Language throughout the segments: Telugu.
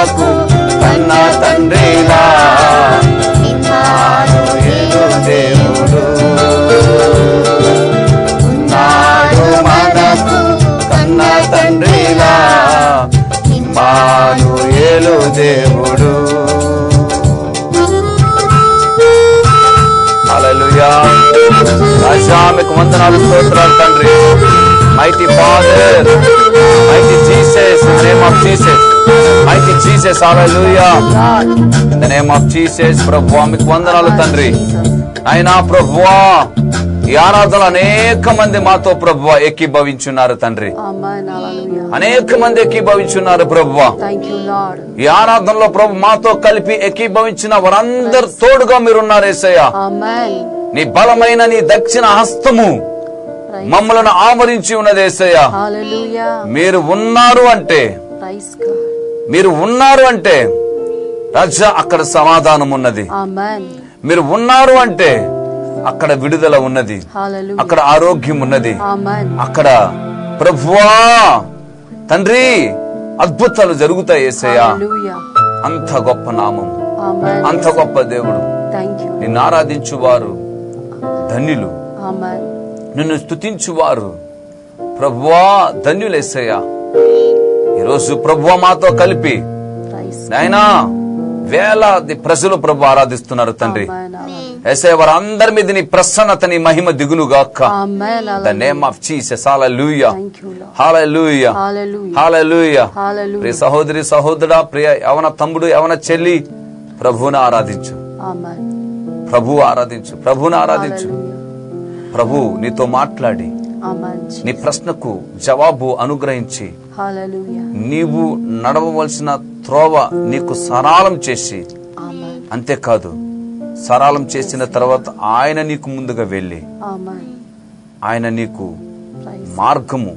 మనకు కన్న తండ్రిలా ఇమ్మానుయేలు దేవుడు ఉన్నాడు మనకు కన్న తండ్రిలా ఇమ్మానుయేలు దేవుడు హల్లెలూయా రాజా మీకు వందనాలు స్తోత్రాలు తండ్రి mighty father mighty Jesus in name of Jesus mighty Jesus hallelujah in the name of Jesus ప్రభువా మీకు వందనాలు తండ్రి అయినా ప్రభువా ఈ ఆరాధనలు అనేక మంది మాతో ప్రభువా ఎక్కిభవించున్నారు తండ్రి Amen. Hallelujah. అనేక మంది ఎక్కిభవించున్నారు ప్రభువా Thank you, Lord. ఈ ఆరాధనలో ప్రభు మాతో కలిపి ఎక్కిభవించిన వారందరు తోడుగా మీరున్నారు ఏసయ్య Amen. నీ బలమైన నీ దక్షిణ హస్తము Praise, మమ్మలను ఆవరించి ఉన్నది ఏసయ్య hallelujah. మీరు ఉన్నారు అంటే Praise God. మీరు ఉన్నారు అంటే రాజా అక్కడ సమాధానం ఉన్నది Amen. మీరు ఉన్నారు అంటే అక్కడ విడుదల ఉన్నది Hallelujah. అక్కడ ఆరోగ్యం ఉన్నది Amen. అక్కడ ప్రభువా తండ్రి అద్భుతాలు జరుగుతాయి ఏసయ్య Hallelujah. అంత గొప్ప నామం Amen. అంత గొప్ప దేవుడు Thank you. నిన్ను ఆరాధించువారు ధన్యులు Amen. నిన్ను స్తుతించువారు ప్రభువా ధన్యులేసయ్యా ఈరోజు ప్రభువా మాతో కలిపి Praise. నాయనా వేలాది ప్రజలు ప్రభు ఆరాధిస్తున్నారు తండ్రి Amen. Amen. ఎసే వారందరి మీద నీ ప్రసన్నత నీ మహిమ దిగునుగాక Amen. The Hallelujah. Name of Jesus hallelujah Thank you, Lord. Hallelujah Hallelujah. Hallelujah Priya Hallelujah. సహోదరి సహోదరుడా ప్రియ యవన తమ్ముడు యవన చెల్లి ప్రభువుని ఆరాధించు Amen. ప్రభు ఆరాధించు ప్రభువుని ఆరాధించు Hallelujah. ప్రభు నీతో మాట్లాడి Amen. నీ ప్రశ్నకు జవాబు అనుగ్రహించి Hallelujah. నీవు నడవవలసిన త్రోవ నీకు సరాలం చేసి Amen. అంతేకాదు సరాలం చేసిన తర్వాత ఆయన నీకు ముందుగా వెళ్ళి Amen. ఆయన నీకు Praise. మార్గము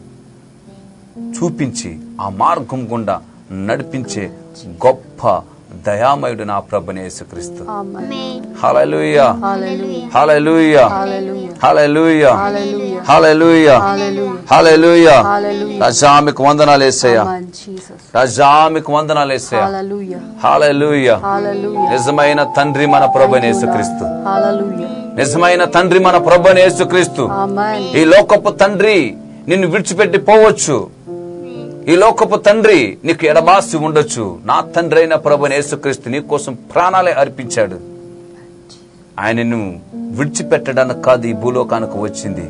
చూపించి ఆ మార్గం గుండా నడిపించే గొప్ప దయామయుడు నా ప్రభుని యేసుక్రీస్తు Amen. హల్లెలూయా Hallelujah. హల్లెలూయా Hallelujah. హల్లెలూయా Hallelujah. హల్లెలూయా Hallelujah. హల్లెలూయా Hallelujah. రాజా మీకు వందనాలు యేసయ్యా Amen. Jesus. రాజా మీకు వందనాలు యేసయ్యా Hallelujah. హల్లెలూయా Hallelujah. నిజమైన తండ్రి మన ప్రభుని యేసుక్రీస్తు Hallelujah. నిజమైన తండ్రి మన ప్రభుని యేసుక్రీస్తు Amen. ఈ లోకపు తండ్రి నిన్ను విడిచిపెట్టి పోవచ్చు ఈ లోకపు తండ్రి నీకు ఎడబాసి ఉండొచ్చు నా తండ్రి అయిన ప్రభు యేసుక్రీస్తు నీ కోసం ప్రాణాలే అర్పించాడు ఆయనను విడిచిపెట్టడానికి కాదు ఈ భూలోకానికి వచ్చింది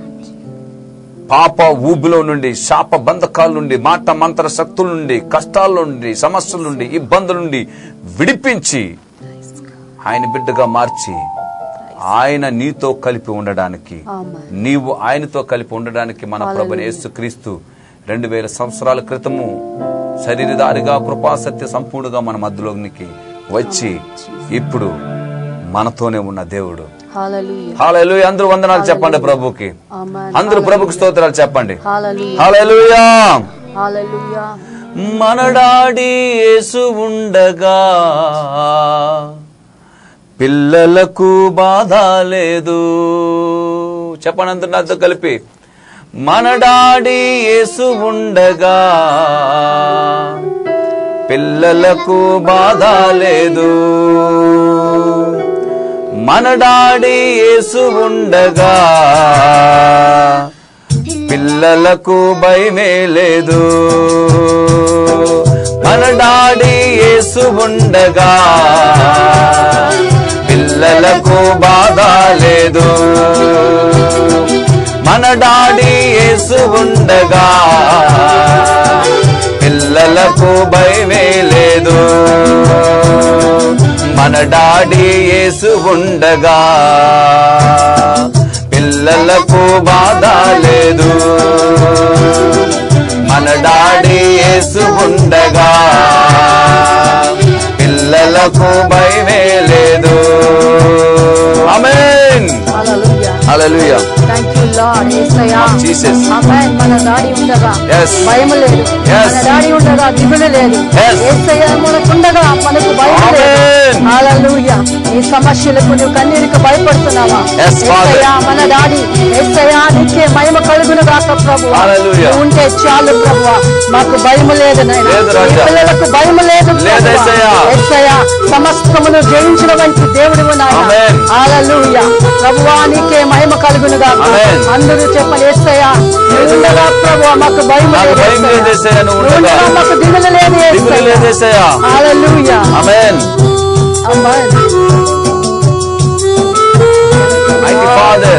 పాప ఊబిలో నుండి శాప బంధకాల నుండి మాట మంత్ర శక్తుల నుండి కష్టాల నుండి సమస్యల నుండి ఇబ్బందుల నుండి విడిపించి ఆయన బిడ్డగా మార్చి ఆయన నీతో కలిపి ఉండడానికి Amen. నీవు ఆయనతో కలిపి ఉండడానికి మన ప్రభుని యేసుక్రీస్తు రెండు వేల సంవత్సరాల క్రితము శరీరధారిగా కృపాసత్య సంపూర్ణగా మన మధ్యలోనికి వచ్చి ఇప్పుడు మనతోనే ఉన్న దేవుడు Hallelujah. హాలూయ అందరూ వందనాలు చెప్పండి ప్రభుకి Amen. అందరూ ప్రభుకి స్తోత్రాలు చెప్పండి Hallelujah. హాలూయా Hallelujah. మనడాడి యేసు ఉండగా పిల్లలకు బాధ లేదు చెప్పండి అందరు నాతో కలిపి మనడాడి యేసు ఉండగా పిల్లలకు బాధ లేదు మనడాడి యేసు ఉండగా పిల్లలకు భయమే లేదు మన డాడీ యేసు ఉండగా పిల్లలకు బాధ లేదు మన డాడీ యేసు ఉండగా పిల్లలకు భయమే లేదు మన డాడీ యేసు ఉండగా పిల్లలకు బాధ లేదు మన డాడీ యేసు ఉండగా పిల్లలకు భయమే లేదు ఆమేన్ Hallelujah. Hallelujah Thank you, Lord. Yesayya. Jesus. Amen. మన దాడి ఉండగా Yes. భయం లేదు Yes. మన దాడి ఉండగా దిగులు లేదు Yes. యేసయ్య మనకుండగా మనకు భయం లేదు ఆమేన్ ఆమేన్ హల్లెలూయా ఈ సమస్యలకు నువ్వు కన్నీరికి భయపడుతున్నావా Yes, Father. యేసయ్యా, మన డాడీ ఎస్ఐయా నీకే మహిమ కలుగును గాక ప్రభు Hallelujah. ఉంటే చాలు ప్రభు మాకు భయం లేదు నాయనా. లేదు, ఈ రాజా. పిల్లలకు భయం లేదు లేదు, యేసయ్యా. ఎస్ఐయా సమస్తమును జయించిన వంటి దేవుడు ఆమేన్. హల్లెలూయా ప్రభువా నీకే మహిమ కలుగును గాక ఆమేన్. అందరూ చెప్పండి ఎస్ఐయా ఉండగా ప్రభు మాకు భయం నాకు లేదు భయం లేదు యేసయ్యా, నువ్వు ఉండగా. ఉండగా మాకు దిగులు లేదు దిగులు లేదు యేసయ్యా. యేసయ్యా. హల్లెలూయా ఆమేన్ ఆమేన్ మైటీ ఫాదర్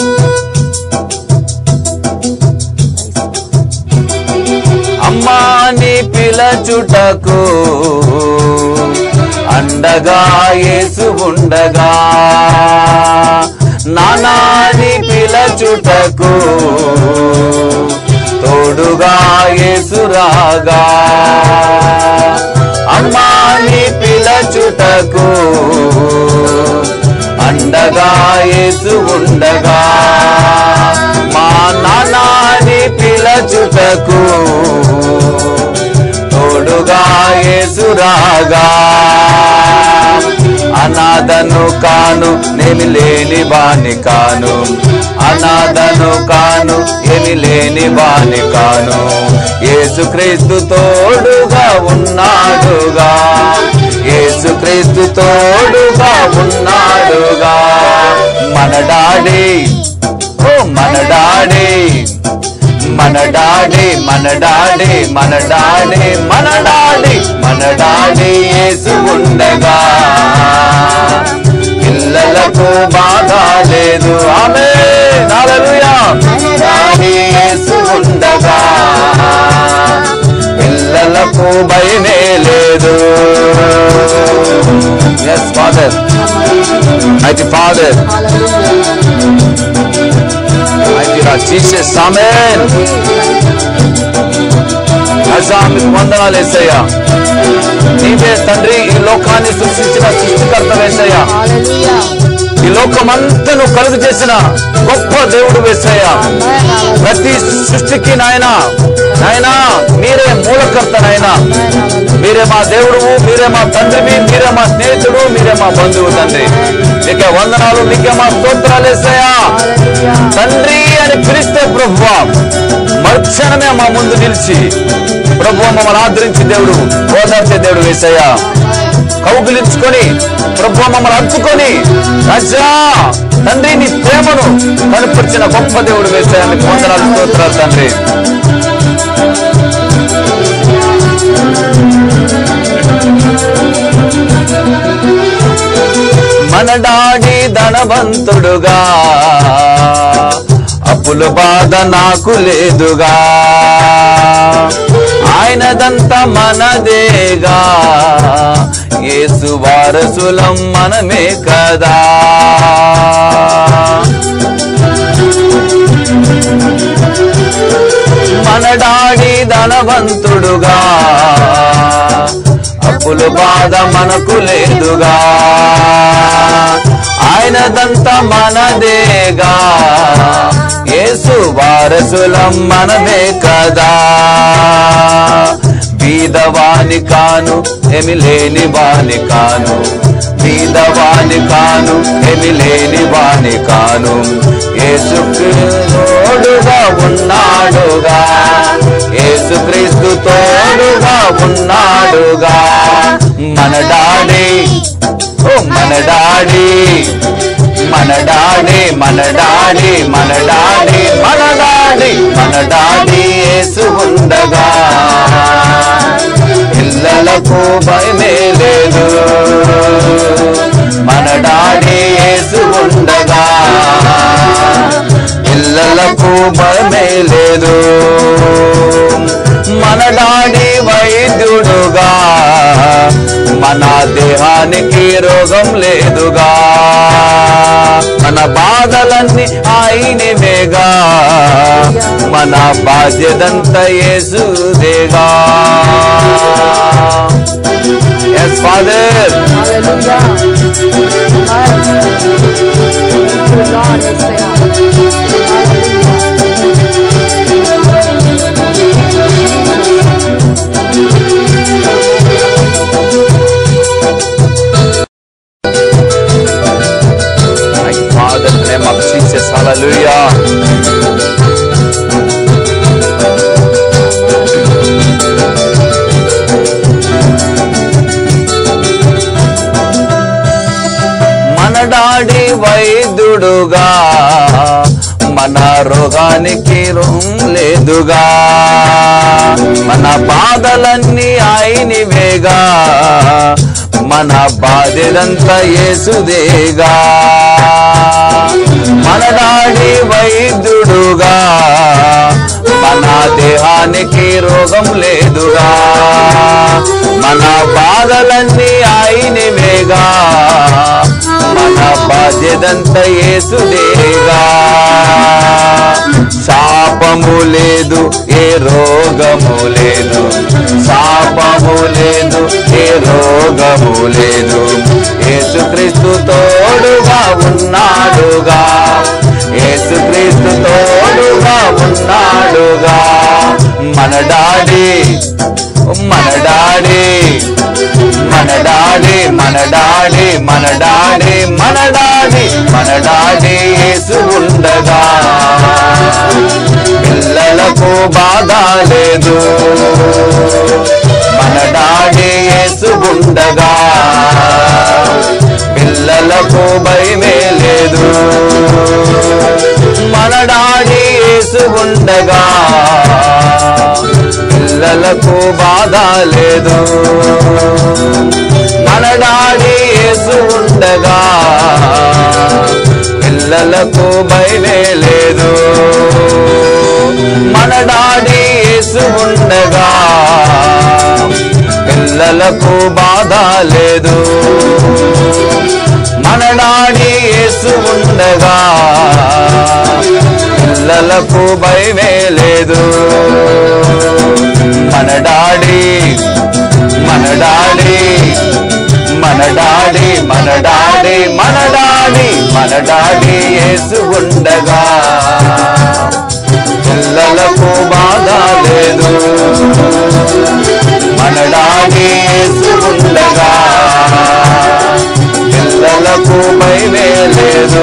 అమ్మా నీ పిలచుటకు అండగా యేసు ఉండగా నానా నీ పిలచుటకు తోడుగా యేసు రాగా అమ్మా నీ పిలచుటకు అండగా యేసు ఉండగా మా నానాని పిలచుటకు తోడుగా యేసు రాగా అనాథను కాను నేను లేని బాని కాను అనాథను కాను ఏమి లేని బాని కాను యేసుక్రీస్తు తోడుగా ఉన్నాడుగా యేసుక్రీస్తు తోడుగా ఉన్నాడుగా మన డాడీ ఓ మన డాడీ మన డాడీ మన డాడీ మన డాడీ మన డాడీ మన డాడీ యేసు ఉండగా పిల్లలకు బాధ లేదు ఆమె నాలలుయా డాడీ యేసు ఉండగా పిల్లలకు భయమే లేదు ఎస్ ఫాదర్ అయితే ఫాదర్ అయితే జీసస్ ఆమేన్ రాజా మీకు వందనాలు వేసయ్యా నీవే తండ్రి ఈ లోకాన్ని సృష్టించిన సృష్టికర్త వేసయ్యా హల్లెలూయా ఈ లోకమంతా నువ్వు కలుగు చేసిన గొప్ప దేవుడు వేసయ్యా ప్రతి సృష్టికి నాయన నాయనా మీరే మూలకర్త నాయన మీరే మా దేవుడు మీరే మా తండ్రివి మీరే మా స్నేహితుడు మీరే మా బంధువు తండ్రి మీకే వందనాలు మీకే మా స్తోత్రాలు వేసయ్యా తండ్రి అని పిలిస్తే ప్రభువ మరుక్షణమే మా ముందు నిలిచి ప్రభు మమ్మల్ని ఆదరించి దేవుడు ఓదార్చే దేవుడు వేసయ్యా కౌగులించుకొని ప్రభు మమ్మల్ని అద్దుకొని రాజా తండ్రి నీ ప్రేమను కనుపరిచిన గొప్ప దేవుడు వేసయ్యా మీకు వందనాలు స్తోత్రాలు తండ్రి మన డాడీ ధనవంతుడుగా అప్పుల బాధ నాకు లేదుగా ఆయనదంతా మనదేగా యేసు వారసులం మనమే కదా మన డాడీ ధనవంతుడుగా అప్పుల బాధ మనకు లేదుగా ఆయనదంతా మనదేగా యేసు వారసులం మనమే కదా బీదవాని కాను ఏమి లేని వాని కాను బీదవాని కాను ఏమి లేని వాని కాను యేసు తోడుగా ఉన్నాడుగా యేసుక్రీస్తు తోడుగా ఉన్నాడుగా మన డాడీ ఓ మన డాడీ మన డాడీ మన డాడీ మన డాడీ మన డాడీ మన డాడీ యేసు ఉండగా పిల్లలకు భయమే లేదు మన డాడీ యేసు ఉండగా పిల్లలకు భయమే లేదు మన డాడీ వైద్యుడుగా మన దేహానికి రోగం లేదుగా మన బాధలన్నీ ఆయనవేగా మన బాధ్యతంతా యేసుదేగా yes father Hallelujah. Hallelujah. God is వైద్యుడుగా మన రోగానికి రోగం లేదుగా మన బాధలన్నీ ఆయనివేగా మన బాధ్యదంతా యేసుదేగా మనడాడి వైద్యుడుగా మన దేహానికి రోగం లేదుగా మన బాధలన్నీ ఆయనివేగా మన బాధ్యదంతా యేసుదేగా శాపము లేదు ఏ రోగము లేదు శాపము లేదు ఏ రోగము లేదు యేసుక్రీస్తు తోడుగా ఉన్నాడుగా యేసుక్రీస్తు తోడుగా ఉన్నాడుగా మన డాడీ మన డాడీ మన డాడీ మన డాడీ మన డాడీ మన డాడీ మన డాడీ యేసు ఉండగా పిల్లలకు బాధ లేదు మన డాడీ యేసు ఉండగా పిల్లలకు భయమే లేదు మన డాడీ యేసు ఉండగా పిల్లలకు బాధ లేదు మన డాడీ యేసు ఉండగా పిల్లలకు భయమే లేదు మన డాడీ యేసు ఉండగా పిల్లలకు బాధ లేదు మన డాడీ యేసు ఉండగా పిల్లలకు భయమే లేదు మన డాడీ మన డాడీ మన డాడీ మన డాడీ మన డాడీ మన డాడీ యేసు ఉండగా పిల్లలకు బాధ లేదు మన డాడీ యేసు ఉండగా పిల్లలకు భయమే లేదు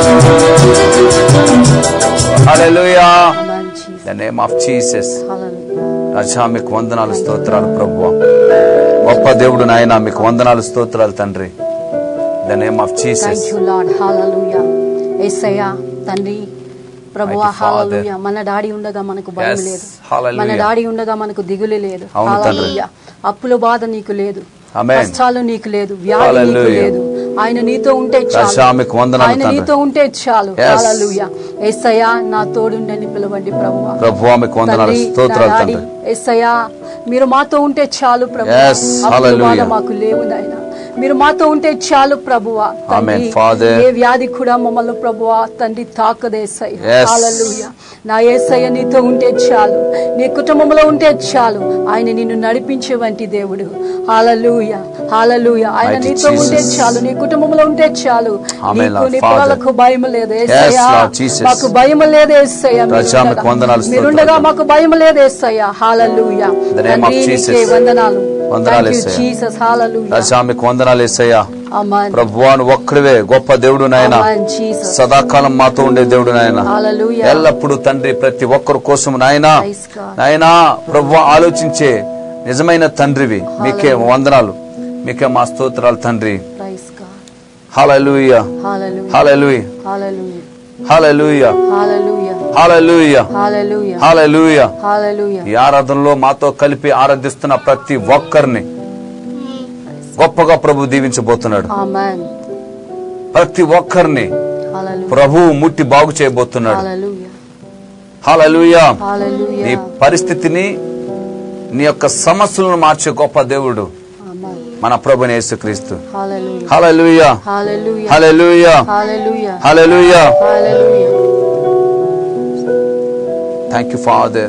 hallelujah Amen, Jesus. The name of Jesus Hallelujah. రాజా మీకు వందనాలు స్తోత్రాలు ప్రభు గొప్ప దేవుడు నాయన మీకు వందనాలు స్తోత్రాలు తండ్రి the name of Jesus Thank you, Lord. Hallelujah. యేసయ్య తండ్రి ప్రభువా Mighty Father. హాలలుయ మన డాడీ ఉండగా మనకు భయం Yes. లేదు Hallelujah. మన డాడీ ఉండగా మనకు దిగులు లేదు అవును తండ్రి. హాలలుయ అప్పుల బాధ నీకు లేదు Amen. కష్టాలు నీకు లేదు వ్యాధి నీకు Hallelujah. లేదు ఆయన నీతో ఉంటే రాజా, చాలు మీకు వందనాలు ఆయన తండ్రి. నీతో ఉంటే చాలు Yes. హాలలుయ యేసయ్య నా తోడుండని పిలవండి ప్రభువా ప్రభు మీకు వందనాలు తండ్రి, స్తోత్రాలు నా డాడీ, తండ్రి యేసయ్యా మీరు మాతో ఉంటే చాలు ప్రభు Yes, hallelujah. మాకు లేవు నాయనా మీరు మాతో ఉంటే చాలు ప్రభువా Amen, తండ్రి Father. ఏ వ్యాధి కూడా మమ్మల్ని ప్రభువా తండ్రి తాకదేసయ్య Yes. హల్లెలూయా నా ఏసయ్య నీతో ఉంటే చాలు నీ కుటుంబంలో ఉంటే చాలు ఆయన నిన్ను నడిపించే వంటి దేవుడు హాలూయ హాలూయ ఆయన Mighty నీతో ఉంటే Jesus. చాలు నీ కుటుంబంలో ఉంటే చాలు Amen, నీకు Lord నీ Father. పిల్లలకు భయం లేదు ఏసయ్యా Lord Jesus. మాకు భయం లేదు ఏసయ్య రాజా, మీకు వందనాలు స్తోత్రాలు. మీరుండగా మాకు భయం లేదు ఏసయ్య హాలూయ In the name of Jesus. వందనాలు వందనాలు Thank you, Yesayya. Jesus. Hallelujah. రాజా మీకు వందనాలు వేసయ్యా Amen. ప్రభువాను ఒక్కడివే గొప్ప దేవుడు నాయన Amen, Jesus. సదాకాలం మాతో ఉండే దేవుడు నాయన Hallelujah. ఎల్లప్పుడు తండ్రి ప్రతి ఒక్కరి కోసం నాయన Praise God. నాయన ప్రభు ఆలోచించే నిజమైన తండ్రివి మీకే వందనాలు మీకే మా స్తోత్రాలు తండ్రి Praise God. హల్లెలూయా Hallelujah. హల్లెలూయా Hallelujah. హల్లెలూయా Hallelujah. హల్లెలూయా Hallelujah. హల్లెలూయా Hallelujah. ఈ ఆరాధనలో మాతో కలిపి ఆరాధిస్తున్న ప్రతి ఒక్కరిని గొప్పగా ప్రభు దీవించబోతున్నాడు Amen. ప్రతి ఒక్కరిని Hallelujah. ప్రభువు ముట్టి బాగు చేయబోతున్నాడు Hallelujah. హల్లెలూయా నీ Hallelujah. పరిస్థితిని నీ యొక్క సమస్యలను మార్చే గొప్ప దేవుడు Amen. మన ప్రభుని యేసుక్రీస్తు Hallelujah. Hallelujah Hallelujah. Hallelujah Hallelujah. Hallelujah Hallelujah. Thank you father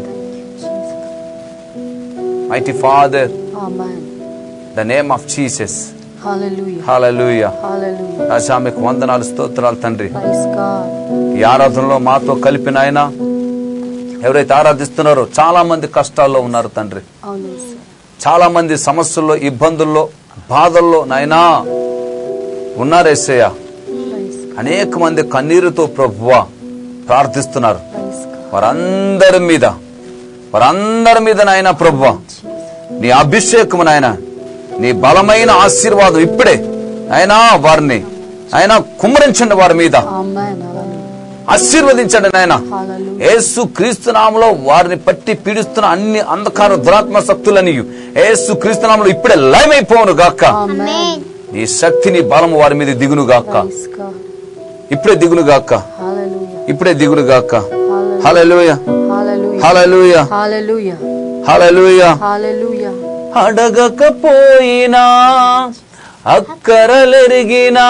mighty father Amen. The name of Jesus Hallelujah. Hallelujah Hallelujah. రాజా మీకు వందనాలు స్తోత్రాలు తండ్రి Praise God. ఈ ఆరాధనలో మాతో కలిపిన ఆయన ఎవరైతే ఆరాధిస్తున్నారో చాలా మంది కష్టాల్లో ఉన్నారు తండ్రి అవును sir. చాలా మంది సమస్యల్లో ఇబ్బందుల్లో బాధల్లో నాయనా ఉన్నారు ఎస్సయ్య Praise God. అనేక మంది కన్నీరుతో ప్రభువా ప్రార్థిస్తున్నారు Praise God. వారందరి మీద వారందరి మీద నాయన ప్రభువా Jesus. నీ అభిషేకము నాయన నీ బలమైన ఆశీర్వాదం ఇప్పుడే నాయనా వారిని ఆయన కుమ్మరించండి వారి మీద ఆమేన్ హల్లెలూయా ఆశీర్వదించండి నాయన హల్లెలూయా యేసు క్రీస్తు నామలో వారిని పట్టి పీడిస్తున్న అన్ని అంధకార దురాత్మ శక్తులని యేసు క్రీస్తు నామలో ఇప్పుడే లయమైపోవును గాక ఆమేన్ ఈ శక్తిని బలము వారి మీద దిగును గాక ప్రైజ్ గాడ్ ఇప్పుడే దిగును గాక హల్లెలూయా ఇప్పుడే దిగును గాక హల్లెలూయ హల్లెలూయా హల్లెలూయ హల్లెలూయా హల్లెలూయ హల్లెలూయా అడగకపోయినా అక్కరలెరిగినా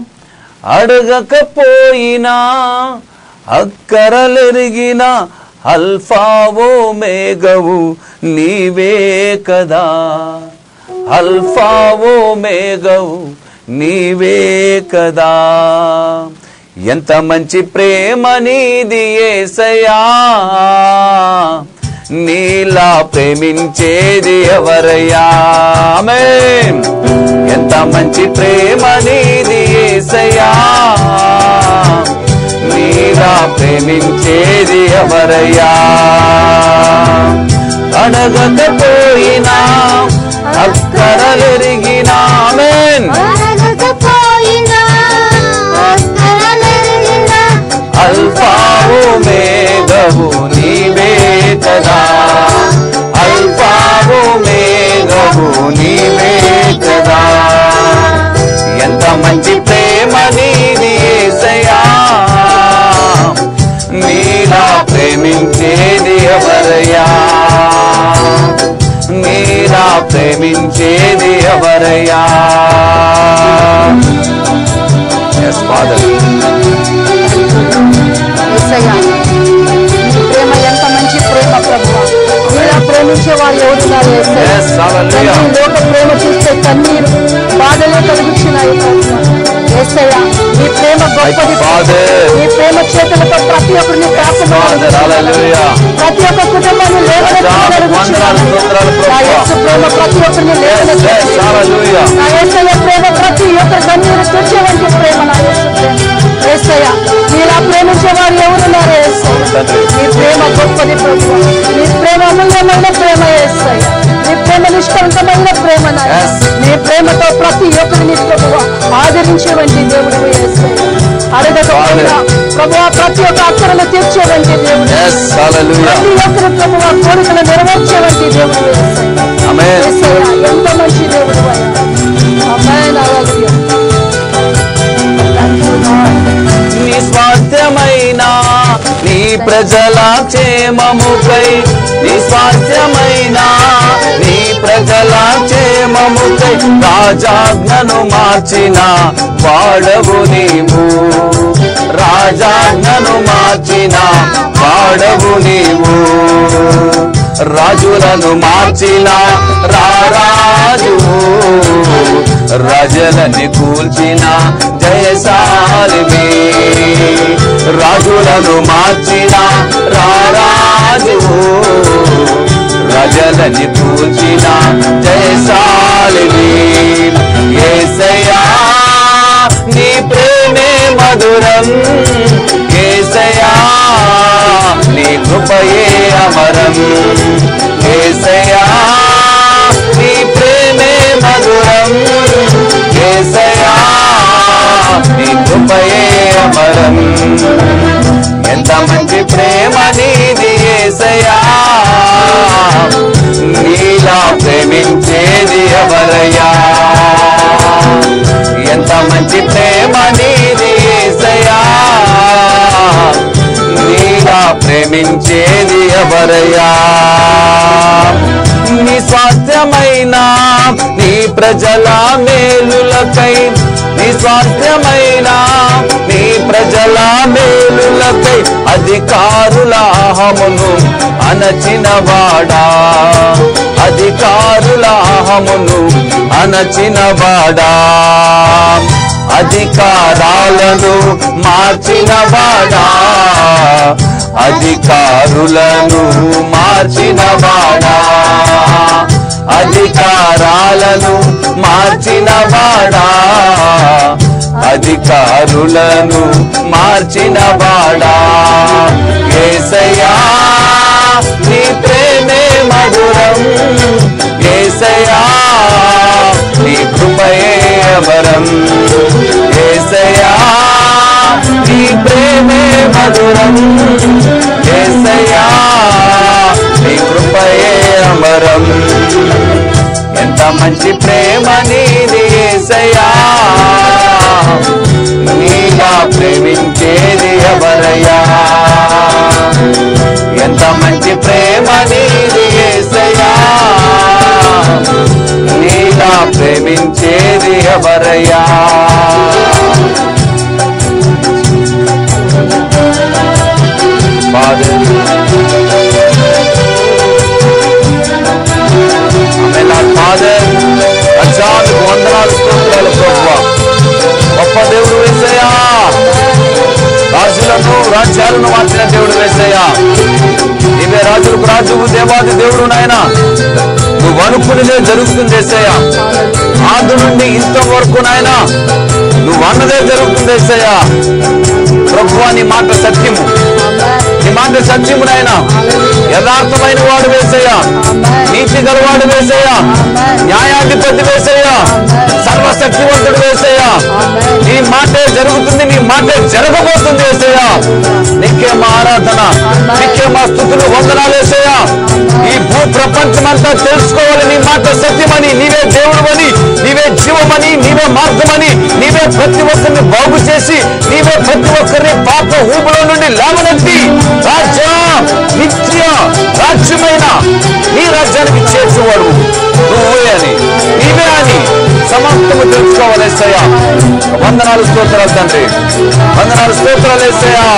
అడగకపోయినా అక్కరలెరిగిన అల్ఫావో మేఘవు నీవే కదా అల్ఫావో మేఘవు నీవే కదా ఎంత మంచి ప్రేమ నీది ఏసయా నీలా ప్రేమించేది ఎవరయ్యా ఆమేన్. ఎంత మంచి ప్రేమ నీది ఏసయ్యా నీలా ప్రేమించేది ఎవరయ్యా అడగకపోయినా అక్కరలెరిగినా ఆమేన్. అడగకపోయినా అక్కరలెరిగిన అల్ఫావు మేఘవు నీవే కదా అల్ఫావు మేఘవు నీవే కదా ఎంత మంచి ప్రేమ నీది యేసయ్యా నీలా ప్రేమించేది ఎవరయ్యా నీలా ప్రేమించేది ఎవరయ్యా ఎస్ ఫాదర్ యేసయ్యా నీ ప్రేమ ఎంత మంచి ప్రేమ ప్రభువా నీలా ప్రేమించే వారు ఎవరున్నారు యేసయ్యా Yes, hallelujah. తండ్రి, లోక ప్రేమ చూస్తే కన్నీరు బాధలే కలుగుచున్నాయి ప్రభువా యేసయ్యా నీ ప్రేమ గొప్పది Father. నీ ప్రేమ చేతులతో ప్రతి ఒక్కరిని Father, hallelujah. ప్రతి ఒక్క కుటుంబాన్ని వందనాలు, వందనాలు, స్తోత్రాలు, ప్రభువా. నా యేసు ప్రేమ ప్రతి ఒక్కరిని Yes, yes, hallelujah. నా యేసయ్య ప్రేమ ప్రతి ఒక్క కన్నీరు తుడిచేవంటి ప్రేమ నా యేసు ప్రేమ యేసయ్య నీలా ప్రేమించే వారు ఎవరున్నారు యేసయ్య తండ్రి. నీ ప్రేమ గొప్పది ప్రభు నీ ప్రేమ అమూల్యమైన ప్రేమ యేసయ్య నీ ప్రేమ నిష్కలంకమైన ప్రేమ నాయన. Yes. నీ ప్రేమతో ప్రతి ఒక్కరిని ప్రభు ఆదరించేవంటి దేవుడు యేసయ్య అడగకపోయినా ప్రభు ప్రతి ఒక్క అక్కరలు తీర్చేవంటి దేవుడు ఎస్ హల్లెలూయా ప్రతి ఒక్కరి ప్రభు కోరికలు నెరవేర్చేవంటి దేవుడు యేసయ్య ఆమేన్ యేసయ్య ఎంత మంచి దేవుడు అయ్యా ఆమేన్ హల్లెలూయా థాంక్యూ లార్డ్ నీ స్వాస్థ్యమైన నీ ప్రజల క్షేమముకై నీ స్వాస్థ్యమైన నీ ప్రజల క్షేమముకై రాజాజ్ఞను మార్చిన వాడవు నీవు రాజాజ్ఞను మార్చిన వాడవు నీవు రాజులను మార్చిన రారాజు రాజలని కూల్చిన జయశాలివి రాజులను మార్చిన రారాజు రాజలని కూల్చిన జయశాలివి ఏసయ్యా నీ ప్రేమే మధురం ఏసయ్యా నీ కృపయే అమరం ఏసయ్యా నీ ప్రేమే మధురం ఏసయ్యా నీ కృపయే అమరం ఎంత మంచి ప్రేమ నీది ఏసయ్యా నీలా ప్రేమించేది ఎవరయ్యా ఎంత మంచి ప్రేమ నీది ఏసయ్యా నీలా ప్రేమించేది ఎవరయ్యా నీ స్వాస్థ్యమైన నీ ప్రజల మేలులకై నీ స్వాస్థ్యమైన నీ ప్రజల మేలులకై అధికారుల అహమును అనచినవాడా అధికారుల అహమును అనచినవాడా అధికారాలను మార్చినవాడా అధికారులను మార్చినవాడా అధికారాలను మార్చినవాడా అధికారులను మార్చినవాడా ఏసయ్యా నీ ప్రేమే మధురం ఏసయ్యా నీ కృపయే అమరం ఏసయ్యా ప్రేమే మధురం ఏసయ్యా నీ కృపయే అమరం ఎంత మంచి ప్రేమ నీది ఏసయ్యా నీగా ప్రేమించేది ఎవరయ్యా ఎంత మంచి ప్రేమ నీది ఏసయ్యా నీగా ప్రేమించేది ఎవరయ్యా Father. ఆమె నా ఫాదర్ అజానికి వందనాలు స్తోత్రాలు ప్రభువా గొప్ప దేవుడు వేసయ్యా రాజులను రాజ్యాలను మార్చిన దేవుడు వేసయ్యా నీవే రాజులకు రాజువు దేవాది దేవుడు నాయన నువ్వు అనుకునేదే జరుగుతుంది వేసయ్యా ఆది నుండి ఇంతవరకు నాయన నువ్వు అన్నదే జరుగుతుంది వేసయ్యా ప్రభువా నీ మాట సత్యము నీ మాట సత్యము నాయన యథార్థమైన వాడు వేసయ్యా నీతి గలవాడు వేసయ్యా న్యాయాధిపతి వేసయ్యా సర్వశక్తివంతుడు వేసయ్యా నీ మాటే జరుగుతుంది నీ మాటే జరగబోతుంది వేసయ్యా నీకే మా ఆరాధన నీకే మా స్థుతులు వందనాలు వేసయ్యా ఈ భూ ప్రపంచమంతా తెలుసుకోవాలి నీ మాట సత్యమని నీవే దేవుడమని నీవే జీవమని నీవే మార్గమని నీవే ప్రతి ఒక్కరిని బాగు చేసి నీవే ప్రతి ఒక్కరిని పాప ఊబులో నుండి లేవనెత్తి రాజ్య నిత్య రాజ్యమైన నీ రాజ్యానికి చేర్చేవాడు నువ్వే అని నీవే అని సమస్తము తెలుసుకోవాలి ఏసయ్యా వందనాలు స్తోత్రాలు తండ్రి వందనాలు స్తోత్రాలు ఏసయ్యా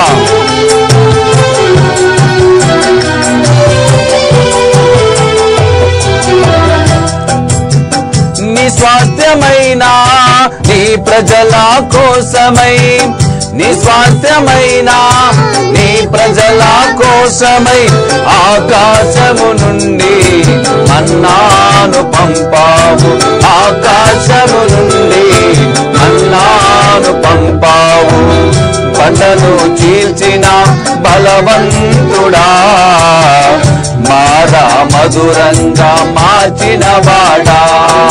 నీ స్వాస్థ్యమైన నీ ప్రజల కోసమై నీ స్వాస్థ్యమైన నీ ప్రజల కోసమై ఆకాశము నుండి మన్నాను పంపావు ఆకాశము నుండి మన్నాను పంపావు బండను చీల్చిన బలవంతుడా మారా మధురంగా మార్చిన వాడా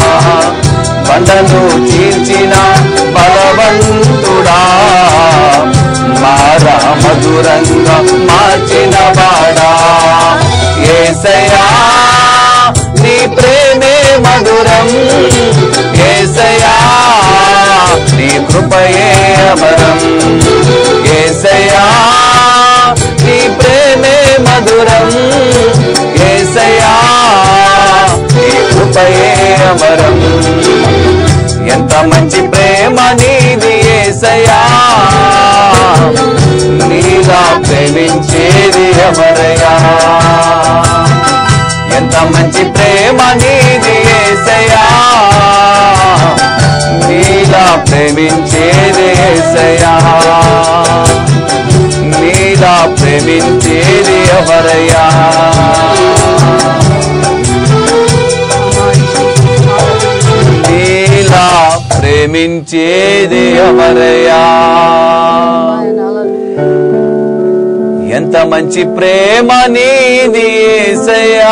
బండను చీల్చిన బలవంతుడా మారా మధురంగా మార్చిన వాడా ఏసయా నీ ప్రేమే మధురం ఏసయా నీ కృపయే అమరం ఏసయా నీ ప్రేమే మధురం ఏసయా నీ కృపయే అమరం ఎంత మంచి ప్రేమ నీది ఏసయా నీలా ప్రేమించేది ఎవరయ్యా ఎంత మంచి ప్రేమ నీది ఏసయా నీలా ప్రేమించేది ఏసయా నీలా ప్రేమించేది ఎవరయ్యా నీలా ప్రేమించేది ఎవరయ్యా ఎంత మంచి ప్రేమ నీది ఏసయ్యా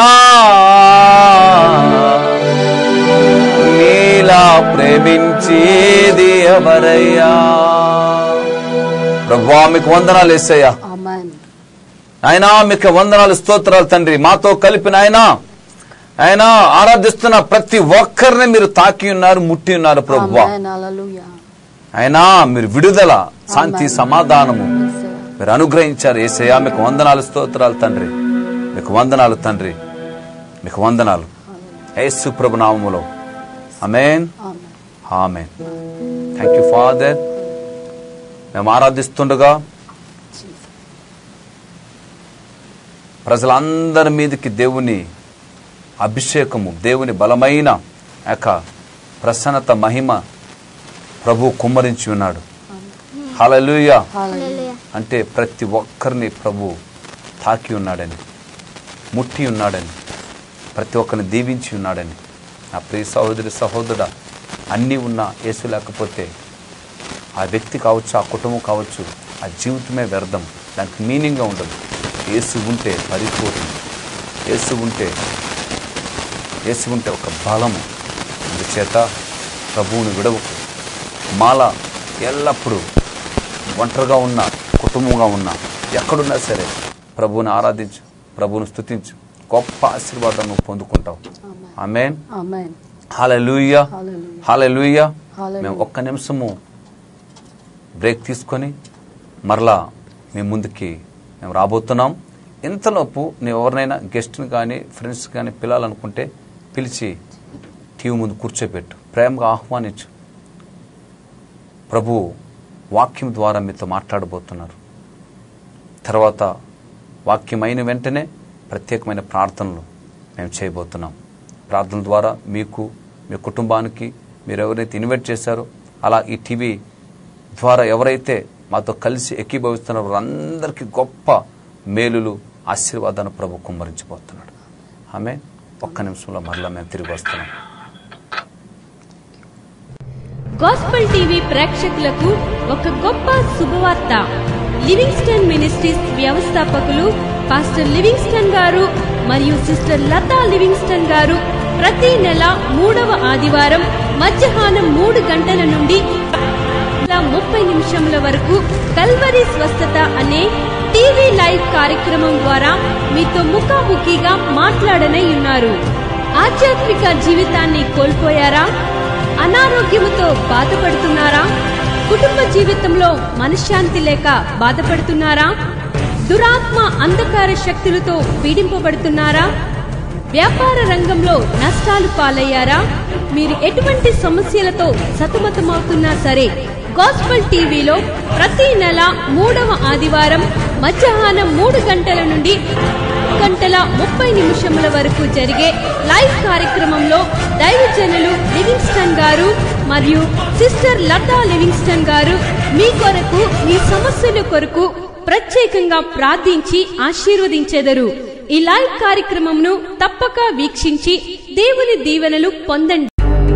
నీలా ప్రేమించేది ఎవరయ్యా ప్రభువా మీకు వందనాలు ఏసయ్యా ఆమెన్ ఆయన మీకు వందనాలు స్తోత్రాలు తండ్రి మాతో కలిపిన ఆయన ఆయన ఆరాధిస్తున్న ప్రతి ఒక్కరిని మీరు తాకి ఉన్నారు ముట్టి ఉన్నారు ప్రభువా ఆమెన్ హల్లెలూయా ఆయన మీరు విడుదల శాంతి సమాధానము మీరు అనుగ్రహించారు ఏసయ్యా మీకు వందనాలు స్తోత్రాలు తండ్రి మీకు వందనాలు తండ్రి మీకు వందనాలు యేసు ప్రభు నామములో amen amen amen thank you father మేము ఆరాధిస్తుండగా ప్రజలందరి మీదకి దేవుని అభిషేకము దేవుని బలమైన యొక్క ప్రసన్నత మహిమ ప్రభు కుమ్మరించి ఉన్నాడు హల్లెలూయా హల్లెలూయా అంటే ప్రతి ఒక్కరిని ప్రభు తాకి ఉన్నాడని ముట్టి ఉన్నాడని ప్రతి ఒక్కరిని దీవించి ఉన్నాడని నా ప్రియ సహోదరి సహోదరుడా అన్నీ ఉన్నా యేసు లేకపోతే ఆ వ్యక్తి కావచ్చు ఆ కుటుంబం కావచ్చు ఆ జీవితమే వ్యర్థం దానికి మీనింగ్గా ఉండదు యేసు ఉంటే పరిపూర్ణం యేసు ఉంటే యేసు ఉంటే ఒక బలము అందుచేత ప్రభువుని విడవకు మాల ఎల్లప్పుడూ ఒంటరిగా ఉన్న కుటుంబంగా ఉన్నా ఎక్కడున్నా సరే ప్రభువుని ఆరాధించు ప్రభువుని స్తుతించు గొప్ప ఆశీర్వాదం నువ్వు పొందుకుంటావు ఆమెన్ ఆమెన్ హాలూయా హల్లెలూయా. హాలూయా హల్లెలూయా. మేము ఒక్క నిమిషము బ్రేక్ తీసుకొని మరలా మీ ముందుకి మేము రాబోతున్నాం ఇంతలోపు నువ్వు ఎవరినైనా గెస్ట్ని కానీ ఫ్రెండ్స్ కానీ పిలాలనుకుంటే పిలిచి టీవీ ముందు కూర్చోబెట్టు ప్రేమగా ఆహ్వానించు ప్రభు వాక్యం ద్వారా మీతో మాట్లాడబోతున్నారు తర్వాత వాక్యం అయిన వెంటనే ప్రత్యేకమైన ప్రార్థనలు మేము చేయబోతున్నాం ప్రార్థనల ద్వారా మీకు మీ కుటుంబానికి మీరు ఎవరైతే ఇన్వైట్ చేశారో అలా ఈ టీవీ ద్వారా ఎవరైతే మాతో కలిసి ఎక్కిభవిస్తున్నారో వారందరికీ గొప్ప మేలులు ఆశీర్వాదాన్ని ప్రభు కుమ్మరించబోతున్నాడు ఆమె ఒక్క నిమిషంలో మరలా మేము తిరిగి వస్తున్నాం గాస్పల్ టీవీ ప్రేక్షకులకు ఒక గొప్ప శుభవార్త లివింగ్స్టన్ మినిస్ట్రీస్ వ్యవస్థాపకులు పాస్టర్ లివింగ్స్టన్ గారు మరియు సిస్టర్ లతా లివింగ్స్టన్ గారు ప్రతి నెల మూడవ ఆదివారం మధ్యాహ్నం మూడు గంటల నుండి ముప్పై నిమిషముల వరకు కల్వరి స్వస్థత అనే టీవీ లైవ్ కార్యక్రమం ద్వారా మీతో ముఖాముఖిగా మాట్లాడనై ఉన్నారు ఆధ్యాత్మిక జీవితాన్ని కోల్పోయారా అనారోగ్యముతో బాధపడుతున్నారా కుటుంబ జీవితంలో మనశ్శాంతి లేక బాధపడుతున్నారా దురాత్మ అంధకార శక్తులతో పీడింపబడుతున్నారా వ్యాపార రంగంలో నష్టాలు పాలయ్యారా మీరు ఎటువంటి సమస్యలతో సతమతమవుతున్నా సరే గాస్పల్ టీవీలో ప్రతి నెల మూడవ ఆదివారం మధ్యాహ్నం మూడు గంటల నుండి గంటల ముప్పై నిమిషముల వరకు జరిగే లైవ్ కార్యక్రమంలో దైవజనులు లివింగ్స్టన్ గారు మరియు సిస్టర్ లతా లివింగ్స్టన్ గారు మీ కొరకు మీ సమస్యల కొరకు ప్రత్యేకంగా ప్రార్థించి ఆశీర్వదించెదరు ఈ లైవ్ కార్యక్రమంను తప్పక వీక్షించి దేవుని దీవెనలు పొందండి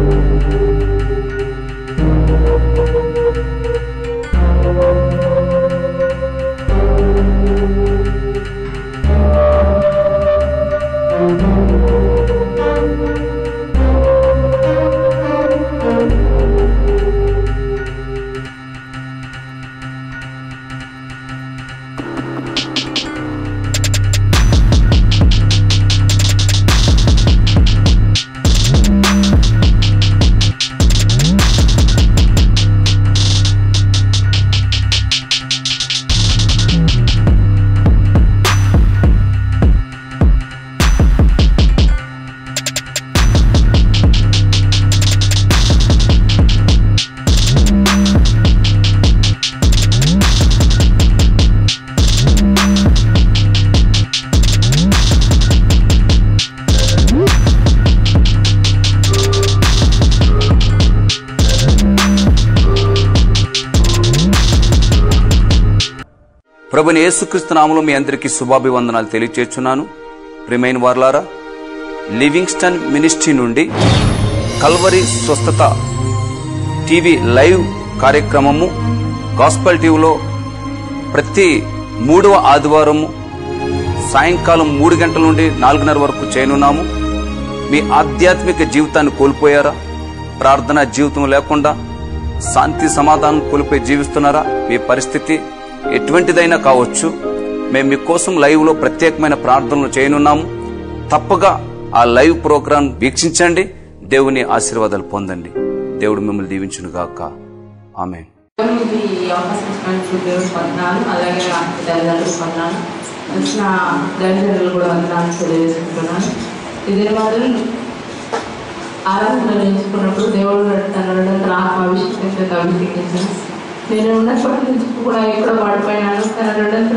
ప్రభుని యేసుక్రీస్తు నామములో మీ అందరికీ శుభాభివందనాలు తెలియచేస్తున్నాను ప్రియమైన వార్లారా లివింగ్స్టన్ మినిస్ట్రీ నుండి కల్వరి స్వస్థత టీవీ లైవ్ కార్యక్రమము గాస్పల్ టీవీలో ప్రతి మూడవ ఆదివారము సాయంకాలం మూడు గంటల నుండి నాలుగున్నర వరకు చేయనున్నాము మీ ఆధ్యాత్మిక జీవితాన్ని కోల్పోయారా ప్రార్థనా జీవితం లేకుండా శాంతి సమాధానం కోల్పోయి జీవిస్తున్నారా మీ పరిస్థితి ఎటువంటిదైనా కావచ్చు మేము మీకోసం లైవ్ లో ప్రత్యేకమైన ప్రార్థనలు చేయనున్నాము తప్పగా ఆ లైవ్ ప్రోగ్రాం వీక్షించండి దేవుని ఆశీర్వాదాలు పొందండి దేవుడు మిమ్మల్ని దీవించును గాక ఆమె ఇది ఈ అవకాశం ఇచ్చినందుకు దేవుడు వందనాలు అలాగే నా తల్లిదండ్రులు వందనాలు వచ్చిన తల్లిదండ్రులు కూడా వందనాలు తెలియజేసుకుంటున్నాను ఇది మాత్రం ఆరాధన నేర్చుకున్నప్పుడు దేవుడు తన రెండంతల ఆత్మ అభిషేకించి అభిషేకించాను నేను ఉన్నప్పటి నుంచి కూడా ఎక్కడో పడిపోయినాను తన రెండంతల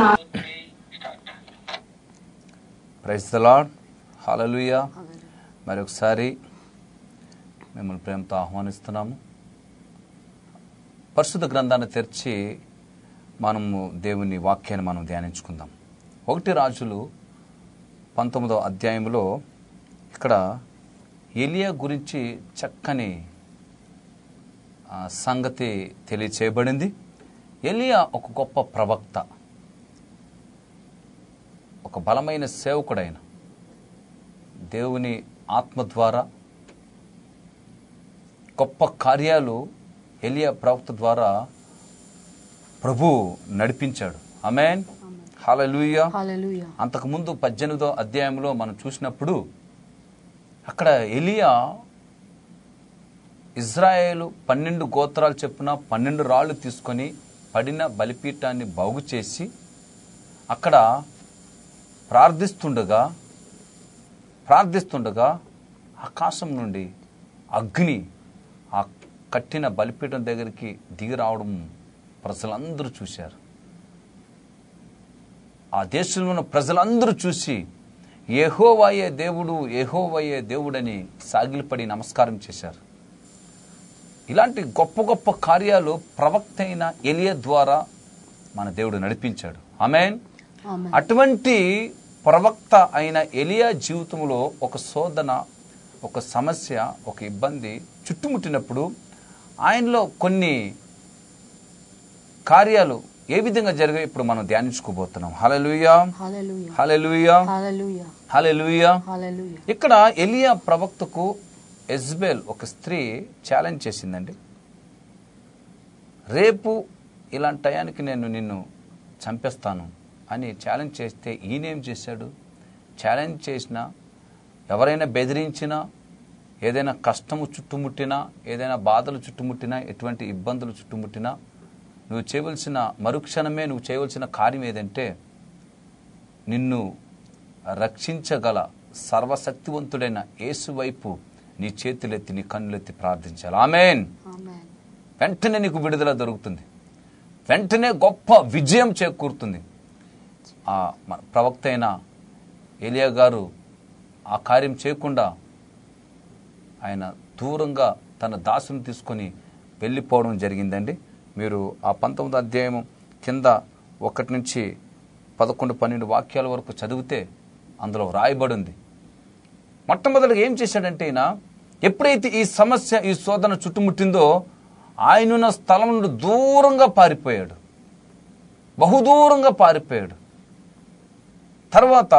ప్రైజ్ ద లాడ్ హాలలుయా మరి ఒకసారి మిమ్మల్ని ప్రేమతో ఆహ్వానిస్తున్నాము పరిశుద్ధ గ్రంథాన్ని తెరిచి మనము దేవుని వాక్యాన్ని మనం ధ్యానించుకుందాం ఒకటి రాజులు పంతొమ్మిదో అధ్యాయంలో ఇక్కడ ఎలియా గురించి చక్కని ఆ, సంగతి తెలియచేయబడింది ఎలియా ఒక గొప్ప ప్రవక్త ఒక బలమైన సేవకుడైన దేవుని ఆత్మ ద్వారా గొప్ప కార్యాలు ఎలియా ప్రవక్త ద్వారా ప్రభు నడిపించాడు అమెన్ హల్లెలూయా హల్లెలూయా అంతకుముందు పద్దెనిమిదో అధ్యాయంలో మనం చూసినప్పుడు అక్కడ ఎలియా ఇజ్రాయేలు పన్నెండు గోత్రాలు చెప్పున పన్నెండు రాళ్ళు తీసుకొని పడిన బలిపీఠాన్ని బాగు చేసి అక్కడ ప్రార్థిస్తుండగా ప్రార్థిస్తుండగా ఆకాశం నుండి అగ్ని ఆ కట్టిన బలిపీఠం దగ్గరికి దిగి రావడం ప్రజలందరూ చూశారు ఆ దేశంలో ఉన్న ప్రజలందరూ చూసి ఏహోవాయే దేవుడు ఏహోవయ్యే దేవుడని సాగిలిపడి నమస్కారం చేశారు ఇలాంటి గొప్ప గొప్ప కార్యాలు ప్రవక్త అయిన ఎలియ ద్వారా మన దేవుడు నడిపించాడు ఆమెన్ ఆమె అటువంటి ప్రవక్త అయిన ఎలియా జీవితంలో ఒక శోధన ఒక సమస్య ఒక ఇబ్బంది చుట్టుముట్టినప్పుడు ఆయనలో కొన్ని కార్యాలు ఏ విధంగా జరిగాయి ఇప్పుడు మనం ధ్యానించుకోబోతున్నాం హలలుయా హల్లెలూయా హలలుయా హల్లెలూయా హలలుయా హల్లెలూయా ఇక్కడ ఎలియా ప్రవక్తకు ఎజ్బెల్ ఒక స్త్రీ ఛాలెంజ్ చేసిందండి రేపు ఇలాంటి టయానికి నేను నిన్ను చంపేస్తాను అని ఛాలెంజ్ చేస్తే ఈయనేం చేశాడు ఛాలెంజ్ చేసినా ఎవరైనా బెదిరించినా ఏదైనా కష్టము చుట్టుముట్టినా ఏదైనా బాధలు చుట్టుముట్టినా ఎటువంటి ఇబ్బందులు చుట్టుముట్టినా నువ్వు చేయవలసిన మరుక్షణమే నువ్వు చేయవలసిన కార్యం ఏదంటే నిన్ను రక్షించగల సర్వశక్తివంతుడైన యేసు వైపు నీ చేతులెత్తి నీ కన్నులెత్తి ప్రార్థించాలి ఆమెన్ ఆమేన్ వెంటనే నీకు విడుదల దొరుకుతుంది వెంటనే గొప్ప విజయం చేకూరుతుంది ఆ మన ప్రవక్త అయిన ఏలియా గారు ఆ కార్యం చేయకుండా ఆయన దూరంగా తన దాసుని తీసుకొని వెళ్ళిపోవడం జరిగిందండి మీరు ఆ పంతొమ్మిది అధ్యాయం కింద ఒకటి నుంచి పదకొండు పన్నెండు వాక్యాల వరకు చదివితే అందులో రాయబడి ఉంది మొట్టమొదటిగా ఏం చేశాడంటే ఈయన ఎప్పుడైతే ఈ సమస్య ఈ శోధన చుట్టుముట్టిందో ఆయనున్న స్థలం నుండి దూరంగా పారిపోయాడు బహుదూరంగా పారిపోయాడు తర్వాత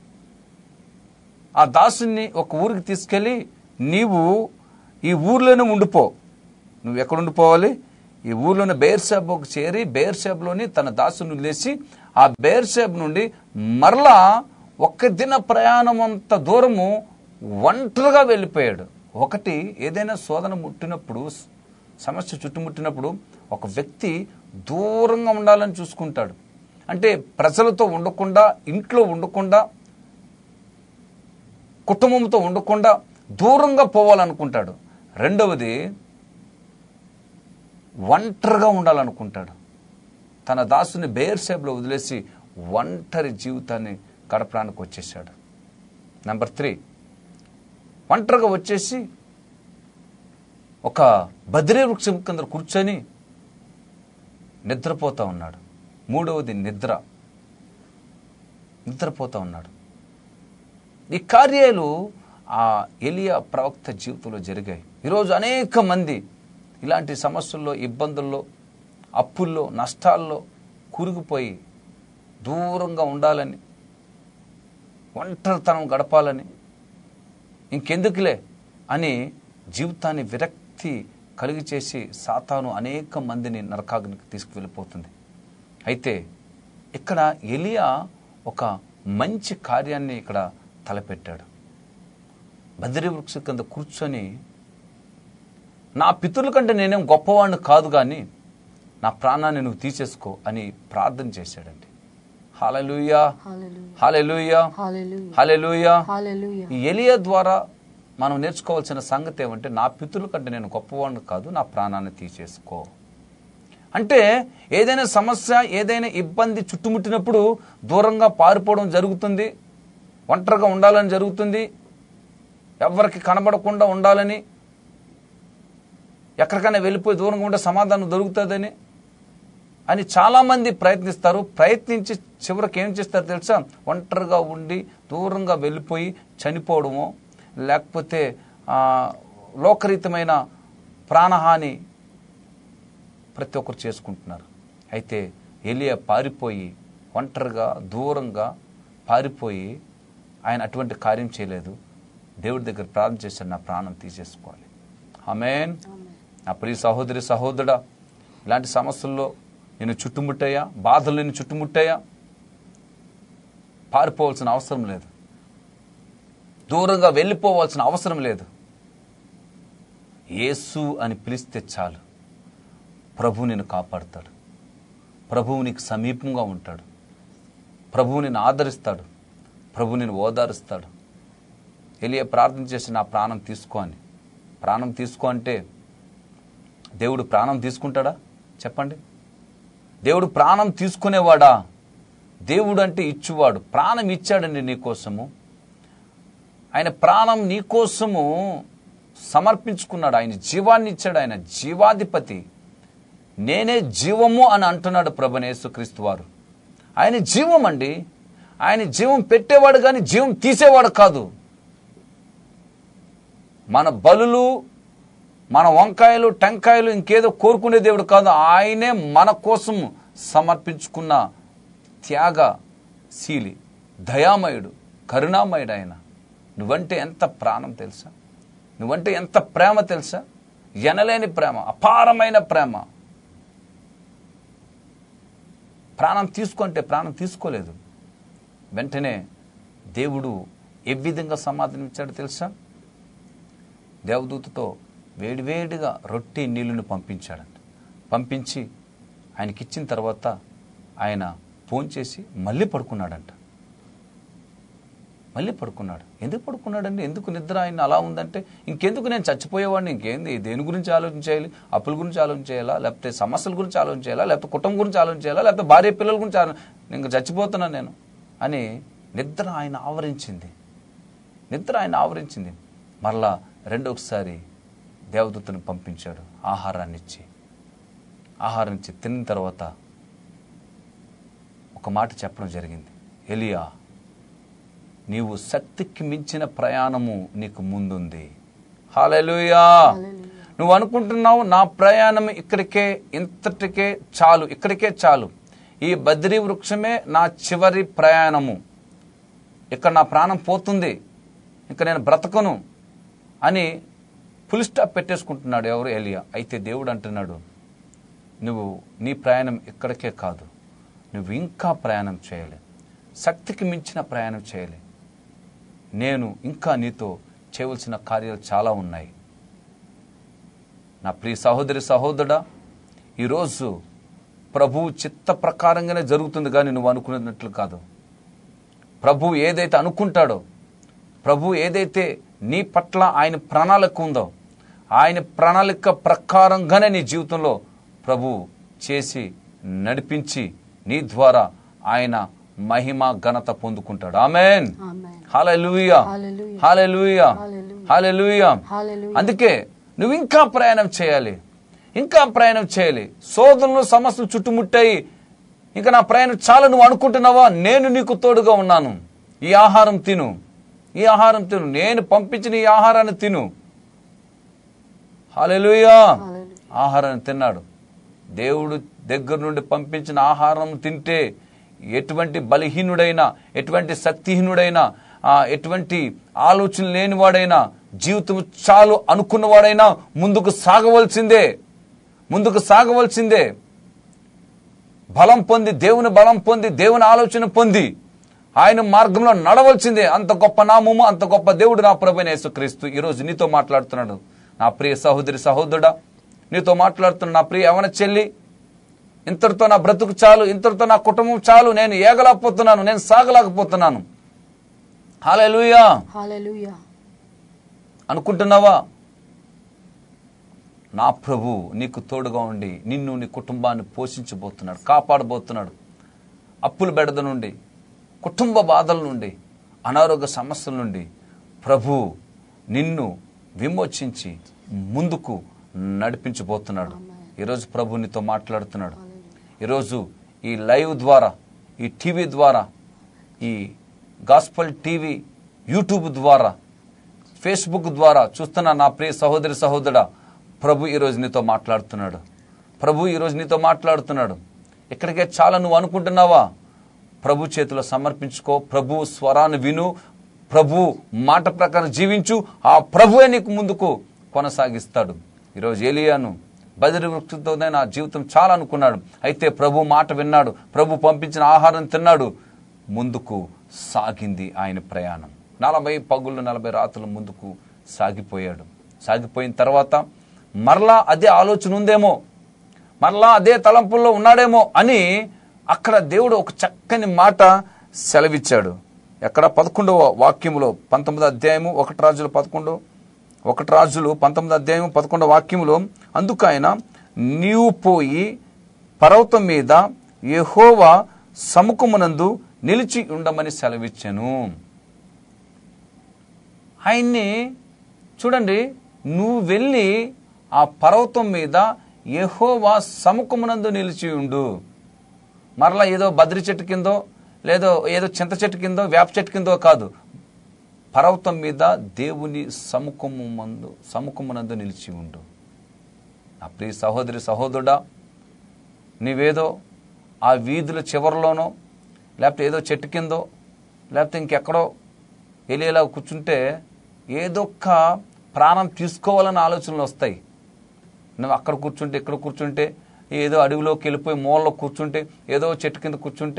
ఆ దాసుని ఒక ఊరికి తీసుకెళ్ళి నీవు ఈ ఊర్లోనే ఉండిపో నువ్వు ఎక్కడ ఉండిపోవాలి ఈ ఊర్లోనే బేర్షాబ్కి చేరి బేర్షాబ్లోని తన దాసుని వదిలేసి ఆ బేర్షాబ్ నుండి మరలా ఒక్క దిన ప్రయాణం అంత దూరము ఒంటరిగా వెళ్ళిపోయాడు ఒకటి ఏదైనా శోధన ముట్టినప్పుడు సమస్య చుట్టుముట్టినప్పుడు ఒక వ్యక్తి దూరంగా ఉండాలని చూసుకుంటాడు అంటే ప్రజలతో ఉండకుండా ఇంట్లో ఉండకుండా కుటుంబంతో ఉండకుండా దూరంగా పోవాలనుకుంటాడు రెండవది ఒంటరిగా ఉండాలనుకుంటాడు తన దాసుని బేర్ షేప్లో వదిలేసి ఒంటరి జీవితాన్ని గడపడానికి వచ్చేసాడు నెంబర్ త్రీ ఒంటరిగా వచ్చేసి ఒక బద్రీ వృక్షం కింద కూర్చొని నిద్రపోతా ఉన్నాడు మూడవది నిద్ర నిద్రపోతా ఉన్నాడు ఈ కార్యాలు ఆ ఎలియా ప్రవక్త జీవితంలో జరిగాయి ఈరోజు అనేక మంది ఇలాంటి సమస్యల్లో ఇబ్బందుల్లో అప్పుల్లో నష్టాల్లో కూరుకుపోయి దూరంగా ఉండాలని ఒంటరితనం గడపాలని ఇంకెందుకులే అని జీవితాన్ని విరక్తి కలిగి చేసి సాతాను అనేక మందిని నరకాగ్నికి తీసుకువెళ్ళిపోతుంది అయితే ఇక్కడ ఎలియా ఒక మంచి కార్యాన్ని ఇక్కడ తలపెట్టాడు బద్రీ వృక్ష కింద కూర్చొని నా పితరుల కంటే నేనేం గొప్పవాడిని కాదు కానీ నా ప్రాణాన్ని నువ్వు తీసేసుకో అని ప్రార్థన చేశాడండి hallelujah hallelujah hallelujah hallelujah hallelujah hallelujah ఈ ఎలియా ద్వారా మనం నేర్చుకోవాల్సిన సంగతి ఏమంటే నా పితరుల కంటే నేను గొప్పవాడిని కాదు నా ప్రాణాన్ని తీసేసుకో అంటే ఏదైనా సమస్య ఏదైనా ఇబ్బంది చుట్టుముట్టినప్పుడు దూరంగా పారిపోవడం జరుగుతుంది ఒంటరిగా ఉండాలని జరుగుతుంది ఎవరికి కనబడకుండా ఉండాలని ఎక్కడికైనా వెళ్ళిపోయి దూరంగా ఉండే సమాధానం దొరుకుతుందని అని చాలామంది ప్రయత్నిస్తారు ప్రయత్నించి చివరికి ఏం చేస్తారు తెలుసా ఒంటరిగా ఉండి దూరంగా వెళ్ళిపోయి చనిపోవడమో లేకపోతే ఆ, లోకరీతమైన ప్రాణహాని ప్రతి ఒక్కరు చేసుకుంటున్నారు అయితే ఎలియా పారిపోయి ఒంటరిగా దూరంగా పారిపోయి ఆయన అటువంటి కార్యం చేయలేదు దేవుడి దగ్గర ప్రార్థన చేశాడు నా ప్రాణం తీసేసుకోవాలి ఆమెన్ నా ప్రియ సహోదరి సహోదరుడా ఇలాంటి సమస్యల్లో నేను చుట్టుముట్టాయా బాధలు నేను చుట్టుముట్టాయా పారిపోవాల్సిన అవసరం లేదు దూరంగా వెళ్ళిపోవాల్సిన అవసరం లేదు యేసు అని పిలిస్తే చాలు ప్రభు నిన్ను కాపాడుతాడు ప్రభువు నీకు సమీపంగా ఉంటాడు ప్రభువు నిన్ను ఆదరిస్తాడు ప్రభు నిన్ను ఓదారుస్తాడు ఎలియ ప్రార్థన చేసి నా ప్రాణం తీసుకో అని ప్రాణం తీసుకో అంటే దేవుడు ప్రాణం తీసుకుంటాడా చెప్పండి దేవుడు ప్రాణం తీసుకునేవాడా దేవుడు అంటే ఇచ్చువాడు ప్రాణం ఇచ్చాడండి నీకోసము ఆయన ప్రాణం నీకోసము సమర్పించుకున్నాడు ఆయన జీవాన్ని ఇచ్చాడు ఆయన జీవాధిపతి నేనే జీవము అని అంటున్నాడు ప్రభనేసుక్రీస్తు వారు ఆయన జీవం అండి ఆయన జీవం పెట్టేవాడు కానీ జీవం తీసేవాడు కాదు మన బలులు మన వంకాయలు టెంకాయలు ఇంకేదో కోరుకునే దేవుడు కాదు ఆయనే మన కోసం సమర్పించుకున్న త్యాగశీలి దయామయుడు కరుణామయుడు ఆయన నువ్వంటే ఎంత ప్రాణం తెలుసా నువ్వంటే ఎంత ప్రేమ తెలుసా ఎనలేని ప్రేమ అపారమైన ప్రేమ ప్రాణం తీసుకుంటే ప్రాణం తీసుకోలేదు వెంటనే దేవుడు ఏ విధంగా సమాధానం ఇచ్చాడో తెలుసా దేవదూతతో వేడివేడిగా రొట్టె నీళ్లను పంపించాడంట పంపించి ఆయనకి ఇచ్చిన తర్వాత ఆయన ఫోన్ చేసి మళ్ళీ పడుకున్నాడంట మళ్ళీ పడుకున్నాడు ఎందుకు పడుకున్నాడండి ఎందుకు నిద్ర ఆయన అలా ఉందంటే ఇంకెందుకు నేను చచ్చిపోయేవాడిని ఇంకేంది దేని గురించి ఆలోచించాలి అప్పుల గురించి ఆలోచించాలా లేకపోతే సమస్యల గురించి ఆలోచించాలా లేకపోతే కుటుంబం గురించి ఆలోచించాలా లేకపోతే భార్య పిల్లల గురించి ఆలో- ఇంకా చచ్చిపోతున్నాను నేను అని నిద్ర ఆయన ఆవరించింది నిద్ర ఆయన ఆవరించింది మరలా రెండొకసారి దేవదూతను పంపించాడు ఆహారాన్ని ఇచ్చి ఆహారం ఇచ్చి తిన్న తర్వాత ఒక మాట చెప్పడం జరిగింది ఎలియా నీవు శక్తికి మించిన ప్రయాణము నీకు ముందుంది హాలెలుయా నువ్వు అనుకుంటున్నావు నా ప్రయాణం ఇక్కడికే ఇంతటికే చాలు ఇక్కడికే చాలు ఈ బద్రీ వృక్షమే నా చివరి ప్రయాణము ఇక్కడ నా ప్రాణం పోతుంది ఇంకా నేను బ్రతకను అని ఫుల్ స్టాప్ పెట్టేసుకుంటున్నాడు ఎవరు ఎలియా అయితే దేవుడు అంటున్నాడు నువ్వు నీ ప్రయాణం ఇక్కడికే కాదు నువ్వు ఇంకా ప్రయాణం చేయాలి శక్తికి మించిన ప్రయాణం చేయాలి నేను ఇంకా నీతో చేయవలసిన కార్యాలు చాలా ఉన్నాయి నా ప్రియ సహోదరి సహోదరుడా ఈరోజు ప్రభు చిత్త ప్రకారంగానే జరుగుతుంది కానీ నువ్వు అనుకున్నట్లు కాదు ప్రభు ఏదైతే అనుకుంటాడో ప్రభు ఏదైతే నీ పట్ల ఆయన ప్రణాళిక ఉందో ఆయన ప్రణాళిక ప్రకారంగానే నీ జీవితంలో ప్రభు చేసి నడిపించి నీ ద్వారా ఆయన మహిమ ఘనత పొందుకుంటాడు ఆమెన్ ఆమేన్. హల్లెలూయా హల్లెలూయా. Hallelujah hallelujah. హల్లెలూయా హల్లెలూయా. అందుకే నువ్వు ఇంకా ప్రయాణం చేయాలి ఇంకా ప్రయాణం చేయాలి శోధనలు సమస్యలు చుట్టుముట్టాయి ఇంకా నా ప్రయాణం చాలా నువ్వు అనుకుంటున్నావా నేను నీకు తోడుగా ఉన్నాను ఈ ఆహారం తిను ఈ ఆహారం తిను నేను పంపించిన ఈ ఆహారాన్ని తిను హల్లెలూయా ఆహారాన్ని తిన్నాడు దేవుడు దగ్గర నుండి పంపించిన ఆహారం తింటే ఎటువంటి బలహీనుడైనా ఎటువంటి శక్తిహీనుడైనా ఆ, ఎటువంటి ఆలోచన లేనివాడైనా జీవితం చాలు అనుకున్నవాడైనా ముందుకు సాగవలసిందే ముందుకు సాగవలసిందే బలం పొంది దేవుని బలం పొంది దేవుని ఆలోచన పొంది ఆయన మార్గంలో నడవలసిందే అంత గొప్ప నామము అంత గొప్ప దేవుడు నా ప్రభు యేసుక్రీస్తు ఈరోజు నీతో మాట్లాడుతున్నాడు నా ప్రియ సహోదరి సహోదరుడా నీతో మాట్లాడుతున్న నా ప్రియ యవన చెల్లి ఇంతటితో నా బ్రతుకు చాలు ఇంతటితో నా కుటుంబం చాలు నేను ఏగలేకపోతున్నాను నేను సాగలేకపోతున్నాను హాలూయా హల్లెలూయా అనుకుంటున్నావా నా ప్రభు నీకు తోడుగా ఉండి నిన్ను నీ కుటుంబాన్ని పోషించబోతున్నాడు కాపాడబోతున్నాడు అప్పుల బెడద నుండి కుటుంబ బాధల నుండి అనారోగ్య సమస్యల నుండి ప్రభు నిన్ను విమోచించి ముందుకు నడిపించబోతున్నాడు ఈరోజు ప్రభు నీతో మాట్లాడుతున్నాడు ఈరోజు ఈ లైవ్ ద్వారా ఈ టీవీ ద్వారా ఈ గాస్పల్ టీవీ యూట్యూబ్ ద్వారా ఫేస్బుక్ ద్వారా చూస్తున్న నా ప్రియ సహోదరి సహోదరుడా ప్రభు ఈరోజు నీతో మాట్లాడుతున్నాడు ప్రభు ఈరోజు నీతో మాట్లాడుతున్నాడు ఇక్కడికే చాలా నువ్వు అనుకుంటున్నావా ప్రభు చేతిలో సమర్పించుకో ప్రభు స్వరాన్ని విను ప్రభు మాట ప్రకారం జీవించు ఆ ప్రభువే నీకు ముందుకు కొనసాగిస్తాడు ఈరోజు ఏలియాను బదిరి వృక్షంతోనే నా జీవితం చాలా అనుకున్నాడు అయితే ప్రభు మాట విన్నాడు ప్రభు పంపించిన ఆహారం తిన్నాడు ముందుకు సాగింది ఆయన ప్రయాణం నలభై పగుళ్ళు నలభై రాత్రులు ముందుకు సాగిపోయాడు సాగిపోయిన తర్వాత మరలా అదే ఆలోచన ఉందేమో మరలా అదే తలంపుల్లో ఉన్నాడేమో అని అక్కడ దేవుడు ఒక చక్కని మాట సెలవిచ్చాడు ఎక్కడ పదకొండవ వాక్యములో పంతొమ్మిది అధ్యాయము ఒకటి రాజులు పదకొండు ఒకటి రాజులు పంతొమ్మిది అధ్యాయం పదకొండవ వాక్యములో అందుకు ఆయన నీవు పోయి పర్వతం మీద యెహోవా సముఖమునందు నిలిచి ఉండమని సెలవిచ్చాను ఆయన్ని చూడండి నువ్వు వెళ్ళి ఆ పర్వతం మీద యెహోవా సముఖమునందు నిలిచి ఉండు మరలా ఏదో బద్రి చెట్టు కిందో లేదో ఏదో చింత చెట్టు కిందో వేప చెట్టు కిందో కాదు పర్వతం మీద దేవుని సముఖము మందు సముఖమునందు నిలిచి ఉండు నా ప్రియ సహోదరి సహోదరుడా నీవేదో ఆ వీధుల చివరిలోనో లేకపోతే ఏదో చెట్టు కిందో లేకపోతే ఇంకెక్కడో వెళ్ళేలా కూర్చుంటే ఏదో ఒక ప్రాణం తీసుకోవాలని ఆలోచనలు వస్తాయి నువ్వు అక్కడ కూర్చుంటే ఇక్కడ కూర్చుంటే ఏదో అడవిలోకి వెళ్ళిపోయి మూలలో కూర్చుంటే ఏదో చెట్టు కింద కూర్చుంటే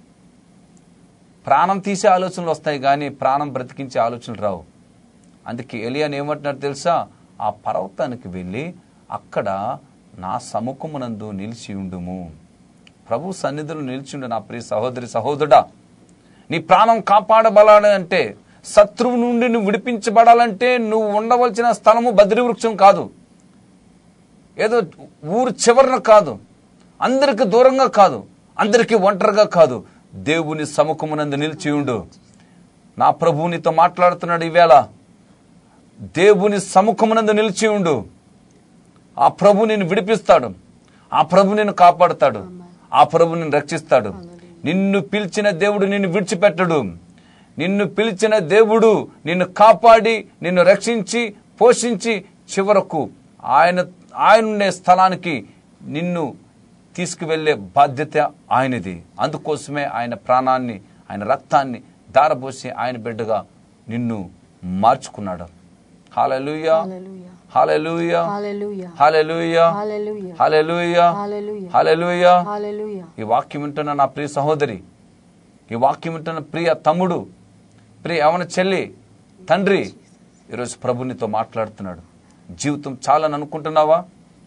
ప్రాణం తీసే ఆలోచనలు వస్తాయి కానీ ప్రాణం బ్రతికించే ఆలోచనలు రావు అందుకే ఎలియాని ఏమంటున్నాడు తెలుసా ఆ పర్వతానికి వెళ్ళి అక్కడ నా సముఖమునందు నిలిచి ఉండుము ప్రభు సన్నిధిలో నిలిచి ఉండు నా ప్రియ సహోదరి సహోదరుడా నీ ప్రాణం కాపాడబడాలంటే శత్రువు నుండి నువ్వు విడిపించబడాలంటే నువ్వు ఉండవలసిన స్థలము బద్రి వృక్షం కాదు ఏదో ఊరు చివరన కాదు అందరికి దూరంగా కాదు అందరికి ఒంటరిగా కాదు దేవుని సముఖమునందు నిలిచి ఉండు నా ప్రభువు నీతో మాట్లాడుతున్నాడు ఈవేళ దేవుని సముఖమునందు నిలిచి ఉండు ఆ ప్రభు నిన్ను విడిపిస్తాడు ఆ ప్రభు నిన్ను కాపాడుతాడు ఆ ప్రభు నిన్ను రక్షిస్తాడు నిన్ను పిలిచిన దేవుడు నిన్ను విడిచిపెట్టడు నిన్ను పిలిచిన దేవుడు నిన్ను కాపాడి నిన్ను రక్షించి పోషించి చివరకు ఆయన ఆయన ఉండే స్థలానికి నిన్ను తీసుకువెళ్ళే బాధ్యత ఆయనది అందుకోసమే ఆయన ప్రాణాన్ని ఆయన రక్తాన్ని దారపోసి ఆయన బిడ్డగా నిన్ను మార్చుకున్నాడు hallelujah hallelujah hallelujah hallelujah hallelujah hallelujah hallelujah hallelujah hallelujah hallelujah ఈ వాక్యం వింటున్న నా ప్రియ సహోదరి ఈ వాక్యం వింటున్న ప్రియ తమ్ముడు ప్రియ యవన చెల్లి తండ్రి ఈరోజు ప్రభునితో మాట్లాడుతున్నాడు జీవితం చాలని అనుకుంటున్నావా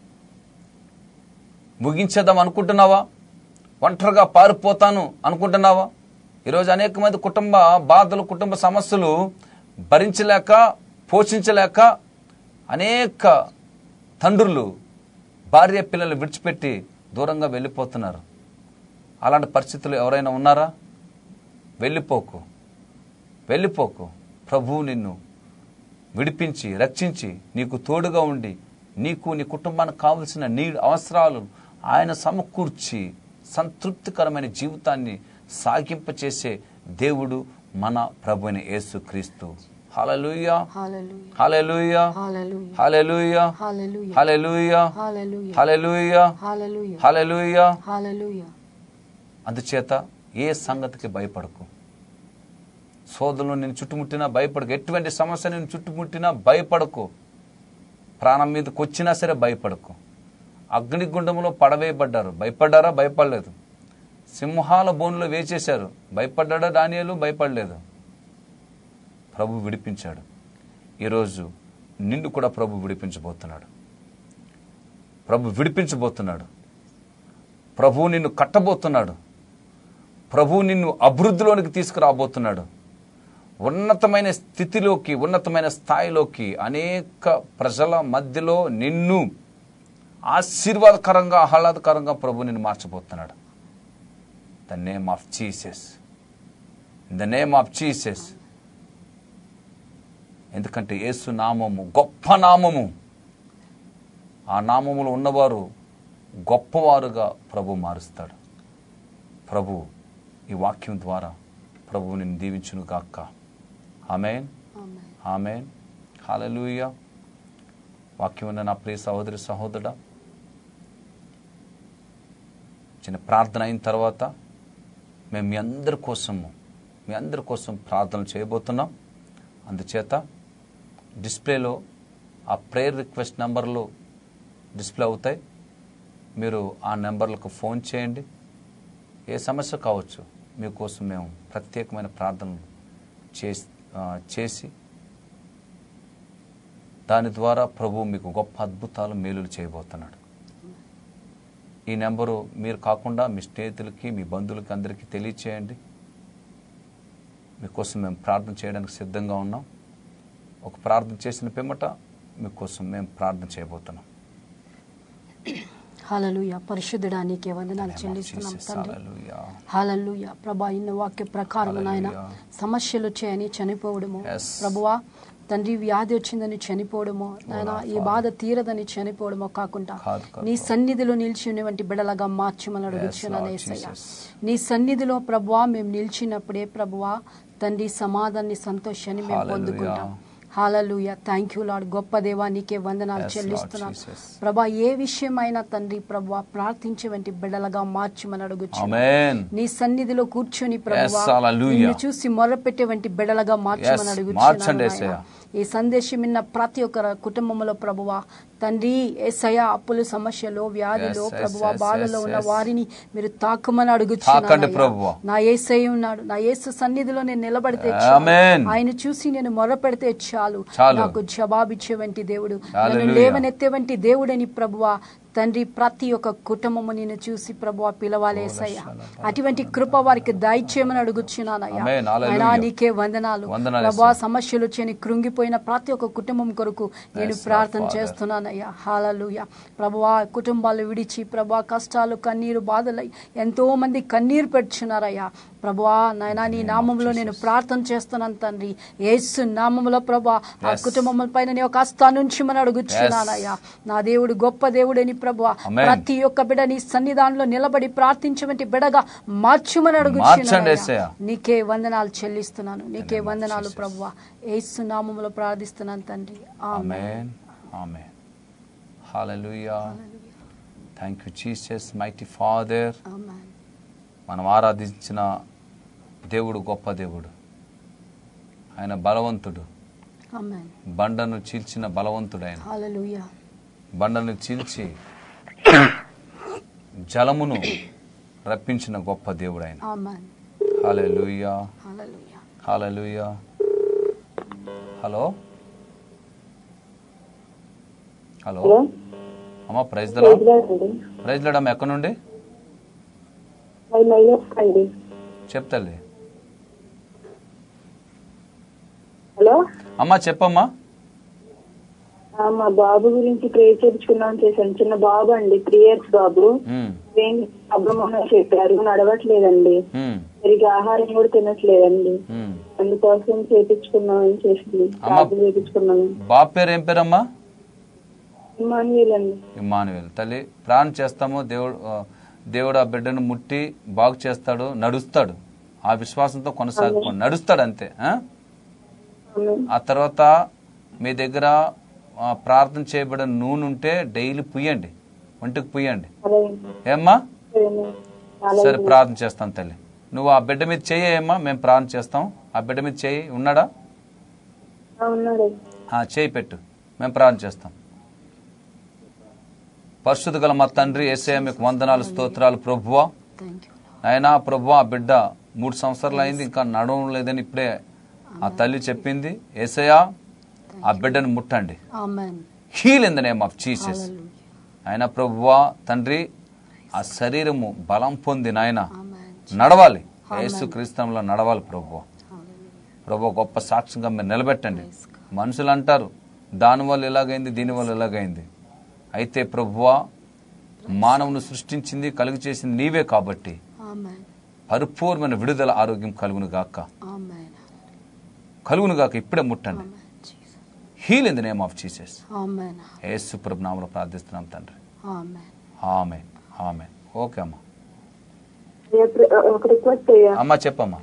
ముగించేద్దాం అనుకుంటున్నావా ఒంటరిగా పారిపోతాను అనుకుంటున్నావా ఈరోజు అనేక మంది కుటుంబ బాధలు కుటుంబ సమస్యలు భరించలేక పోషించలేక అనేక తండ్రులు భార్య పిల్లలు విడిచిపెట్టి దూరంగా వెళ్ళిపోతున్నారు అలాంటి పరిస్థితులు ఎవరైనా ఉన్నారా వెళ్ళిపోకు వెళ్ళిపోకు ప్రభువు నిన్ను విడిపించి రక్షించి నీకు తోడుగా ఉండి నీకు నీ కుటుంబానికి కావలసిన నీ అవసరాలు ఆయన సమకూర్చి సంతృప్తికరమైన జీవితాన్ని సాగింపచేసే దేవుడు మన ప్రభు అయిన యేసు క్రీస్తు హలలుయా హల్లెలూయా హలలుయా హల్లెలూయా హలలుయా హల్లెలూయా హలలుయా హల్లెలూయా హలలుయా హలలుయా హల్లెలూయా అందుచేత ఏ సంగతికి భయపడకు సోదరులు నేను చుట్టుముట్టినా భయపడకు ఎటువంటి సమస్య నేను చుట్టుముట్టినా భయపడకు ప్రాణం మీదకి వచ్చినా సరే భయపడకు అగ్నిగుండంలో పడవేయబడ్డారు భయపడ్డారా భయపడలేదు సింహాల బోన్లో వేచేశారు భయపడ్డాడా దానియాలు భయపడలేదు ప్రభు విడిపించాడు ఈరోజు నిన్ను కూడా ప్రభు విడిపించబోతున్నాడు ప్రభు విడిపించబోతున్నాడు ప్రభు నిన్ను కట్టబోతున్నాడు ప్రభు నిన్ను అభివృద్ధిలోనికి తీసుకురాబోతున్నాడు ఉన్నతమైన స్థితిలోకి ఉన్నతమైన స్థాయిలోకి అనేక ప్రజల మధ్యలో నిన్ను ఆశీర్వాదకరంగా ఆహ్లాదకరంగా ప్రభు నిన్ను మార్చబోతున్నాడు the name of Jesus the name of Jesus ఎందుకంటే యేసు నామము గొప్ప నామము ఆ నామములో ఉన్నవారు గొప్పవారుగా ప్రభు మారుస్తాడు ప్రభు ఈ వాక్యం ద్వారా ప్రభువు నిన్ను దీవించును గాక ఆమెన్ ఆమెన్ హాలలుయ వాక్యం ఉన్న నా ప్రియ సహోదరి సహోదరుడా చిన్న ప్రార్థన అయిన తర్వాత మేము మీ అందరి కోసము మీ అందరి కోసం ప్రార్థన చేయబోతున్నాం అందుచేత డిస్ప్లేలో ఆ ప్రేయర్ రిక్వెస్ట్ నెంబర్లో డిస్ప్లే అవుతాయి మీరు ఆ నెంబర్లకు ఫోన్ చేయండి ఏ సమస్య కావచ్చు మీకోసం మేము ప్రత్యేకమైన ప్రార్థనలు చేసి ఆ, చేసి దాని ద్వారా ప్రభు మీకు గొప్ప అద్భుతాలు మేలులు చేయబోతున్నాడు ఈ నెంబరు మీరు కాకుండా మీ స్నేహితులకి మీ బంధువులకి అందరికీ తెలియచేయండి మీకోసం మేము ప్రార్థన చేయడానికి సిద్ధంగా ఉన్నాం ఒక ప్రార్థన చేసిన పిమ్మట మీకోసం మేము ప్రార్థన చేయబోతున్నాం హలలుయ పరిశుద్ధుడా నీకే వందనాలు చెల్లిస్తున్నాం Jesus, తండ్రి hallelujah. హలలుయ ప్రభా ఇన్న వాక్య ప్రకారం నాయన Hallelujah. సమస్యలు చేయని చనిపోవడము Yes. ప్రభువా తండ్రి వ్యాధి వచ్చిందని చనిపోవడము నాయన ఈ బాధ తీరదని చనిపోవడమో కాకుండా కాదు, కాదు, నీ సన్నిధిలో నిలిచి ఉన్నటువంటి బిడలగా మార్చమని అడుగుచున్నాను Lord యేసయ్య Jesus. నీ సన్నిధిలో ప్రభువా మేము నిలిచినప్పుడే ప్రభువా తండ్రి సమాధాన్ని సంతోషాన్ని మేము Hallelujah. పొందుకుంటాం హాలలుయ థ్యాంక్ యూ లాడ్ గొప్ప దేవా నీకే వందనాలు Yes, Lord చెల్లిస్తున్నాం Jesus. ప్రభా ఏ విషయమైనా తండ్రి ప్రభా ప్రార్థించేవంటి బిడ్డలుగా మార్చమని అడుగుచు ఆమేన్ నీ సన్నిధిలో కూర్చొని ప్రభువా Yes, hallelujah. నిన్ను చూసి మొర్రపెట్టేవంటి బిడలగా మార్చమని Yes, అడుగుచున్నాను మార్చండి, నాయనా. యేసయ్య. ఈ సందేశం విన్న ప్రతి ఒక్కరి కుటుంబంలో ప్రభువా తండ్రి ఏసయ అప్పుల సమస్యలో వ్యాధిలో Yes, yes, ప్రభువా yes, బాధలో yes, ఉన్న yes. వారిని మీరు తాకమని తాకండి, అడుగుచున్నాను ప్రభువా. నా ఏసయ్య ఉన్నాడు నా యేసు సన్నిధిలో నేను నిలబడితే చాలు. ఆమేన్. ఆయన చూసి నేను మొర్రపెడితే చాలు చాలు. నాకు జవాబిచ్చేవంటి దేవుడు నన్ను హల్లెలూయా. లేవనెత్తేవంటి దేవుడని ప్రభువా తండ్రి ప్రతి ఒక్క కుటుంబము నిన్ను చూసి ప్రభువా పిలవాలేసయ్యా అటువంటి కృప వారికి దయచేయమని అడుగుచున్నానయ్యా ఆమేన్. హల్లెలూయా. అయినా నీకే వందనాలు వందనాలు ప్రభా యేసయ్య. సమస్యలు వచ్చని కృంగిపోయిన ప్రతి ఒక్క కుటుంబం కొరకు నేను Yes, ప్రార్థన Father. చేస్తున్నానయ్యా హాలలుయ ప్రభువా కుటుంబాలు విడిచి ప్రభా కష్టాలు కన్నీరు బాధలై ఎంతో మంది కన్నీరు పెడుచున్నారయ్యా ప్రభువా నాయనా నీ నామంలో నేను ప్రార్థన చేస్తున్నాను తండ్రి యేసు నామంలో ప్రభా ఆ Yes. కుటుంబం పైన నీ ఒక హస్తాన్ని ఉంచమని అడుగుచున్నానయ్యా నా దేవుడు గొప్ప దేవుడని ప్రభువా Amen. ప్రతి ఒక్క బిడ నీ సన్నిధానంలో నిలబడి ప్రార్థించమంటి బిడగా మార్చుమని మార్చండి అడుగుచున్నానయ్యా యేసయ్య. నీకే వందనాలు చెల్లిస్తున్నాను నీకే name of వందనాలు Jesus. ప్రభువా యేసు నామములో ప్రార్థిస్తున్నాను తండ్రి ఆమె Amen. Amen. Hallelujah. Thank you, Jesus, mighty Father. మనం ఆరాధించిన దేవుడు గొప్ప దేవుడు ఆయన బలవంతుడు ఆమె బండను చీల్చిన బలవంతుడు ఆయన హల్లెలూయా బండను చీల్చి జలమును రప్పించిన గొప్ప దేవుడు ఆయన ఆమె hallelujah hallelujah hallelujah hello hello అమ్మ ప్రైజ్ దలా ప్రైజ్ లడమ్మ ఎక్కడ నుండి అండి చెప్తల్లి హలో అమ్మ చెప్పమ్మా ఆ, మా బాబు గురించి ప్రే చేయించుకున్నాం చేశాను చిన్న బాబు అండి త్రీ ఇయర్స్ బాబు ఉమ్, ఏం ప్రాబ్లం అని చెప్పారు నడవట్లేదండి ఉమ్, సరిగ్గా ఆహారం కూడా తినట్లేదండి ఉమ్. అందుకోసం చేపించుకున్నామని చేసింది అమ్మ. ప్రార్థన చేపించుకున్నాము బాబు పేరు ఏం పేరమ్మా ఇమానుయేల్ అండి ఇమ్మానువేల్ తల్లి ప్రాణం చేస్తాము దేవుడు ఆ, దేవుడు ఆ బిడ్డను ముట్టి బాగు చేస్తాడు నడుస్తాడు ఆ విశ్వాసంతో కొనసాగుకోండి నడుస్తాడు అంతే ఆ? ఆమేన్. ఆ తర్వాత మీ దగ్గర ఆ, ప్రార్థన చేయబడిన నూనె ఉంటే డైలీ పుయ్యండి ఒంటికి పుయ్యండి అలాగే ఏమ్మా సరేనా? అలాగే సరే ప్రార్థన చేస్తాం తల్లి నువ్వు ఆ బిడ్డ మీద చెయ్యి ఏమ్మా మేము ప్రార్థన చేస్తాం ఆ బిడ్డ మీద చెయ్యి ఉన్నాడా ఆ, ఉన్నాడు ఆ, చేయి పెట్టు మేము ప్రార్థన చేస్తాం పరిశుద్ధ గల మా తండ్రి ఏసయ్య మీకు వందనాలు స్తోత్రాలు ప్రభువా థ్యాంక్ యూ నాయనా ప్రభువా ఆ బిడ్డ మూడు సంవత్సరాలు అయింది ఇంకా నడవడం లేదని ఇప్పుడే ఆ తల్లి చెప్పింది ఏసయ్య ఆ బిడ్డను ముట్టండి amen heal in the name of Jesus ఆయన ప్రభువా తండ్రి ఆ శరీరము బలం పొంది నాయన ఆమెన్ నడవాలి యేసు క్రీస్తులో నడవాలి ప్రభువా ప్రభు గొప్ప సాక్ష్యంగా మీరు నిలబెట్టండి మనుషులు అంటారు దానివల్ల ఇలాగైంది దీనివల్ల ఇలాగైంది అయితే ప్రభువా మానవుని సృష్టించింది కలుగు చేసింది నీవే కాబట్టి ఆమెన్ పరిపూర్ణమైన విడుదల ఆరోగ్యం కలుగును గాక ఆమెన్ కలుగును గాక ఇప్పుడే ముట్టండి amen Jesus heal in the name of Jesus amen యేసు ప్రభు నామములో ప్రార్థిస్తున్నాం తండ్రి ఆమెన్ ఆమె ఆమె ఓకే అమ్మా రేపు ఒక రిక్వెస్ట్ అయ్యా అమ్మా చెప్పమ్మా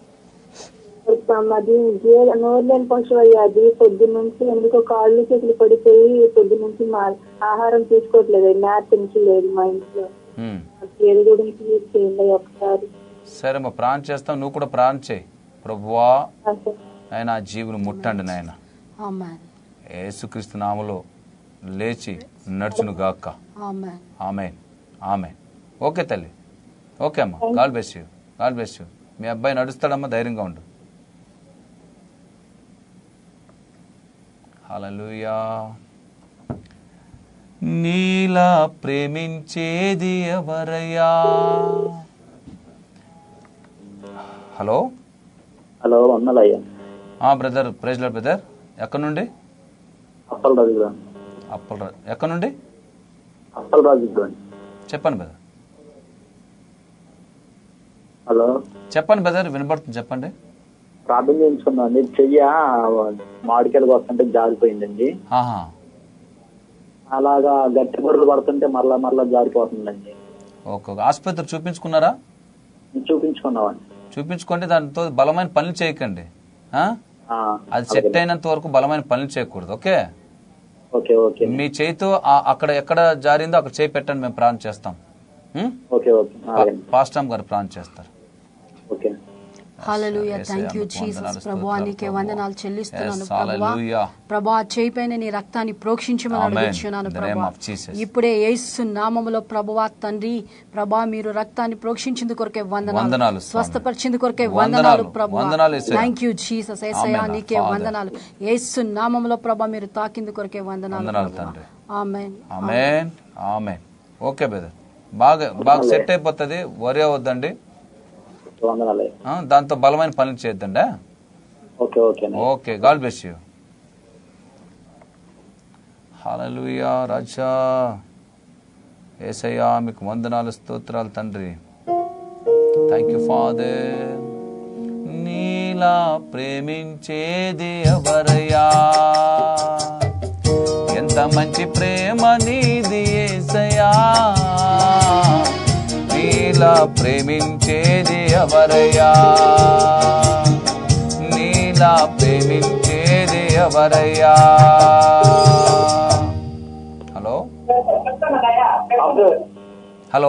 అది నోర్లేని పశువు అయ్యా అది పొద్దు నుంచి ఎందుకో కాళ్ళు చేతులు పడిపోయి పొద్దు నుంచి మా ఆహారం తీసుకోవట్లేదు మేత నుంచి లేదు మా ఇంట్లో ఉమ్. ఏది గురించి చేయండి అయ్యా ఒకసారి సరే అమ్మా ప్రాణం చేస్తాం నువ్వు కూడా ప్రాణం చేయి ప్రభువా అసలు ఆయన ఆ జీవుని ముట్టండి నాయన ఆమెన్ యేసుక్రీస్తు నామలో లేచి నడుచును గాక ఆమె ఆమె ఆమె ఓకే తల్లి ఓకే అమ్మా God bless you God bless you మీ అబ్బాయి నడుస్తాడమ్మా ధైర్యంగా ఉండు హల్లెలూయా నీలా ప్రేమించేది ఎవరయ్యా హలో హలో వందలయ్యా ఆ బ్రదర్ ప్రైజ్ లాడ్ బ్రదర్ ఎక్కడి నుండి అప్పల్ రాజు గారు అప్పల్ ఎక్కడి నుండి అప్పల్ రాజు గారు చెప్పండి బ్రదర్ హలో చెప్పండి బ్రదర్ వినపడుతుంది చెప్పండి ప్రార్థన చేయించుకున్నాండి చెయ్య మామిడికాయలకు వస్తుంటే జారిపోయిందండి ఆహా అలాగా గట్టి బుర్రలు పడుతుంటే మరలా మరలా జారిపోతుందండి ఓకే ఓకే. ఆసుపత్రి చూపించుకున్నారా చూపించుకున్నామండి చూపించుకోండి దాంతో బలమైన పనులు చేయకండి ఆ? ఆ, అది సెట్ అయినంత వరకు బలమైన పనులు చేయకూడదు ఓకే ఓకే ఓకే మీ చేయితో ఆ- అక్కడ ఎక్కడ జారిందో అక్కడ చేయి పెట్టండి మేము ప్రాణం చేస్తాం ఉం? ఓకే ఓకే అలాగే పాస్టమ్ గారు ప్రాణం చేస్తారు ఓకే హల్లెలూయా యేసయ్య, థ్యాంక్ యూ మీకు జీసస్ వందనాలు, ప్రభా స్తోత్రాలు, నీకే ప్రభా. వందనాలు చెల్లిస్తున్నాను Yes, ప్రభా hallelujah. ప్రభా చేయిపైన నీ రక్తాన్ని ప్రోక్షించమని Amen. అడుగుచున్నాను In the name ప్రభా of Jesus. ఇప్పుడే యేసు నామములో ప్రభువా తండ్రి ప్రభా మీరు రక్తాన్ని ప్రోక్షించింది కొరకే వందనాలు వందనాలు, స్వామి. స్వస్థపరిచింది కొరకే వందనాలు, వందనాలు ప్రభా వందనాలు, యేసయ్య. థ్యాంక్ యూ జీసస్ ఏసయ్యా Amen, నీకే Father. వందనాలు యేసు నామములో ప్రభా మీరు తాకింది కొరకే వందనాలు వందనాలు, ప్రభువా. తండ్రి. Amen amen amen okay brother బాగా బాగా సెట్ అయిపోతుంది వరి అవ్వద్దండి వందనాలయ్య ఆ, దాంతో బలమైన పనులు చేయొద్దండి okay okay okay God bless you hallelujah రాజా ఏసయ్యా మీకు వందనాలు స్తోత్రాలు తండ్రి థ్యాంక్ యూ ఫాదర్ నీలా ప్రేమించేది ఎవరయ్యా ఎంత మంచి ప్రేమ నీది ఏసయ్యా నీలా ప్రేమించేది ఎవరయ్యా నీలా ప్రేమించేది ఎవరయ్యా హలో హలో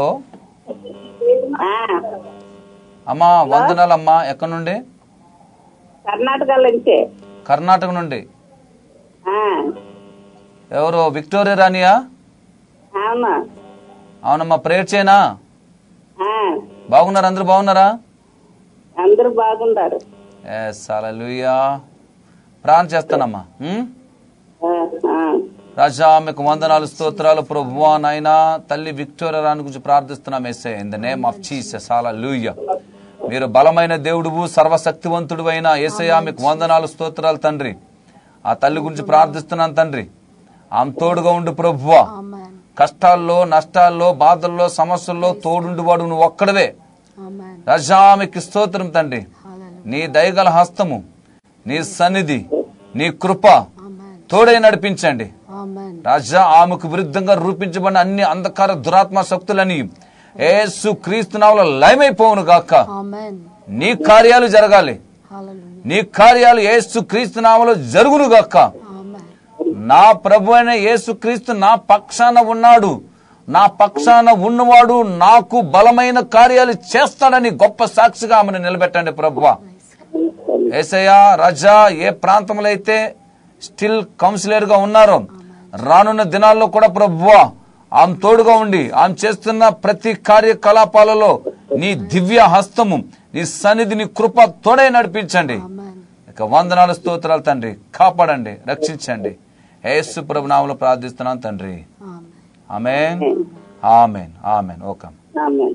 అమ్మా వందనాలమ్మా ఎక్కడి నుండి కర్ణాటక నుంచే కర్ణాటక నుండి ఆ, ఎవరు విక్టోరియా రానియా అవును అవునమ్మా ప్రేయర్ చేయనా ఆ, బాగున్నారా అందరూ బాగున్నారా అందరూ బాగున్నారు ఎస్ హల్లెలూయా ప్రార్థన చేస్తానమ్మా ఉం? ఆ, ఆ, రాజా మీకు వందనాలు స్తోత్రాలు ప్రభువా నాయనా తల్లి విక్టోరియా రాని గురించి ప్రార్థిస్తున్నాం ఎస్ఏ in the name of Jesus hallelujah మీరు బలమైన దేవుడువు సర్వశక్తివంతుడు అయిన ఏసయ్యా మీకు వందనాలు స్తోత్రాలు తండ్రి ఆ తల్లి గురించి ప్రార్థిస్తున్నాను తండ్రి ఆమె తోడుగా ఉండు ప్రభువా ఆమేన్ కష్టాల్లో నష్టాల్లో బాధల్లో సమస్యల్లో తోడుండువాడు నువ్వు ఒక్కడవే ఆమేన్ రజా మీకు స్తోత్రం తండ్రి హల్లెలూయా నీ దయగల హస్తము నీ సన్నిధి నీ కృప ఆమేన్ తోడై నడిపించండి ఆమేన్ రాజా ఆమెకు విరుద్ధంగా రూపించబడిన అన్ని అంధకార దురాత్మ శక్తులని ఏసు క్రీస్తునావులో లయమైపోవును గాక ఆమేన్ నీ కార్యాలు జరగాలి హల్లెలూయా నీ కార్యాలు ఏసు క్రీస్తునామలో జరుగును గాక ఆమేన్ నా ప్రభు అయిన యేసు క్రీస్తు నా పక్షాన ఉన్నాడు నా పక్షాన ఉన్నవాడు నాకు బలమైన కార్యాలు చేస్తాడని గొప్ప సాక్షిగా ఆమెను నిలబెట్టండి ప్రభువా ఏసయ్యా రజా ఏ ప్రాంతంలో అయితే స్టిల్ కౌన్సిలర్ గా ఉన్నారో రానున్న దినాల్లో కూడా ప్రభువా ఆమె తోడుగా ఉండి ఆమె చేస్తున్న ప్రతి కార్యకలాపాలలో నీ దివ్య హస్తము నీ సన్నిధి నీ కృప తోడై నడిపించండి ఆమేన్ ఇక వందనాలు స్తోత్రాలు తండ్రి కాపాడండి రక్షించండి యేసు ప్రభు నామములో ప్రార్థిస్తున్నాను తండ్రి amen amen amen amen okay amen.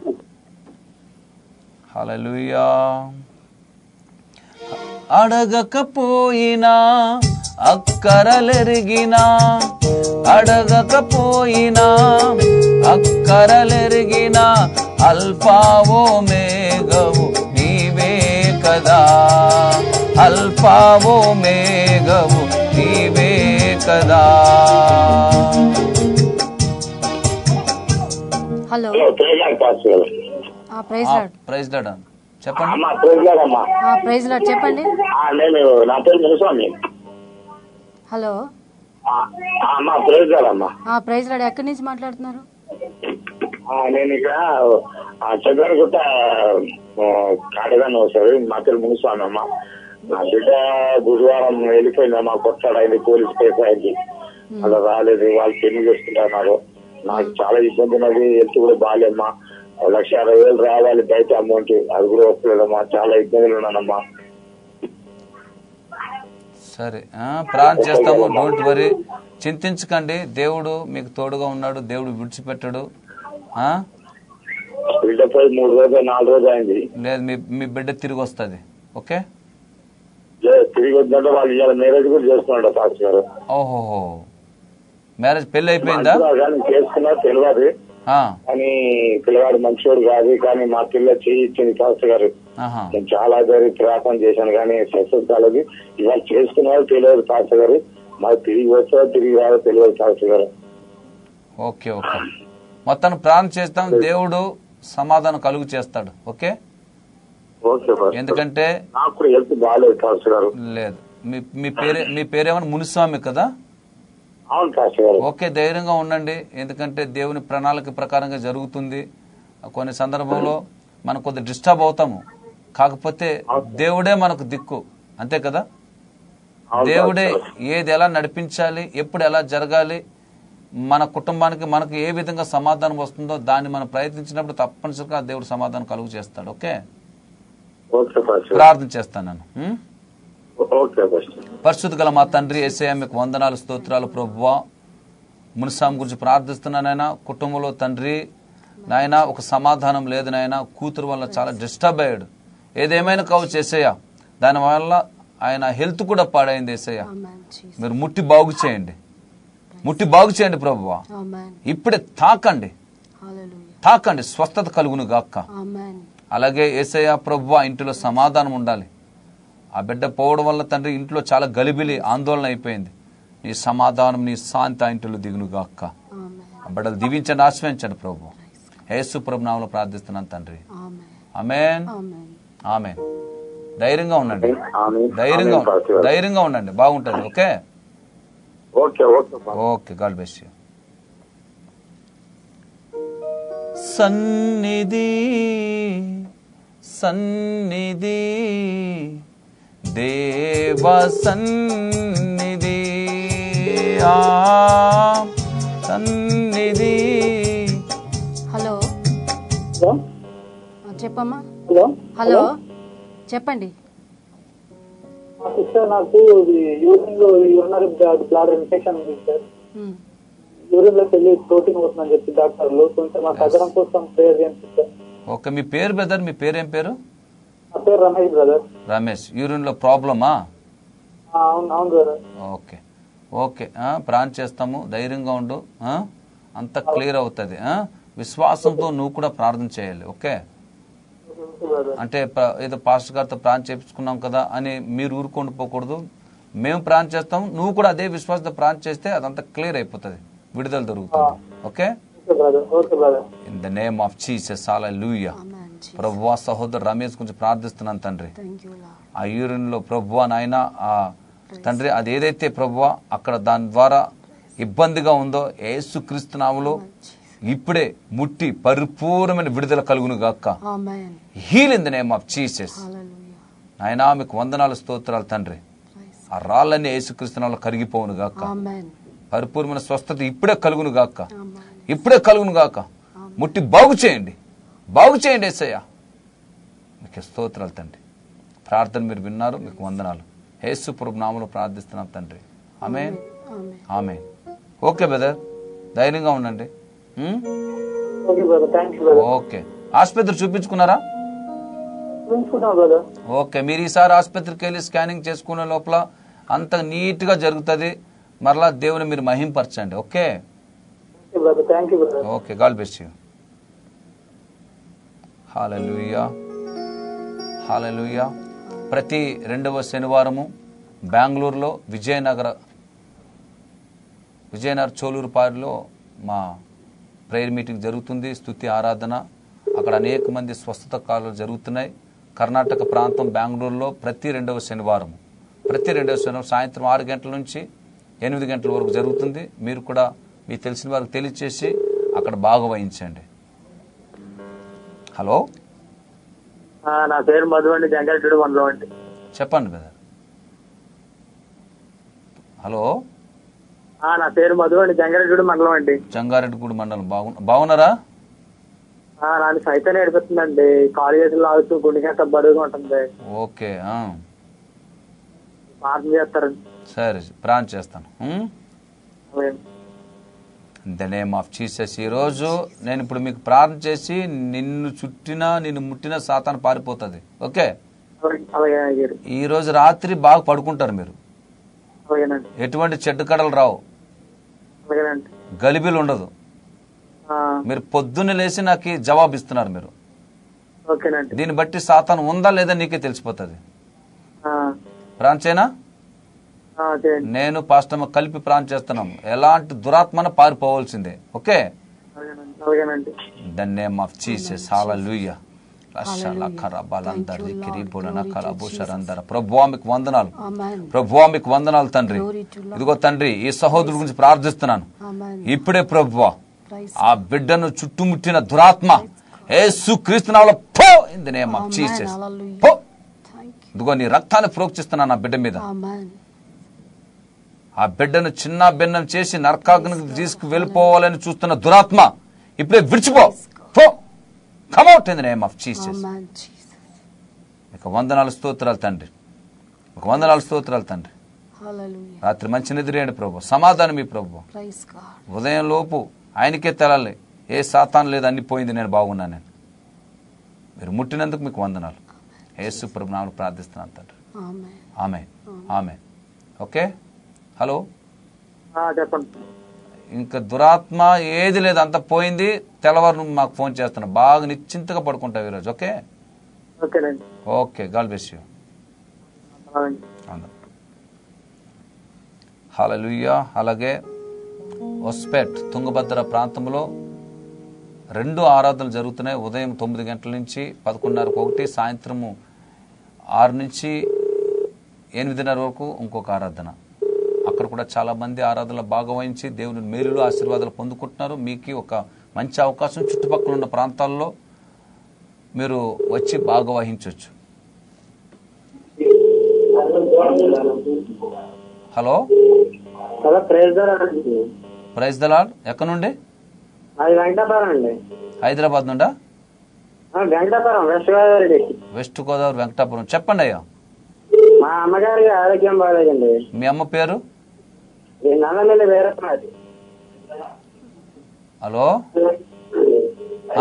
Hallelujah అడగకపోయినా అక్కరలెరిగినా అడగకపోయినా అక్కరలెరిగినా అల్పావో మేఘవు నీవే కదా అల్పావో మేఘవు నీవే కదా హలో ఆ ప్రైజ్ లాడ్ ప్రైజ్ లాడ్ చెప్పండి అమ్మా ప్రెసిడెంట్ అమ్మా ఆ ప్రైజ్ లాడ్ చెప్పండి ఆ, నేను నా పేరు మునుస్వామి హలో ఆ, ఆ, అమ్మా ప్రెసిడెంట్ అమ్మా ఆ ప్రైజ్ లాడ్ ఎక్కడి నుంచి మాట్లాడుతున్నారు ఆ, నేను ఇక్కడ చంద్రగుట్ట కాటగానే వస్తుంది మా పేరు మునుస్వామి అమ్మ నా బిడ్డ బుధవారం వెళ్ళిపోయిందమ్మా కొట్టాడైంది పోలీస్ కేసు అయింది అలా రాలేదు వాళ్ళు పెళ్లి చేసుకుంటున్నారు నాకు చాలా ఇబ్బంది ఉన్నది హెల్త్ కూడా బాగాలేమ్మా లక్ష అరవై వేలు రావాలి బయట అమౌంట్ అది కూడా వస్తలేదమ్మా చాలా ఇబ్బందులు ఉన్నానమ్మా సరే ఆ, ప్రార్థన చేస్తాము డోంట్ వరీ చింతించకండి దేవుడు మీకు తోడుగా ఉన్నాడు దేవుడు విడిచిపెట్టడు ఆ? బిడ్డ పోయి మూడు రోజులు నాలుగు రోజులు అయింది లేదు మీ మీ బిడ్డ తిరిగి వస్తుంది ఓకే లేదు, తిరిగి వచ్చిందంటే వాళ్ళు ఇవాళ మ్యారేజ్ కూడా చేసుకున్నాడు పాస్ గారు ఓహోహో మ్యారేజ్ పెళ్ళి అయిపోయిందా అంటున్నారు కానీ చేసుకున్నా తెలియదు ఆ, కానీ పిల్లవాడు మంచివాడు కాదు కానీ మా పిల్ల చేయి ఇచ్చింది పాస్టర్ గారు ఆహా. నేను చాలా పేరు ప్రయాసం చేశాను కానీ సక్సెస్ కాలేదు ఇవాళ చేసుకున్నారు తెలియదు పాస్టర్ గారు మాకు తిరిగి వచ్చా తిరిగి రాదో తెలియదు పాస్టర్ గారు ఓకే ఓకే మొత్తాన్ని ప్రార్థన చేస్తాం దేవుడు సమాధానం కలుగు చేస్తాడు ఓకే ఓకే పాస్టర్ ఎందుకంటే నాకు కూడా హెల్త్ బాగాలేదు పాస్టర్ గారు లేదు మీ మీ పేరే మీ పేరేమన్నా మునిస్వామి కదా అవును పాస్టర్ గారు ఓకే ధైర్యంగా ఉండండి ఎందుకంటే దేవుని ప్రణాళిక ప్రకారంగా జరుగుతుంది కొన్ని సందర్భంలో మనం కొద్ది డిస్టర్బ్ అవుతాము కాకపోతే దేవుడే మనకు దిక్కు అంతే కదా అవును దేవుడే పాస్టర్ గారు. ఏది ఎలా నడిపించాలి ఎప్పుడు ఎలా జరగాలి మన కుటుంబానికి మనకు ఏ విధంగా సమాధానం వస్తుందో దాన్ని మనం ప్రయత్నించినప్పుడు తప్పనిసరిగా దేవుడు సమాధానం కలుగు చేస్తాడు ఓకే ఓకే పాస్టర్ గారు. ప్రార్థన చేస్తాను నేను ఉం? ఓకే పాస్టర్ పరిశుద్ధ గల మా తండ్రి ఏసయ్య మీకు వందనాలు స్తోత్రాలు ప్రభువా మునిసాం గురించి ప్రార్థిస్తున్నానైనా కుటుంబంలో తండ్రి నాయన ఒక సమాధానం లేదు నాయన కూతురు వల్ల చాలా డిస్టర్బ్ అయ్యాడు ఏదేమైనా కావచ్చు ఏసయ్య దానివల్ల ఆయన హెల్త్ కూడా పాడైంది ఏసయ్య ఆమెన్ జీసస్ మీరు ముట్టి బాగు చేయండి ముట్టి బాగు చేయండి ప్రభువా ఆమెన్ ఇప్పుడే తాకండి హల్లెలూయా తాకండి స్వస్థత కలుగును గాక్క ఆమెన్ అలాగే ఏసయ్య ప్రభువా ఇంటిలో సమాధానం ఉండాలి ఆ బిడ్డ పోవడం వల్ల తండ్రి ఇంట్లో చాలా గలిబిలి ఆందోళన అయిపోయింది నీ సమాధానం నీ శాంతి ఆ ఇంటిలో దిగునుగా అక్క ఆమెన్ ఆ బిడ్డలు దీవించండి ఆశ్రయించండి ప్రభు యేసు ప్రభు నామలో ప్రార్థిస్తున్నాను తండ్రి ఆమెన్ అమేన్ ఆమెన్ ఆమెన్ ధైర్యంగా ఉండండి ఆమేన్. ధైర్యంగా ఆమేన్ పాస్టర్ గారు. ధైర్యంగా ఉండండి బాగుంటుంది okay okay okay pastor okay God bless you సన్నిధి సన్నిధి దేవ సన్నిధి ఆ సన్నిధి హలో హలో ఆ, చెప్పమ్మా హలో హలో చెప్పండి మా సిస్టర్ నాకు ఇది యూరిన్ లో యూరినరీ బ్లాడర్ ఇన్ఫెక్షన్ ఉంది సార్ ఉమ్. యూరిన్ లోకి వెళ్ళి ప్రోటీన్ వస్తుందని చెప్పి డాక్టర్లు కొంచెం మా తగ్గడం కోసం ప్రేయర్ చేయండి సార్ ఓకే మీ పేరు బ్రదర్ మీ పేరేం పేరు నా పేరు రమేష్ బ్రదర్ రమేష్ యూరిన్లో ప్రాబ్లమా అవును అవును బ్రదర్ ఓకే ఓకే ఆ, ప్రార్థన చేస్తాము ధైర్యంగా ఉండు ఆ? అంత క్లియర్ అవుతుంది ఆ? విశ్వాసంతో నువ్వు కూడా ప్రార్థన చేయాలి ఓకే బ్రదర్ అంటే ప్ర- ఏదో పాస్టర్ గారితో ప్రార్థన చేయించుకున్నాం కదా అని మీరు ఊరుకొని పోకూడదు మేము ప్రార్థన చేస్తాం నువ్వు కూడా అదే విశ్వాసంతో ప్రార్థన చేస్తే అదంతా క్లియర్ అయిపోతుంది విడుదల దొరుకుతుంది okay okay brother okay brother in the name of Jesus hallelujah amen Jesus ప్రభువా సహోదరు రమేష్ గురించి ప్రార్థిస్తున్నాను తండ్రి థ్యాంక్ యూ లార్డ్ ఆ యూరిన్లో ప్రభువా నాయన ఆ తండ్రి అది ఏదైతే ప్రభువా అక్కడ దాని ద్వారా ఇబ్బందిగా ఉందో ఏసుక్రీస్తు నామములో ఇప్పుడే ముట్టి పరిపూర్ణమైన విడుదల కలుగును గాక amen heal in the name of Jesus hallelujah నాయనా మీకు వందనాలు స్తోత్రాలు తండ్రి ఆ రాళ్ళన్నీ యేసుక్రీస్తు నామములో కరిగిపోవును గాక ఆమెన్ పరిపూర్ణమైన స్వస్థత ఇప్పుడే కలుగును గాక ఆమెన్ ఇప్పుడే కలుగును గాక ముట్టి బాగు చేయండి బాగు చేయండి ఏసయ్య మీకు స్తోత్రాలు తండ్రి ప్రార్థన మీరు విన్నారు మీకు వందనాలు యేసు ప్రభు నామములో ప్రార్థిస్తున్నాం తండ్రి ఆమె ఆమెన్ ఆమె ఓకే బ్రదర్ ధైర్యంగా ఉండండి ఉం? Okay brother thank you brother okay ఆసుపత్రి చూపించుకున్నారా చూపించుకుంటాం బ్రదర్ ఓకే మీరు ఈసారి ఆసుపత్రికి వెళ్ళి స్కానింగ్ చేసుకునే లోపల అంత నీట్గా జరుగుతుంది మరలా దేవుని మీరు మహింపరచండి okay okay brother thank you brother okay God best you hallelujah hallelujah ప్రతి రెండవ శనివారము బెంగళూరులో విజయనగర విజయనగర చోలూరుపారిలో మా ప్రేయర్ మీటింగ్ జరుగుతుంది స్తుతి ఆరాధన అక్కడ అనేక మంది స్వస్థత కాలు జరుగుతున్నాయి కర్ణాటక ప్రాంతం బెంగళూరులో ప్రతి రెండవ శనివారం ప్రతి రెండవ శనివారం సాయంత్రం ఆరు గంటల నుంచి ఎనిమిది గంటల వరకు జరుగుతుంది మీరు కూడా మీకు తెలిసిన వారికి తెలియచేసి అక్కడ భాగవహించండి హలో నా పేరు మధు అండి జంగారెడ్డి మనలో అండి చెప్పండి బ్రదర్ హలో ఆ, నా పేరు మధు అండి జంగారెడ్డి మండలం అండి జంగారెడ్డిగూడి మండలం బాగు బాగున్నారా ఆ, నాది సైతం నేర్పిస్తుందండి కాలేజీలో లాగుతూ గుండెకంత బరువుగా ఉంటుంది ఓకే ఆ. ప్రార్థన చేస్తారండి సరే ప్రాణం చేస్తాను ఉం? అలాగే. In the name of Jesus ఈరోజు నేను ఇప్పుడు మీకు ప్రార్థన చేసి నిన్ను చుట్టినా నిన్ను ముట్టినా సాతాను పారిపోతుంది ఓకే అలాగే అలాగే అయ్యారు ఈ రోజు రాత్రి బాగా పడుకుంటారు మీరు అలాగేనండి ఎటువంటి చెడ్డ కడలు రావు అలాగేనండి గలిబిలు ఉండదు ఆ, మీరు పొద్దున్న లేచి నాకు ఈ జవాబు ఇస్తున్నారు మీరు ఓకేనండి దీన్ని బట్టి సాతాను ఉందా లేదా నీకే తెలిసిపోతుంది ఆ, ప్రాంచేనా ఆ, చేయండి నేను పాస్టమ్ కలిపి ప్రాణం చేస్తున్నాం ఎలాంటి దురాత్మన పారిపోవాల్సిందే ఓకే అలాగేనండి అలాగేనండి the name of Jesus hallelujah ప్రభువా మీకు వందనాలు ఆమెన్ ప్రభువా మీకు వందనాలు తండ్రి Glory to Lord. ఇదిగో తండ్రి ఈ సహోదరుడి గురించి ప్రార్థిస్తున్నాను ఆమెన్ ఇప్పుడే ప్రభువా ప్రైజ్ ఆ బిడ్డను చుట్టుముట్టిన దురాత్మ యేసు క్రీస్తునాలో పో in the name of Amen. Jesus Hallelujah. పో థ్యాంక్ యూ ఇదిగో నీ రక్తాన్ని ప్రోక్షిస్తున్నాను ఆ బిడ్డ మీద ఆమెన్ ఆ బిడ్డను చిన్న భిన్నం చేసి నరకాగ్నికి తీసుకు వెళ్ళిపోవాలని చూస్తున్న దురాత్మ ఇప్పుడే విడిచిపో పో come out in the name of Jesus amen Jesus ఒక వందనాలు స్తోత్రాలు తండ్రి ఒక వందనాలు స్తోత్రాలు తండ్రి హల్లెలూయా రాత్రి మంచి నిద్రేయండి ప్రభు సమాధానం మీ ప్రభు ప్రైజ్ గాడ్ ఉదయం లోపు ఆయనకే తెలాలి ఏ సాతాను లేదు అన్ని పోయింది నేను బాగున్నాను నేను మీరు ముట్టినందుకు మీకు వందనాలు యేసు ప్రభు నామములో ప్రార్థిస్తున్నాను తండ్రి ఆమెన్ ఆమె ఆమె ఓకే హలో ఆ, చెప్పండి ఇంకా దురాత్మ ఏది లేదు అంత పోయింది తెల్లవారు నువ్వు మాకు ఫోన్ చేస్తున్నావు బాగా నిశ్చింతగా పడుకుంటావు ఈరోజు ఓకే ఓకేనండి ఓకే గాడ్ బెస్ యూ అలాగే హలలుయ్య అలాగే ఒస్పేట్ తుంగభద్ర ప్రాంతంలో రెండు ఆరాధనలు జరుగుతున్నాయి ఉదయం తొమ్మిది గంటల నుంచి పదకొండున్నరకు ఒకటి సాయంత్రము ఆరు నుంచి ఎనిమిదిన్నర వరకు ఇంకొక ఆరాధన అక్కడ కూడా చాలా మంది ఆరాధనలు భాగవహించి దేవుని మేలులు ఆశీర్వాదాలు పొందుకుంటున్నారు మీకు ఒక మంచి అవకాశం చుట్టుపక్కల ఉన్న ప్రాంతాల్లో మీరు వచ్చి భాగవహించవచ్చు hello hello praise praise the Lord ఎక్కడ నుండి అది వెంకటాపురం అండి హైదరాబాద్ నుండా ఆ, Venkatapuram west Godavari district. West Godavari Venkatapuram చెప్పండి అయ్యా మా అమ్మగారికి ఆరోగ్యం బాగాలేదండి మీ అమ్మ పేరు ఈ నల్లమిల్లి వేరే మాది. హలో ఆ,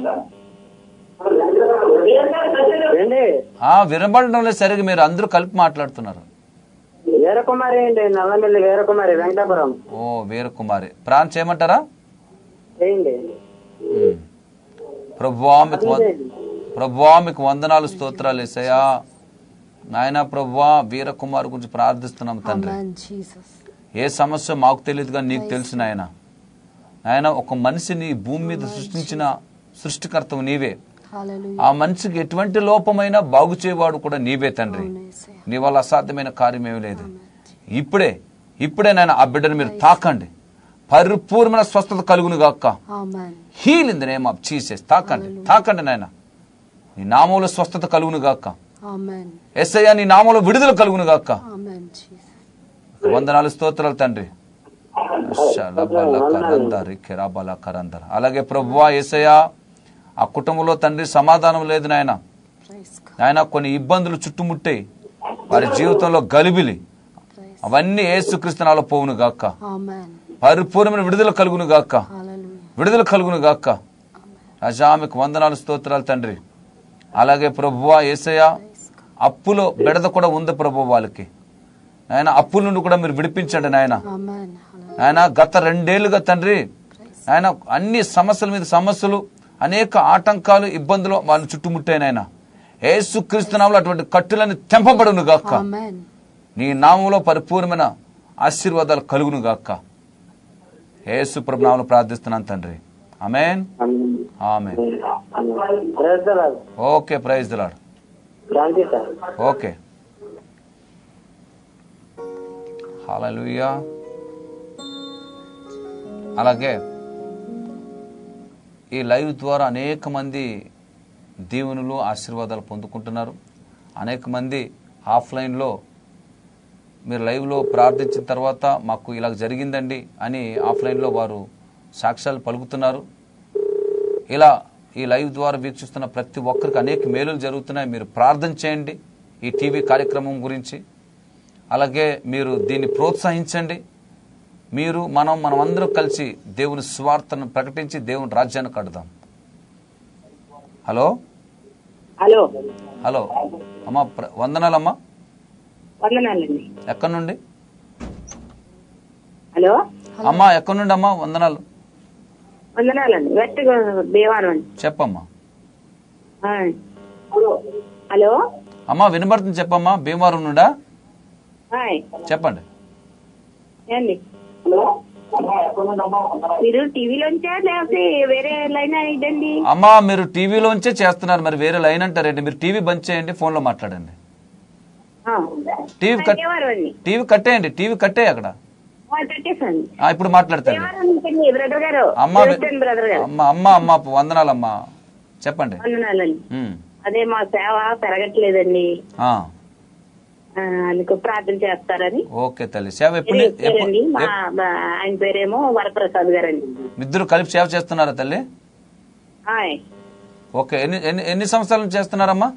ఏంటి ఆ, వినబడడం లేదు సరిగా మీరు అందరూ కలిపి మాట్లాడుతున్నారు వీరకుమారి అండి నల్లమిల్లి వీరకుమారి వెంకటాపురం ఓ వీరకుమారి ప్రాణం చేయమంటారా చేయండి ఉమ్. ప్రభువా మీకు వం- ప్రభువా మీకు వందనాలు స్తోత్రాలు వేసాయా నాయన ప్రభువా వీరకుమార్ గురించి ప్రార్థిస్తున్నాం తండ్రి ఆమెన్ జీసస్ ఏ సమస్య మాకు తెలియదు కానీ నీకు తెలుసు నాయన నాయన ఒక మనిషిని ఈ భూమి మీద సృష్టించిన సృష్టికర్తవు నీవే హల్లెలూయా ఆ మనిషికి ఎటువంటి లోపమైనా బాగు చేయవాడు కూడా నీవే తండ్రి యేసయ్య. నీ వల్ల అసాధ్యమైన కార్యం ఏమీ లేదు ఇప్పుడే ఇప్పుడే నాయన ఆ బిడ్డను మీరు తాకండి పరిపూర్ణమైన స్వస్థత కలుగును గాక amen heal in the name of Jesus తాకండి తాకండి నాయన నీ నామంలో స్వస్థత కలుగును గాక ఆమెన్ ఎస్ఐ నీ నామంలో విడుదల కలుగును గాక ఆమెన్ జీసస్ వందనాలు స్తోత్రాలు తండ్రి అలాగే ప్రభువా ఏసయ్యా ఆ కుటుంబంలో తండ్రి సమాధానం లేదు నాయన ప్రైజ్ గాడ్ నాయన కొన్ని ఇబ్బందులు చుట్టుముట్టాయి వారి జీవితంలో గలిబిలి ప్రైజ్ అవన్నీ ఏసుక్రీస్తునాలో పోవును గాక ఆమెన్ పరిపూర్ణమైన విడుదల కలుగును గాక హల్లెలూయా విడుదల కలుగును గాక రాజా మీకు వందనాలు స్తోత్రాలు తండ్రి అలాగే ప్రభువా ఏసయ్య అప్పులో బెడద కూడా ఉంది ప్రభు వాళ్ళకి నాయన అప్పుల నుండి కూడా మీరు విడిపించండి నాయన ఆమెన్ హల్లెలూయా నాయన గత రెండేళ్లుగా తండ్రి నాయన అన్ని సమస్యల మీద సమస్యలు అనేక ఆటంకాలు ఇబ్బందులు వాళ్ళు చుట్టుముట్టాయి నాయన ఏసు క్రీస్తునాములు అటువంటి కట్టులని తెంపబడును గాక ఆమెన్ నీ నామంలో పరిపూర్ణమైన ఆశీర్వాదాలు కలుగును గాక ఏసు ప్రభు నామంలో ప్రార్థిస్తున్నాను తండ్రి amen amen praise the Lord. Okay praise the Lord thank you sir okay hallelujah అలాగే ఈ లైవ్ ద్వారా అనేక మంది దీవెనలు ఆశీర్వాదాలు పొందుకుంటున్నారు అనేక మంది ఆఫ్లైన్లో మీరు లైవ్లో ప్రార్థించిన తర్వాత మాకు ఇలా జరిగిందండి అని ఆఫ్లైన్లో వారు సాక్ష్యాలు పలుకుతున్నారు ఇలా ఈ లైవ్ ద్వారా వీక్షిస్తున్న ప్రతి ఒక్కరికి అనేక మేలులు జరుగుతున్నాయి మీరు ప్రార్థన చేయండి ఈ టీవీ కార్యక్రమం గురించి అలాగే మీరు దీన్ని ప్రోత్సహించండి మీరు మనం మనం అందరం కలిసి దేవుని స్వార్థను ప్రకటించి దేవుని రాజ్యాన్ని కడదాం హలో హలో హలో అమ్మా ప్ర- వందనాలమ్మా వందనాలండి ఎక్కడి నుండి హలో అమ్మా ఎక్కడి నుండి అమ్మా వందనాలు వందనాలండి వెస్ట్ దేవారం అండి చెప్పమ్మా ఆ. హలో అమ్మా వినబడుతుంది చెప్పమ్మా భీమవరం నుండా హాయ్ చెప్పండి ఏండి హలో మీరు టీవీలోంచా లేకపోతే వేరే లైన్ ఇదండి అమ్మా మీరు టీవీలోంచే చేస్తున్నారు మరి వేరే లైన్ అంటారండి మీరు టీవీ బంద్ చేయండి ఫోన్లో మాట్లాడండి టీవీ కట్ దేవారం అండి టీవీ కట్టేయండి టీవీ కట్టే అక్కడ ఆ, పెట్టేసండి ఆ, ఇప్పుడు మాట్లాడతాను దేవారం నుంచండి బ్రదర్ గారు అమ్మా క్రిస్టియన్ బ్రదర్ గారు అమ్మ అమ్మ అమ్మ వందనాలమ్మా చెప్పండి వందనాలండి ఉమ్. అదే మా సేవ పెరగట్లేదండి ఆ, ఆ, అందుకు ప్రార్థన చేస్తారని ఓకే తల్లి సేవ ఎప్పుడు ఇచ్చారండి మా మా- ఆయన పేరేమో వరప్రసాద్ గారండి ఇద్దరు కలిపి సేవ చేస్తున్నారా తల్లి హాయ్ ఓకే ఎన్ని ఎన్ని ఎన్ని సంవత్సరాల నుంచి చేస్తున్నారమ్మా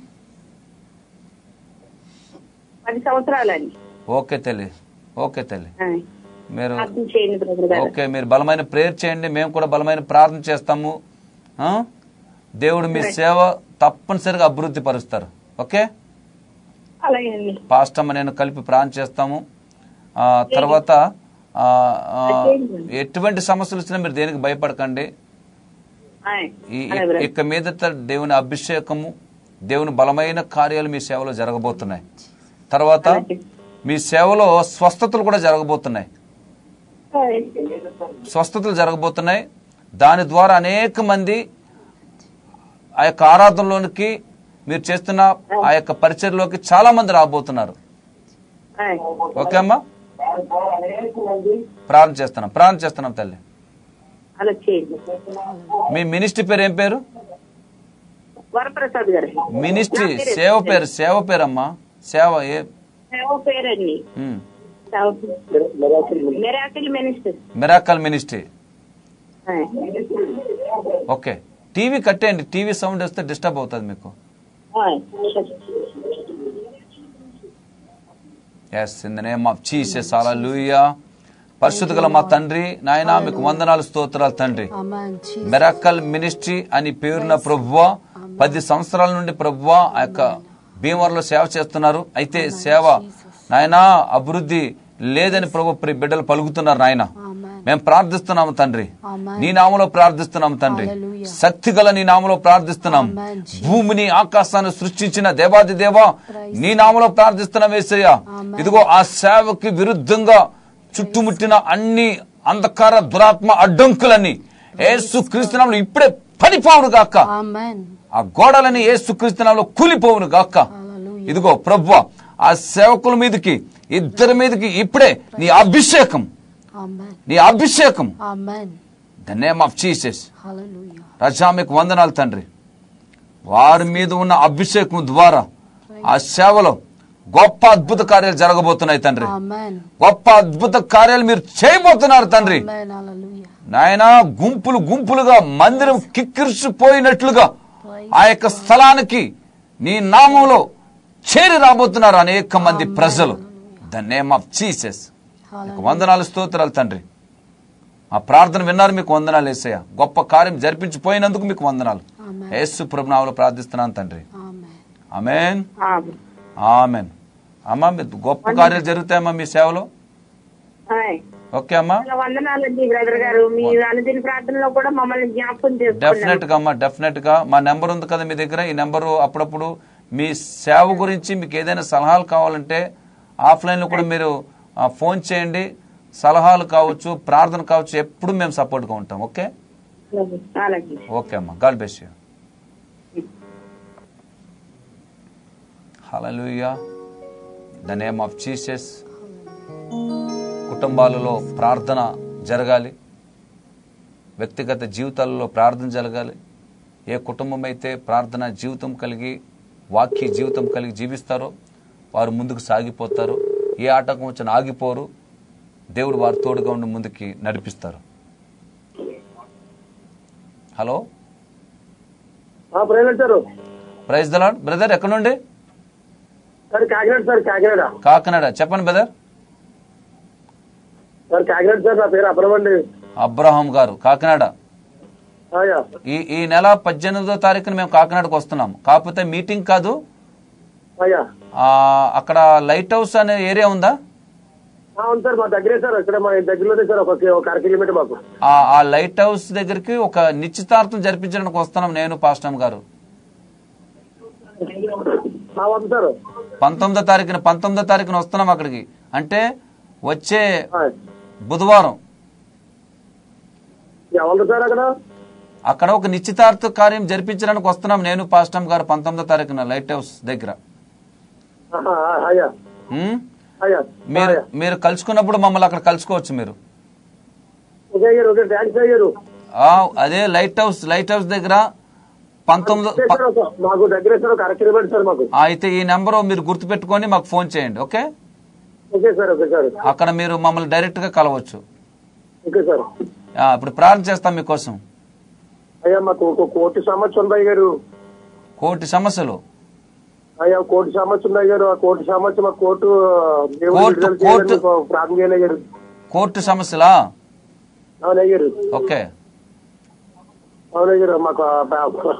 పది సంవత్సరాలండి ఓకే తల్లి ఓకే తల్లి హాయ్. మీరు ప్రార్థన చేయండి బ్రదర్ గారు ఓకే మీరు బలమైన ప్రేయర్ చేయండి మేము కూడా బలమైన ప్రార్థన చేస్తాము ఆ? దేవుడు మీ సేవ తప్పనిసరిగా అభివృద్ధి పరుస్తారు ఓకే అలాగే అండి పాస్టమ్మ నేను కలిపి ప్రార్థన చేస్తాము ఆ, తర్వాత ఆ, ఆ, ఎటువంటి సమస్యలు వచ్చినా మీరు దేనికి భయపడకండి హాయ్. ఈ అలాగే బ్రదర్. ఇక మీదట దేవుని అభిషేకము దేవుని బలమైన కార్యాలు మీ సేవలో జరగబోతున్నాయి తర్వాత మీ సేవలో స్వస్థతలు కూడా జరగబోతున్నాయి హాయ్. స్వస్థతలు జరగబోతున్నాయి దాని ద్వారా అనేక మంది ఆ యొక్క ఆరాధనలోనికి మీరు చేస్తున్న ఆ యొక్క పరిచయలోకి చాలా మంది రాబోతున్నారు హాయ్. ఓకే అమ్మా ప్రార్థన చేస్తున్నాం ప్రార్థన చేస్తున్నాం తల్లి అలా చేయండి మీ మినిస్ట్రీ పేరు ఏం పేరు వరప్రసాద్ గారు మినిస్ట్రీ సేవ పేరు సేవ పేరు అమ్మా సేవ ఏ సేవ పేరండి um. Miracle minister miracle ministry hi. Okay TV కట్టేయండి టీవీ సౌండ్ వస్తే డిస్టర్బ్ అవుతుంది మీకు hi. Yes in the name of Jesus hallelujah పరిశుద్ధ గల మా తండ్రి నాయనా మీకు వందనాలు స్తోత్రాలు తండ్రి Amen. Jesus. మెరాకల్ మినిస్ట్రీ అని పేరున్న ప్రభువా పది సంవత్సరాల నుండి ప్రభువా ఆ యొక్క భీమవరంలో సేవ చేస్తున్నారు అయితే సేవ నాయనా అభివృద్ధి లేదని ప్రభు ప్రియ బిడ్డలు పలుకుతున్నారు నాయన Amen. మేము ప్రార్థిస్తున్నాము తండ్రి Amen. నీ నామలో ప్రార్థిస్తున్నాము తండ్రి Hallelujah. శక్తి గల నీ నామలో ప్రార్థిస్తున్నాం Amen, Jesus. భూమిని ఆకాశాన్ని సృష్టించిన దేవాది దేవా నీ నామలో ప్రార్థిస్తున్నాం ఏసయ్య Amen. ఇదిగో ఆ సేవకి విరుద్ధంగా చుట్టుముట్టిన అన్ని అంధకార దురాత్మ అడ్డంకులని ఏసు క్రీస్తునామలో ఇప్పుడే పడిపోవును గాక Amen. ఆ గోడలని ఏసు క్రీస్తునామలో కూలిపోవును గాక Hallelujah. ఇదిగో ప్రభు ఆ సేవకుల మీదకి ఇద్దరి మీదకి ఇప్పుడే నీ అభిషేకం Amen. నీ అభిషేకం Amen. The name of Jesus Hallelujah. రజా మీకు వందనాలు తండ్రి వారి మీద ఉన్న అభిషేకం ద్వారా ఆ సేవలో గొప్ప అద్భుత కార్యాలు జరగబోతున్నాయి తండ్రి Amen. గొప్ప అద్భుత కార్యాలు మీరు చేయబోతున్నారు తండ్రి Amen. Hallelujah. నాయన గుంపులు గుంపులుగా మందిరం కిక్కిరిసిపోయినట్లుగా ఆ యొక్క స్థలానికి నీ నామంలో చేరి రాబోతున్నారు అనేక మంది ప్రజలు ద నేమ్ ఆఫ్ జీసస్ మీకు వందనాలు స్తోత్రాలు తండ్రి ఆ ప్రార్థన విన్నారు మీకు వందనాలు వేసయ్య గొప్ప కార్యం జరిపించిపోయినందుకు మీకు వందనాలు Amen. యేసు ప్రభునామలో ప్రార్థిస్తున్నాను తండ్రి Amen. ఆమెన్ ఆమె. ఆమెన్ అమ్మా మీరు గొప్ప కార్యాలు జరుగుతాయమ్మా మీ సేవలో హాయ్. ఓకే అమ్మా చాలా వందనాలండి బ్రదర్ గారు మీ అనుదిన ప్రార్థనలో కూడా మమ్మల్ని జ్ఞాపకం డెఫినెట్ చేసుకున్నారు గా అమ్మా డెఫినెట్ గా మా నెంబర్ ఉంది కదా మీ దగ్గర ఈ నెంబరు అప్పుడప్పుడు మీ సేవ గురించి మీకు ఏదైనా సలహాలు కావాలంటే ఆఫ్లైన్ లో కూడా మీరు ఆ, ఫోన్ చేయండి సలహాలు కావచ్చు ప్రార్థన కావచ్చు ఎప్పుడు మేము సపోర్ట్ గా ఉంటాం ఓకే అలాగే ఓకే అమ్మా God bless you hallelujah the name of Jesus కుటుంబాలలో ప్రార్థన జరగాలి వ్యక్తిగత జీవితాలలో ప్రార్థన జరగాలి ఏ కుటుంబం అయితే ప్రార్థన జీవితం కలిగి వాక్య జీవితం కలిగి జీవిస్తారో వారు ముందుకు సాగిపోతారు ఏ ఆటంకం వచ్చినా ఆగిపోరు దేవుడు వారి తోడుగా ఉండి ముందుకి నడిపిస్తారు hello private sir praise the Lord brother ఎక్కడ నుండి సార్ కాకినాడ సార్ కాకినాడ కాకినాడ చెప్పండి బ్రదర్ సార్ కాకినాడ సార్ నా పేరు అబ్రహం అండి అబ్రహాం గారు కాకినాడ అయ్యా ఈ ఈ నెల పద్దెనిమిదో తారీఖున మేము కాకినాడకు వస్తున్నాం కాకపోతే మీటింగ్ కాదు అయ్యా ఆ, అక్కడ లైట్ హౌస్ అనే ఏరియా ఉందా ఆ, అవును సార్ మా దగ్గరే సార్ ఇక్కడ మా దగ్గరలోనే సార్ ఒక ఒక అర కిలోమీటర్ మాకు ఆ ఆ లైట్ హౌస్ దగ్గరికి ఒక నిశ్చితార్థం జరిపించడానికి వస్తున్నాం నేను పాస్టమ్ గారు ఆ, వద్దు సార్ పంతొమ్మిదో తారీఖున పంతొమ్మిదో తారీఖున వస్తున్నాం అక్కడికి అంటే వచ్చే ఆ, బుధవారం ఎవరు సార్ అక్కడ అక్కడ ఒక నిశ్చితార్థ కార్యం జరిపించడానికి వస్తున్నాం నేను పాస్టమ్ గారు పంతొమ్మిదో తారీఖున లైట్ హౌస్ దగ్గర ఆహా, ఆ, అయ్యా ఉమ్? అయ్యా మీరు అయ్యా. మీరు కలుసుకున్నప్పుడు మమ్మల్ని అక్కడ కలుసుకోవచ్చు మీరు ఓకే అయ్యారు ఓకే థ్యాంక్స్ అయ్యారు ఆ, అదే లైట్ హౌస్ లైట్ హౌస్ దగ్గర పంతొమ్మిది ఓకే సార్, ఒక- మాకు దగ్గరే సార్ ఒక అర కిలోమీటర్ సార్ మాకు ఆ, అయితే ఈ నెంబర్ మీరు గుర్తుపెట్టుకొని మాకు ఫోన్ చేయండి okay okay sir okay sir అక్కడ మీరు మమ్మల్ని డైరెక్ట్ గా కలవచ్చు ఓకే సార్ ఆ, ఇప్పుడు ప్రార్థన చేస్తాం మీకోసం అయ్యా మాకు ఒక కోటి సమస్య ఉంది అయ్యారు కోటి సమస్యలు అయ్యా కోటి సమస్య ఉంది అయ్యారు ఆ కోటి సమస్య మా కోర్టు దేవుడు కోర్టు- విడుదల చేయాలని కోర్టు- మీకు ప్రార్థన చేయాలి అయ్యారు కోర్టు సమస్యలా అవును అయ్యారు ఓకే అవును అయ్యారు మాకు ఆ బా-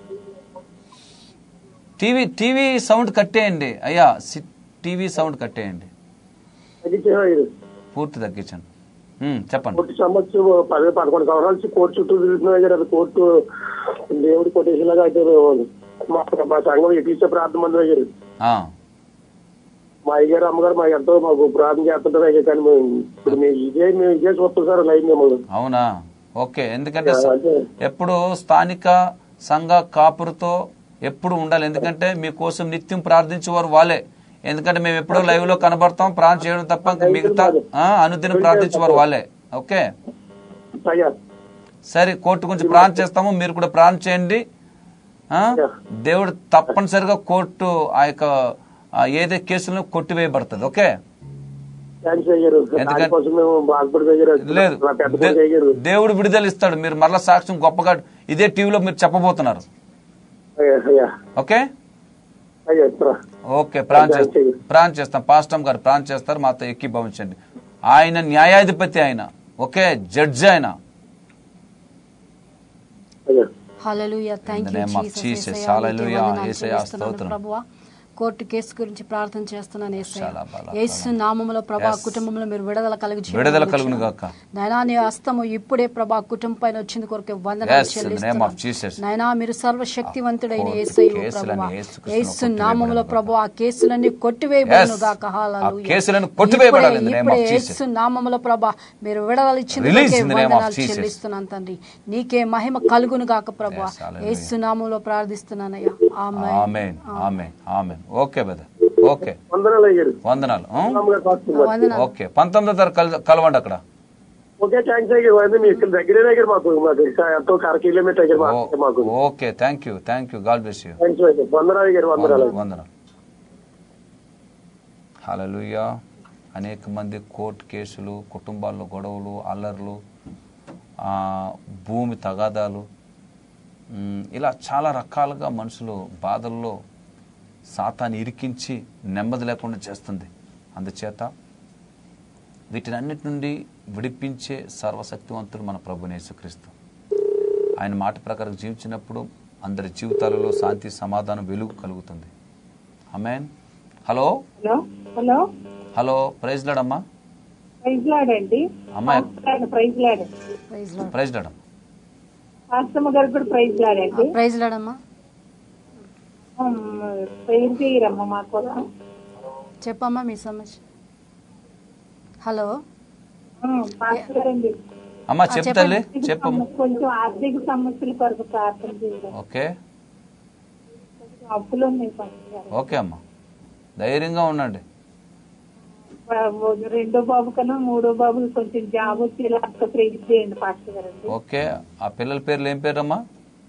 టీవీ టీవీ సౌండ్ కట్టేయండి అయ్యా సి- టీవీ సౌండ్ కట్టేయండి తగ్గించారు అయ్యారు పూర్తి తగ్గించండి ఉమ్, చెప్పండి కోర్టు సమస్య పది పదకొండు సంవత్సరాల నుంచి కోర్టు చుట్టూ తిరుగుతున్నాయి అయ్యారు అది కోర్టు దేవుడి కొట్టేసేలాగా అయితే మా మా సంఘం ఎక్కించే ప్రార్థన మంది అయ్యారు ఆ, మా అయ్యారు అమ్మగారు మా ఎంతో మాకు ప్రార్థన చేస్తుంటారు అయ్యా కానీ మేము ఇప్పుడు మేము ఇదే మేము ఇదే చూస్తాం సార్ లైవ్ మేము అవునా ఓకే ఎందుకంటే స- అంటే ఎప్పుడు స్థానిక సంఘ కాపురుతో ఎప్పుడు ఉండాలి ఎందుకంటే మీకోసం నిత్యం ప్రార్థించేవారు వాళ్ళే ఎందుకంటే మేము ఎప్పుడో లైవ్ లో కనబడతాం ప్రార్థన చేయడం తప్ప ఇంకా మిగతా ఆ, అనుదినం ప్రార్థించేవారు వాళ్ళే ఓకే అయ్యా సరే కోర్టు గురించి ప్రార్థన చేస్తాము మీరు కూడా ప్రార్థన చేయండి ఆ? దేవుడు తప్పనిసరిగా కోర్టు ఆ యొక్క ఆ ఏదే కేసులను కొట్టివేయబడుతుంది ఓకే థ్యాంక్స్ అయ్యారు ఎందుకంటే- దానికోసం మేము బాధపడి అయ్యారు లేదు మా పెద్ద దే- కొడుకు అయ్యారు దేవుడు విడుదల ఇస్తాడు మీరు మరలా సాక్ష్యం గొప్పగా ఇదే టీవీలో మీరు చెప్పబోతున్నారు అయ్యా అయ్యా ఓకే అయ్యా ఇస్తారా ఓకే ప్రాణం చేస్తాం ప్రాణం చేస్తాం పాస్టమ్ గారు ప్రాణం చేస్తారు మాతో ఎక్కిభవించండి ఆయన న్యాయాధిపతి ఆయన ఓకే జడ్జి ఆయన అయ్యా hallelujah thank In the you name of Jesus. Hallelujah. యేసయ్యా స్తోత్రం. ప్రభువా కోర్టు కేసు గురించి ప్రార్థన చేస్తున్నాను యేసయ్య చాలా బల- యేసు నామములో ప్రభా కుటుంబంలో మీరు విడుదల కలుగు విడుదల కలుగును గాక నైనా నీ హస్తము ఇప్పుడే ప్రభా కుటుంబం పైన వచ్చింది కొరకు వందనాలు Yes, in the name of చెల్లిస్తున్నాను Jesus. నైనా మీరు సర్వశక్తివంతుడైన కోర్టు యేసయ్య కేసులని ప్రభువా యేసుక్రీస్తును యేసు కొట్టివేయబడును నామములో గాక. ప్రభు ఆ కేసులన్నీ కొట్టివేయబడును Yes. గాక ఆ హల్లెలూయా కేసులను కొట్టివేయబడాలి in the name of ఇప్పుడే Jesus. యేసు నామములో ప్రభా మీరు విడుదల ఇచ్చింది Release కొరకే in the name of వందనాలు Jesus. చెల్లిస్తున్నాను తండ్రి నీకే మహిమ కలుగును గాక ప్రభా Yes, hallelujah. యేసు నామములో ప్రార్థిస్తున్నానయ్యా amen amen amen amen okay brother okay వందనాలు అయ్యారు వందనాలు ఆ? అమ్మగారు కాస్తున్నారు. వందనాలు ఓకే పంతొమ్మిదో తారీఖు కల- కలవండి అక్కడ ఓకే థ్యాంక్స్ అయ్యారు అది మీ ఇక్కడ దగ్గరే దగ్గర మాకు మాకు ఇంకా ఎంతో ఒక అర కిలోమీటర్ దగ్గర మాకు మాకు ఓ- okay thank you thank you God bless you thanks అయ్యారు వందనాలు అయ్యారు వందనాలు వందనం హల్లెలూయా అనేక మంది కోర్టు కేసులు కుటుంబాల్లో గొడవలు అల్లర్లు ఆ, భూమి తగాదాలు ఉమ్, ఇలా చాలా రకాలుగా మనుషులు బాధల్లో సాతాన్ని ఇరికించి నెమ్మది లేకుండా చేస్తుంది అందుచేత వీటినన్నిటి నుండి విడిపించే సర్వశక్తివంతుడు మన ప్రభుని యేసుక్రీస్తు ఆయన మాట ప్రకారం జీవించినప్పుడు అందరి జీవితాలలో శాంతి సమాధానం వెలుగు కలుగుతుంది amen hello hello hello hello praise లాడమ్మా ప్రైజ్ లాడండి అమ్మా ప్రైజ్ లాడు ప్రైజ్ లార్డ్. ప్రైజ్ లాడమ్ ఆస్తమ్మ గారు కూడా ప్రైజ్ లాడండి ప్రైజ్ లాడమ్మా ప్రేర్ చేయరమ్మ మా కోసం చెప్పమ్మా మీ సమస్య హలో పాస్టర్ గారండి అమ్మా చెప్పు తల్లి ఆర్థిక చెప్పమ్మా సమ- కొంచెం ఆర్థిక సమస్యల కొరకు ప్రార్థన చేయడం ఓకే కొంచెం అప్పులు ఉన్నాయి పాస్టర్ గారు ఓకే అమ్మా ధైర్యంగా ఉండండి బా- రెండో బాబు కన్నా మూడో బాబు కొంచెం జాబ్ వచ్చేలా అక్క ప్రేర్ చేయండి పాస్టర్ గారండి ఓకే ఆ పిల్లల పేర్లు ఏం పేరమ్మా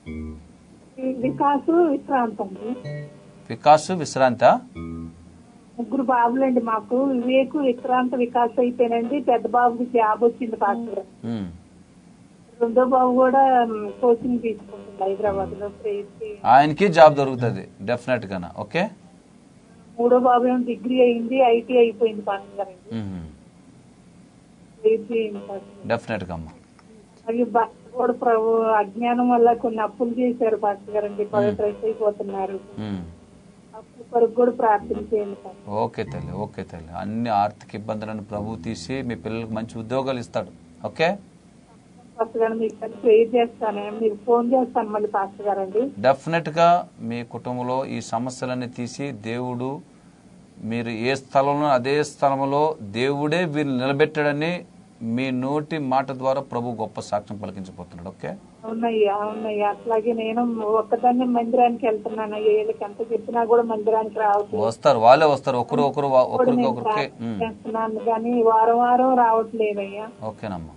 వికాసు విశ్రాంతి అండి వికాసు విశ్రాంత ముగ్గురు బాబులండి మాకు వివేకు విక్రాంత వికాస్ అయిపోయినండి పెద్ద బాబుకి జాబ్ వచ్చింది పాస్టర్ గారు. ఉమ్. రెండో బాబు కూడా మ్, కోచింగ్ తీసుకుంటుంది హైదరాబాద్ లో ప్రేయర్కి. ఆయనకి జాబ్ దొరుకుతుంది డెఫినెట్ గానా ఓకే మూడో బాబు ఏమో డిగ్రీ అయింది ఐటీ అయిపోయింది పాస్టర్ గారు ఉమ్. ప్రేయర్ చేయండి పాస్టర్ గారు. డెఫినెట్ గా అమ్మా అవి భర్త కూడా ప్రభు అజ్ఞానం వల్ల కొన్ని అప్పులు చేశారు పాస్టర్ గారు అండి డ్రెస్ అయిపోతున్నారు ఉమ్. అప్పుల కొరకు కూడా ప్రార్థన చేయండి పాస్టర్ ఓకే తల్లి ఓకే తల్లి అన్ని ఆర్థిక ఇబ్బందులను ప్రభు తీసి మీ పిల్లలకు మంచి ఉద్యోగాలు ఇస్తాడు ఓకే పాస్టర్ గారు మీకు అది ప్రేయర్ చేస్తాను మీకు ఫోన్ చేస్తాను మళ్ళీ పాస్టర్ గారు అండి డెఫినెట్ గా మీ కుటుంబంలో ఈ సమస్యలన్నీ తీసి దేవుడు మీరు ఏ స్థలంలో అదే స్థలంలో దేవుడే వీరిని నిలబెట్టాడని మీ నోటి మాట ద్వారా ప్రభు గొప్ప సాక్ష్యం పలికించబోతున్నాడు ఓకే అవునయ్యా అవునయ్యా అట్లాగే నేను ఒక్కదాన్ని మందిరానికి వెళ్తున్నాను అయ్యా వీళ్ళకి ఎంత చెప్పినా కూడా మందిరానికి రావట్లేదు వస్తారు వాళ్ళే వస్తారు ఒకరు ఒకరు వా- కూడా ఒకరికి నేను ఒకరికి ప్రార్థన చేస్తున్నాను కానీ వారం వారం రావట్లేదయ్యా ఓకేనమ్మా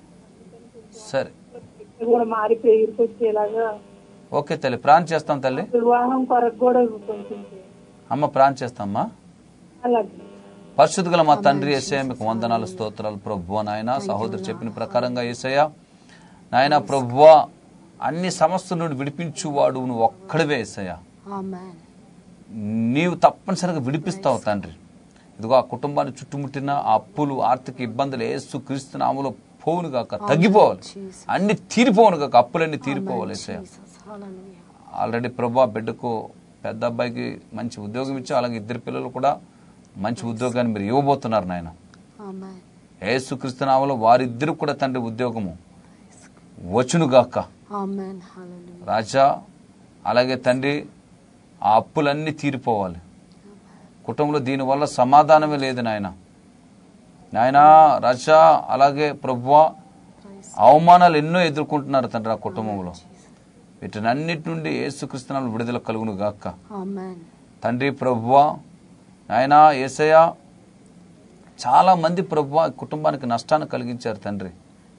సరే ఇది కూడా మారి ప్రేయర్కి వచ్చేలాగా ఓకే తల్లి ప్రాణం చేస్తాం తల్లి వివాహం కొరకు కూడా కొంచెం చేయండి. అమ్మ ప్రాణం చేస్తామ్మా అలాగే పరిశుద్ధ గల మా తండ్రి ఏసయ్య మీకు వందనాలు స్తోత్రాలు ప్రభువ నాయన సహోదరు చెప్పిన ప్రకారంగా ఏసయ్య నాయన ప్రభువ అన్ని సమస్యల నుండి విడిపించువాడు నువ్వు ఒక్కడివే ఏసయ్య ఆమెన్ నీవు తప్పనిసరిగా విడిపిస్తావు తండ్రి ఇదిగో ఆ కుటుంబాన్ని చుట్టుముట్టిన ఆ అప్పులు ఆర్థిక ఇబ్బందులు ఏసు క్రీస్తు నామలో పోవును కాక తగ్గిపోవాలి అన్ని తీరిపోవును కాక అప్పులన్నీ తీరిపోవాలి ఏసయ్య జీసస్ హల్లెలూయా ఆల్రెడీ ప్రభా బిడ్డకు పెద్ద అబ్బాయికి మంచి ఉద్యోగం ఇచ్చి అలాగే ఇద్దరు పిల్లలు కూడా మంచి ఉద్యోగాన్ని మీరు ఇవ్వబోతున్నారు నాయన ఆమెన్ యేసుక్రీస్తు నామలో వారిద్దరు కూడా తండ్రి ఉద్యోగము వచ్చునుగాక ఆమెన్ హల్లెలూయా రాజా అలాగే తండ్రి ఆ అప్పులన్నీ తీరిపోవాలి కుటుంబంలో దీనివల్ల సమాధానమే లేదు నాయన నాయన రాజా అలాగే ప్రభువా అవమానాలు ఎన్నో ఎదుర్కొంటున్నారు తండ్రి ఆ కుటుంబంలో వీటినన్నిటి నుండి యేసుక్రీస్తునాలు విడుదల కలుగును గాక ఆమెన్ తండ్రి ప్రభువా నాయన ఏసయ్య చాలా మంది ప్రభువా ఈ కుటుంబానికి నష్టాన్ని కలిగించారు తండ్రి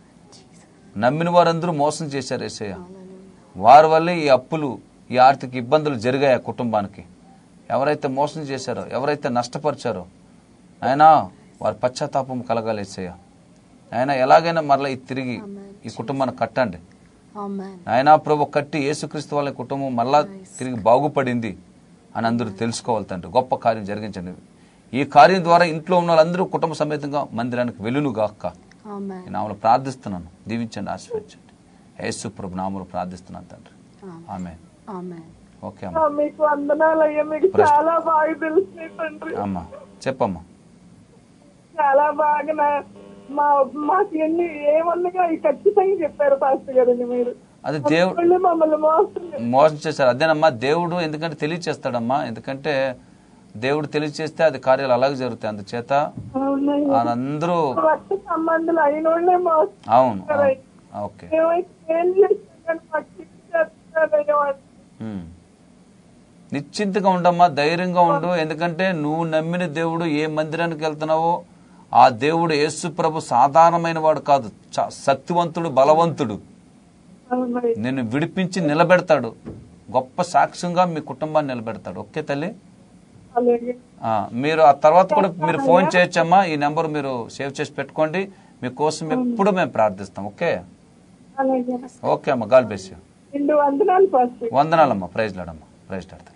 నమ్మిన వారందరూ మోసం చేశారు ఏసయ్య వారి వల్లే ఈ అప్పులు ఈ ఆర్థిక ఇబ్బందులు జరిగాయి ఆ కుటుంబానికి ఎవరైతే మోసం చేశారో ఎవరైతే నష్టపరిచారో ఆయన వారి పశ్చాత్తాపం కలగాలి ఏసయ్య ఆయన ఎలాగైనా మరలా ఇది తిరిగి ఈ కుటుంబాన్ని కట్టండి ఆమెన్ నాయనా ప్రభు కట్టి యేసుక్రీస్తు వాళ్ళ కుటుంబం మళ్ళా తిరిగి బాగుపడింది అని అందరూ తెలుసుకోవాలి తండ్రి గొప్ప కార్యం జరిగించండి ఈ కార్యం ద్వారా ఇంట్లో ఉన్న వాళ్ళందరూ కుటుంబ సమేతంగా మందిరానికి వెలును గాక ఆమెన్ ఈ నామలు ప్రార్థిస్తున్నాను దీవించండి ఆశీర్వదించండి యేసు ప్రభు నామలు ప్రార్థిస్తున్నాను తండ్రి ఆమె ఆమెన్ ఓకే అమ్మా మీకు వందనాలు అయ్యా మీకు ప్రశ్న. చాలా బాగా తెలుసు తండ్రి అమ్మా చెప్పమ్మా చాలా బాగా నా- మా మాకు ఎన్ని ఏమన్నగా అవి ఖచ్చితంగా చెప్పారు పాస్టర్ గారండి మీరు అది దేవుడు మళ్ళీ మమ్మల్ని మోసం మోసం చేశారు అదేనమ్మా దేవుడు ఎందుకంటే తెలియచేస్తాడమ్మా ఎందుకంటే దేవుడు తెలియచేస్తే అది కార్యాలు అలాగే జరుగుతాయి అందుచేత అవునయ్యా. అందరూ రక్త సంబంధాలు అయిన వాళ్ళే మోసం అవును అవును. ఓకే ఏమైతే ఏం చేసినా కానీ మాకు తిరిగి చేస్తున్నారయ్యా వాళ్ళు. ఉమ్. నిశ్చింతగా ఉండమ్మా ధైర్యంగా ఉండు ఎందుకంటే నువ్వు నమ్మిన దేవుడు ఏ మందిరానికి వెళ్తున్నావో ఆ దేవుడు యేసు ప్రభు సాధారణమైన వాడు కాదు చ- శక్తివంతుడు బలవంతుడు అవునయ్యా. నిన్ను విడిపించి నిలబెడతాడు గొప్ప సాక్ష్యంగా మీ కుటుంబాన్ని నిలబెడతాడు ఓకే తల్లి అలాగే ఆ, మీరు ఆ తర్వాత కూడా మీరు ఫోన్ చేయొచ్చమ్మా ఈ నెంబర్ మీరు సేవ్ చేసి పెట్టుకోండి మీకోసం ఎప్పుడు మేము ప్రార్థిస్తాం ఓకే అలాగే ఓకే అమ్మా గాల్ బెస్ యూ రెండు వందనాలు పాస్టర్ వందనాలమ్మా ప్రైజ్ లాడమ్మా ప్రైజ్ లాడతాను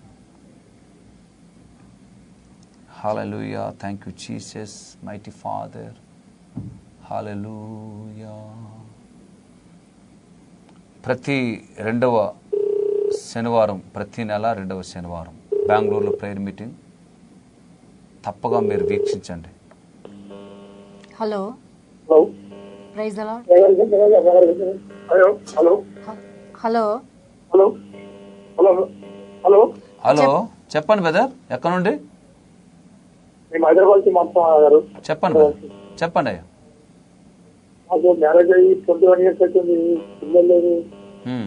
Hallelujah. Thank you, Jesus, mighty Father. Hallelujah. ప్రతి రెండవ శనివారం ప్రతి నెల రెండవ శనివారం బెంగళూరులో ప్రేయర్ మీటింగ్ తప్పగా మీరు వీక్షించండి హలో హలో ప్రైజ్ అలా hello hello hello hello hello hello hello చెప్పండి బ్రదర్ ఎక్కడ నుండి మేము హైదరాబాద్ నుంచి మాట్లాడుతున్నాం గారు చెప్పండి brother. చెప్పండి అయ్యా మాకు మ్యారేజ్ అయ్యి ట్వంటీ వన్ ఇయర్స్ అవుతుంది పిల్లలు లేదు హ్మ్.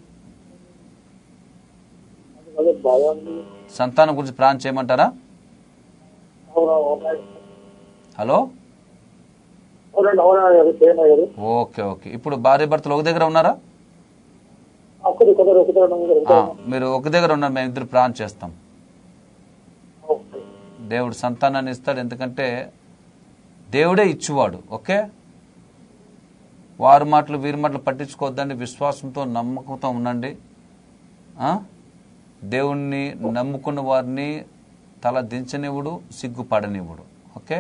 అదే బాగా ఉంది సంతానం గురించి ప్రాణం చేయమంటారా అవునా అవునా హలో అవునండి అవునా గారు చేయనా గారు ఓకే ఓకే ఇప్పుడు భార్య భర్తలు ఒక దగ్గర ఉన్నారా ఒకరు ఒకరు ఒకరు ఆ, మీరు ఒక దగ్గర ఉన్నారు మేము ఇద్దరు ప్రాణం చేస్తాం దేవుడు సంతానాన్ని ఇస్తాడు ఎందుకంటే దేవుడే ఇచ్చువాడు ఓకే వారి మాటలు వీరి మాటలు పట్టించుకోవద్దండి విశ్వాసంతో నమ్మకంతో ఉండండి ఆ? దేవుణ్ణి నమ్ముకున్న వారిని తల దించనివ్వడు సిగ్గుపడనివ్వడు ఓకే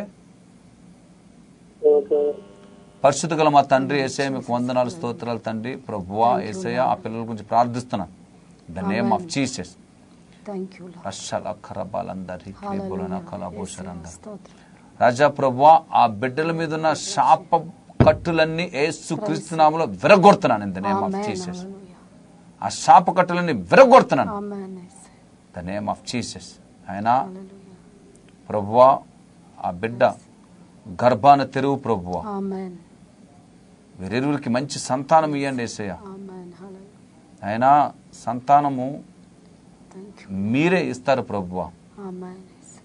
ఓకే పరిశుద్ధ గల మా తండ్రి ఏసయ మీకు వందనాలు స్తోత్రాలు తండ్రి ప్రభువా ఏసయ ఆ పిల్లల గురించి ప్రార్థిస్తున్నాను the name of Jesus thank you Lord రషాల ఖరబాలందరి క్రీబులన కలభూషణందరి స్తోత్రం రాజా ప్రభువా ఆ బిడ్డల మీద ఉన్న శాప కట్టులన్నీ ఏసు క్రీస్తునామలో విరగొడుతున్నాను in the name of amen Jesus hallelujah ఆ శాప కట్టులన్నీ విరగొడుతున్నాను ఆమేన్ యేసయ్య ద నేమ్ ఆఫ్ జీసస్ ఆయన హల్లెలూయా ప్రభువా ఆ బిడ్డ గర్భాన తెరువు ప్రభువా ఆమేన్ వీరిరువురికి మంచి సంతానం ఇవ్వండి ఏసయ్య ఆమేన్ హల్లెలూయా ఆయన సంతానము థ్యాంక్ యూ మీరే ఇస్తారు ప్రభువా ఆమేన్ యేసయ్య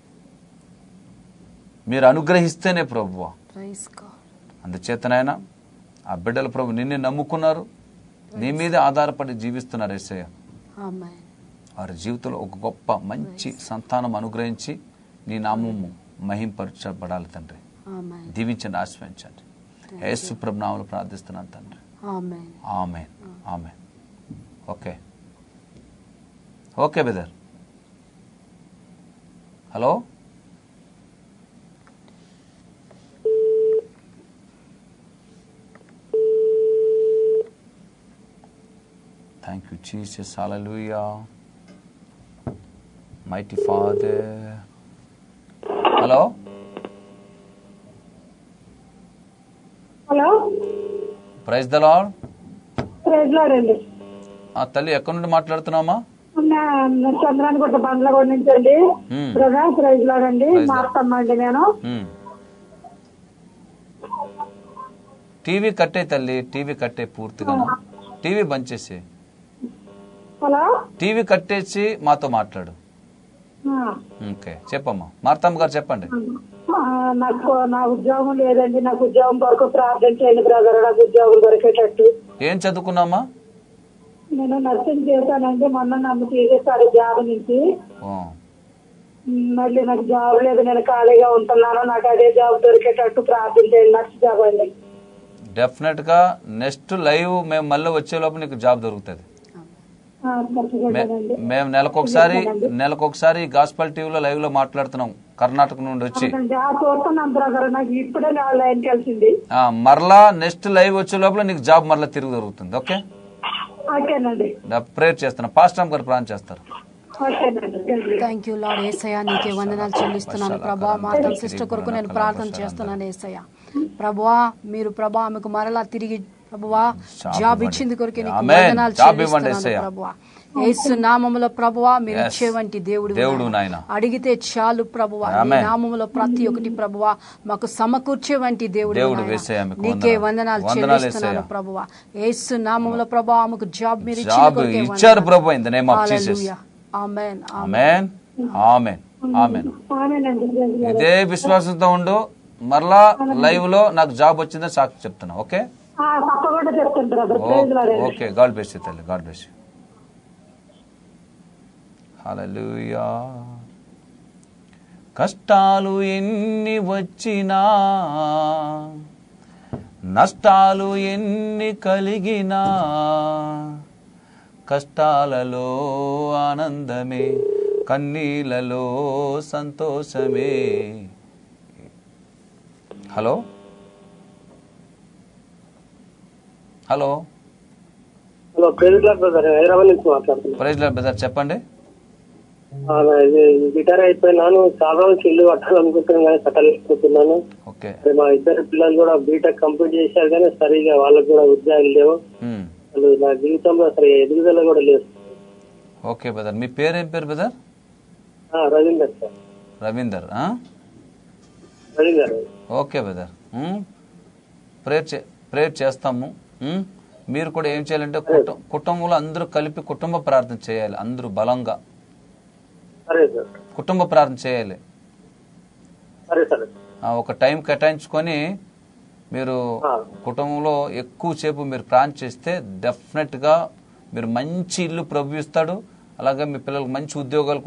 మీరు అనుగ్రహిస్తేనే ప్రభువా ప్రైజ్ గాడ్ అందుచేతనైనా ఆ బిడ్డల ప్రభు నిన్నే నమ్ముకున్నారు నీ మీద ఆధారపడి జీవిస్తున్నారు ఏసయ్య ఆమేన్ వారి జీవితంలో ఒక గొప్ప మంచి సంతానం అనుగ్రహించి నీ నామము మహింపరచబడాలి తండ్రి ఆమేన్ దీవించండి ఆశ్రయించండి యేసు ప్రభు నామములో ప్రార్థిస్తున్నాను తండ్రి ఆమేన్ ఆమె ఆమె okay okay brother hello thank you Jesus hallelujah mighty father hello hello praise the Lord ప్రెజ్లాడండి ఆ తల్లి ఎక్కడి నుండి మాట్లాడుతున్నామా చంద్రాన్ని కొట్ట బండ్లగూడ నుంచి అండి మ్మ్. బ్రదర్ ప్రైజ్లాడండి Praise మా Lord. అత్తమ్మ అండి నేను మ్మ్. టీవీ కట్టే తల్లి టీవీ కట్టే పూర్తిగా టీవీ బంద్ చేసి హలో టీవీ కట్టేసి మాతో మాట్లాడు ఆ, ఓకే చెప్పమ్మా మార్తమ్మ గారు చెప్పండి ఆ, నాకు నా ఉద్యోగం లేదండి నాకు ఉద్యోగం కొరకు ప్రార్థన చేయండి బ్రదర్ నాకు ఉద్యోగం దొరికేటట్టు ఏం చదువుకున్నామా నేను నర్సింగ్ చేశానండి మొన్న నన్ను తీసేశారు జాబ్ నుంచి ఓ, మ్, మళ్ళీ నాకు జాబ్ లేదు నేను ఖాళీగా ఉంటున్నాను నాకు అదే జాబ్ దొరికేటట్టు ప్రార్థన చేయండి నర్స్ జాబ్ అండి డెఫినెట్ గా నెక్స్ట్ లైవ్ మేము మళ్ళీ వచ్చే లోపు నీకు జాబ్ దొరుకుతుంది ఆ, మర్చిపోయానండి మేము నెలకొకసారి నెలకొకసారి గాస్పల్ టీవీలో లైవ్ లో మాట్లాడుతున్నాం కర్ణాటక నుండి వచ్చి జాబ్ చూస్తున్నాను బ్రదర్ నాకు ఇప్పుడే నా లైన్ కలిసింది ఆ, మరలా నెక్స్ట్ లైవ్ వచ్చే లోపల నీకు జాబ్ మరలా తిరిగి దొరుకుతుంది ఓకే ఓకేనండి ప్రేయర్ చేస్తున్నా పాస్టమ్ గారు ప్రాణం చేస్తారు ఓకేనండి థ్యాంక్ యూ లార్డ్ ఏసయ్య నీకే వందనాలు చెల్లిస్తున్నాను ప్రభా మా తన సిస్టర్ కొరకు నేను ప్రార్థన చేస్తున్నాను ఏసయ్య ప్రభువా మీరు ప్రభా ఆమెకు మరలా తిరిగి ప్రభువా జాబ్ ఇచ్చింది కొరకు నీకు ఆమేన్. వందనాలు జాబ్ ఇవ్వండి చెల్లిస్తున్నాను యేసయ్య. ప్రభువా యేసు నామములో ప్రభువా మీరు Yes. ఇచ్చేవంటి దేవుడు దేవుడు నాయన. నాయన. అడిగితే చాలు ప్రభువా నీ ఆమేన్. నామములో ప్రతి ఒక్కటి ప్రభువా మాకు సమకూర్చేవంటి దేవుడు దేవుడు నాయన. యేసయ్య, మీకు నీకే వందనాలు. వందనాలు వందనాలు చెల్లిస్తున్నాను యేసయ్య. ప్రభువా యేసు నామములో ప్రభా ఆమెకు జాబ్ మీరు ఇచ్చిన జాబ్ కొరకే ఇచ్చారు వందనాలు. ప్రభు in the name of Jesus hallelujah. Amen amen. Amen amen amen ఆమెనండి ప్రైజ్లాడ్. ఇదే విశ్వాసంతో ఉండు మరలా లైవ్ లో నాకు జాబ్ వచ్చిందని సాక్షి చెప్తున్నా ఓకే ఆ, తప్పకుండా చెప్తాను బ్రదర్ ఓ- ప్రైజ్లాడ్ అండి. ఓకే గాడ్ బ్లెస్ యూ తల్లి గాడ్ బ్లెస్ యూ హల్లెలూయా కష్టాలు ఎన్ని వచ్చినా నష్టాలు ఎన్ని కలిగినా కష్టాలలో ఆనందమే కన్నీళ్ళలో సంతోషమే hello hello hello president brother Hyderabad నుంచి మాట్లాడుతున్నాను ప్రైజ్ బ్రదర్ చెప్పండి ఆ, ఇది రిటైర్ అయిపోయినాను చాలా రోజులు ఇల్లు కట్టాలనుకుంటున్నాను కానీ కట్టలేకపోతున్నాను ఓకే మరి మా ఇద్దరు పిల్లలు కూడా బీటెక్ కంప్లీట్ చేశారు కానీ సరిగా వాళ్ళకి కూడా ఉద్యోగాలు లేవు మ్మ్. అసలు నా జీవితంలో అసలు ఎదుగుదల కూడా లేదు ఓకే బ్రదర్ మీ పేరు ఏం పేరు బ్రదర్ ఆ, రవీందర్ సార్ రవీందర్ ఆ? రవీందర్ ఓకే బ్రదర్ మ్మ్. ప్రేయర్ చే ప్రేయర్ చేస్తాము మ్మ్. మీరు కూడా ఏం చేయాలంటే కుటుంబ కుటుంబంలో అందరూ కలిపి కుటుంబ ప్రార్థన చేయాలి అందరూ బలంగా సరే సార్ కుటుంబ ప్రార్థన చేయాలి సరే సరే ఆ, ఒక టైం కేటాయించుకొని మీరు ఆ. కుటుంబంలో ఎక్కువసేపు మీరు ప్రార్థన చేస్తే డెఫినెట్గా మీరు మంచి ఇల్లు ప్రభు ఇస్తాడు అలాగే మీ పిల్లలకు మంచి ఉద్యోగాలు కూడా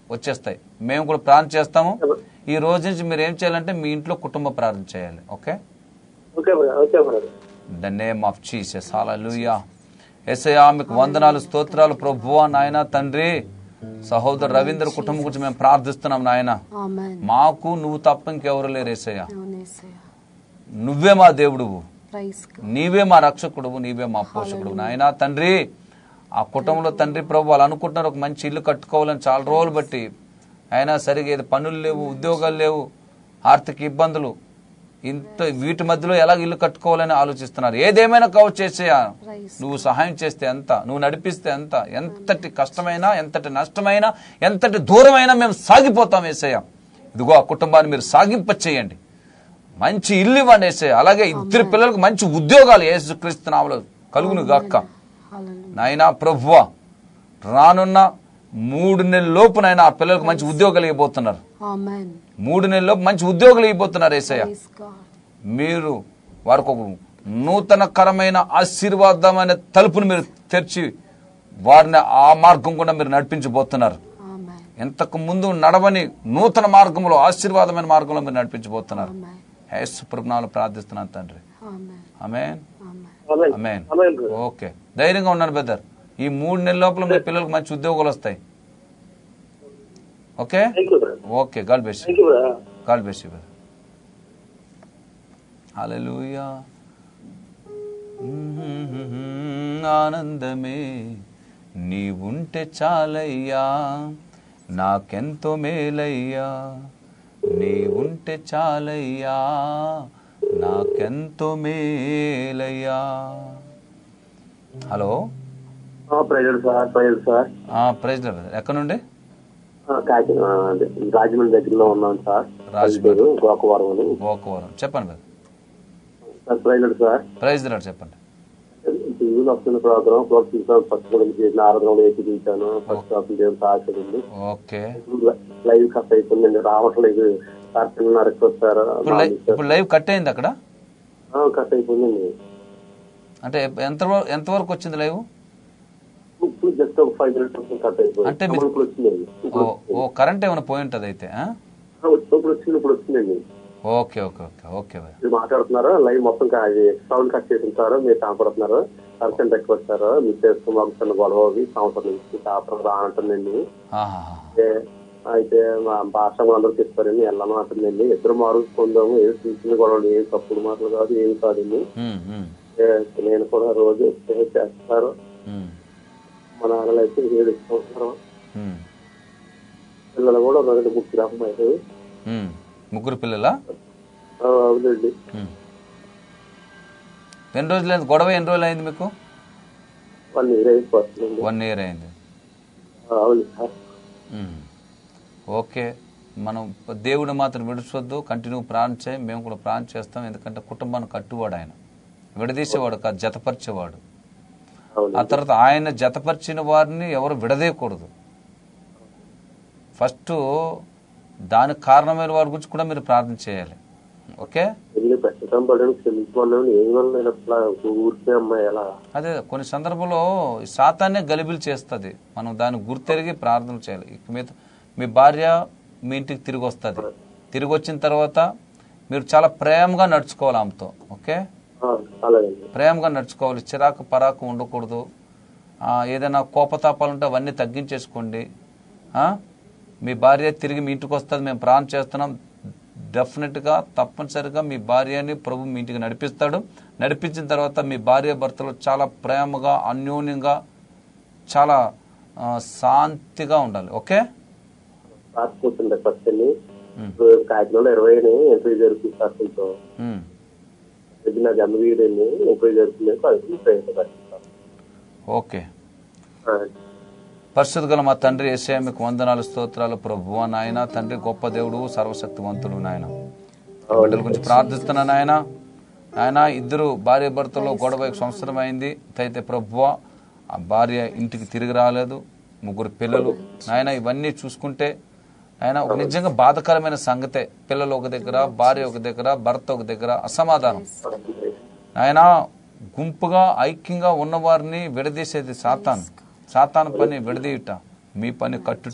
వచ్చేస్తాయి మేము కూడా ప్రార్థన చేస్తాము ఈ రోజు నుంచి మీరు ఏం చేయాలంటే మీ ఇంట్లో కుటుంబ ప్రార్థన చేయాలి okay okay brother okay brother the name of Jesus hallelujah యేసయ్యా మీకు వందనాలు స్తోత్రాలు ప్రభువా నాయన తండ్రి సహోదరు రవీంద్ర కుటుంబం గురించి మేము ప్రార్థిస్తున్నాం నాయన ఆమెన్ మాకు నువ్వు తప్ప ఇంకెవరు లేరు యేసయ్య అవునేసయ్య నువ్వే మా దేవుడువు ప్రైస్ నీవే మా రక్షకుడువు నీవే మా పోషకుడు నాయనా తండ్రి ఆ కుటుంబంలో తండ్రి ప్రభు వాళ్ళు అనుకుంటున్నారు ఒక మంచి ఇల్లు కట్టుకోవాలని చాలా రోజులు బట్టి అయినా సరిగా ఏది పనులు లేవు ఉద్యోగాలు లేవు ఆర్థిక ఇబ్బందులు ఇంత వీటి మధ్యలో ఎలా ఇల్లు కట్టుకోవాలని ఆలోచిస్తున్నారు ఏదేమైనా కావచ్చు చేసేయా నువ్వు సహాయం చేస్తే ఎంత నువ్వు నడిపిస్తే ఎంత ఎంతటి కష్టమైనా ఎంతటి నష్టమైనా ఎంతటి దూరమైనా మేము సాగిపోతాం ఏసయ్య ఇదిగో ఆ కుటుంబాన్ని మీరు సాగింప చేయండి మంచి ఇల్లు ఇవ్వండి ఏసయ్య అలాగే ఇద్దరు పిల్లలకు మంచి ఉద్యోగాలు యేసుక్రీస్తు నామలో కలుగును గాక్క నాయనా ప్రభువ రానున్న మూడు నెలల లోపు నాయన ఆ పిల్లలకు మంచి ఉద్యోగాలు ఇవ్వబోతున్నారు ఆమెన్ మూడు నెలల లోపు మంచి ఉద్యోగాలు ఇవ్వబోతున్నారు ఏసయ్య ప్రైస్ గాడ్ మీరు వారికి ఒక నూతనకరమైన ఆశీర్వాదమైన తలుపును మీరు తెరిచి వారిని ఆ మార్గం కూడా మీరు నడిపించబోతున్నారు ఆమెన్ ఇంతకు ముందు నడవని నూతన మార్గంలో ఆశీర్వాదమైన మార్గంలో మీరు నడిపించబోతున్నారు ఆమెన్ హేసు ప్రభునాలు ప్రార్థిస్తున్నాను తండ్రి amen amen amen amen amen brother okay ధైర్యంగా ఉన్నాను బెదర్ ఈ మూడు నెలల లోపల మీ పిల్లలకు మంచి ఉద్యోగాలు వస్తాయి okay thank you brother okay God best thank you brother God best you hallelujah ఆనందమే నీవుంటే చాలయ్యా నాకెంతో మేలయ్యా నీవుంటే చాలయ్యా నాకెంతో మేలయ్యా hello praise sir praise sir praise ఎక్కడ నుండి కాకినాడ అదే, రాజమండ్రి దగ్గరలో ఉన్నాం సార్ రాజమండ్రి. పేరు గోకవరం అని ఓకవరం చెప్పండి brother sir praise sir praise రాడు చెప్పండి టీవీలో వస్తున్న ప్రోగ్రామ్ ప్రోత్సహించాను ఫస్ట్ గురించి చేసిన ఆరాధనలో ఏపీ తీశాను ఫస్ట్ ఆఫ్ దేవుడు ఆశింది ఓకే లైవ్ కట్ అయిపోయిందండి రావట్లేదు సార్ చిన్నరకు వస్తారు ఇప్పుడు లైవ్ ఇప్పుడు లైవ్ కట్ అయింది అక్కడ కట్ అయిపోయిందండి అంటే ఎంత వర- ఎంత వరకు వచ్చింది లైవ్ ఇప్పుడు జస్ట్ ఒక ఫైవ్ మినిట్స్ కట్ అయిపోయింది అంటే మీరు- ఇప్పుడు వచ్చిందండి ఓ ఓ కరెంట్ ఏమైనా పోయి ఉంటుంది అయితే ఆ? ఆ, ఇప్పుడు వచ్చింది ఇప్పుడు వచ్చిందండి ఓకే ఓకే ఓకే ఓకే భయ్. మీరు మాట్లాడుతున్నారు లైవ్ మొత్తం కా- అది సౌండ్ కట్ చేసి ఉంటారు మీరు కాపాడుతున్నారు పర్సెంట్ ఎక్కువ వచ్చారు మీరు చేసుకుని మాకు చిన్న గొడవ అవి సంవత్సరం నుంచి కాపురం రానంటుందండి ఆహాహా. అయితే అయితే మా భాష అందరూ చెప్తారండి వెళ్ళమా అంటుందండి ఇద్దరు మారుకుందాము ఏది చిన్న గొడవలు ఏం తప్పుడు మాటలు కాదు ఏం కాదండి ఉమ్, ఉమ్, ఏ, నేను కూడా రోజు ప్రేయర్ చేస్తారు ఉమ్, మా నాన్నలు అయితే ఏడు సంవత్సరం ఉమ్, పిల్లలు కూడా రెండు ముగ్గురు అమ్మాయిలు ఉమ్. ముగ్గురు పిల్లలా ఆ, అవునండి ఉమ్. ఎన్ని రోజులు అయింది గొడవ ఎన్ని రోజులు అయింది మీకు వన్ ఇయర్ అయిపోతుందండి వన్ ఇయర్ అయింది ఆ, అవును సార్ ఉమ్. ఓకే మనం దేవుడు మాత్రం విడిచొద్దు కంటిన్యూ ప్రాణం చేయి మేము కూడా ప్రాణం చేస్తాం ఎందుకంటే కుటుంబాన్ని కట్టువాడు ఆయన విడదీసేవాడు కాదు జతపరిచేవాడు అవును ఆ తర్వాత ఆయన జతపరిచిన వారిని ఎవరు విడదీయకూడదు ఫస్ట్ దానికి కారణమైన వారి గురించి కూడా మీరు ప్రార్థన చేయాలి ఓకే ఎన్ని పెట్టడం పడడం క్షమించుకోవడం ఏం వల్ల నేను అసలు ఊరికే అమ్మాయి ఎలా అదే కొన్ని సందర్భంలో ఈ సాతాన్నే గలిబిలి చేస్తుంది మనం దాన్ని గుర్తెరిగి ప్రార్థన చేయాలి ఇక మీద మీ భార్య మీ ఇంటికి తిరిగి వస్తుంది తిరిగి వచ్చిన తర్వాత మీరు చాలా ప్రేమగా నడుచుకోవాలి ఆమెతో ఓకే ఆ, అలాగండి ప్రేమగా నడుచుకోవాలి చిరాకు పరాకు ఉండకూడదు ఆ, ఏదైనా కోపతాపాలు ఉంటే అవన్నీ తగ్గించేసుకోండి ఆ? మీ భార్య తిరిగి మీ ఇంటికి వస్తుంది మేము ప్రాణం చేస్తున్నాం డెఫినెట్గా తప్పనిసరిగా మీ భార్యని ప్రభు మీ ఇంటికి నడిపిస్తాడు నడిపించిన తర్వాత మీ భార్య భర్తలు చాలా ప్రేమగా అన్యోన్యంగా చాలా ఆ, శాంతిగా ఉండాలి ఓకే రాసుకుంటుండే ఫస్ట్ వెళ్ళి కాకినాడలో ఇరవై ఎంట్రీ జరుగుతుంది సార్తో ఉమ్. ఇది నాకు ఎంబీఏ అండి ఎంట్రీ జరుగుతుంది అది ప్రయత్నం ఓకే పరిశుద్ధ గల మా తండ్రి ఏసే మీకు వందనాలు స్తోత్రాలు ప్రభువా నాయన తండ్రి గొప్ప దేవుడు సర్వశక్తివంతుడు నాయన బిడ్డల గురించి ప్రార్థిస్తున్నా నాయన ఆయన ఇద్దరు భార్య భర్తలో గొడవ ఒక సంవత్సరం అయింది అయితే ప్రభువ ఆ భార్య ఇంటికి తిరిగి రాలేదు ముగ్గురు పిల్లలు నాయన ఇవన్నీ చూసుకుంటే ఆయన ఒక నిజంగా బాధకరమైన సంగతే పిల్లలు ఒక దగ్గర భార్య ఒక దగ్గర భర్త ఒక దగ్గర అసమాధానం ఆయన గుంపుగా ఐక్యంగా ఉన్నవారిని విడదీసేది సాతాను సాతాను పని విడదీయుట మీ పని కట్టుట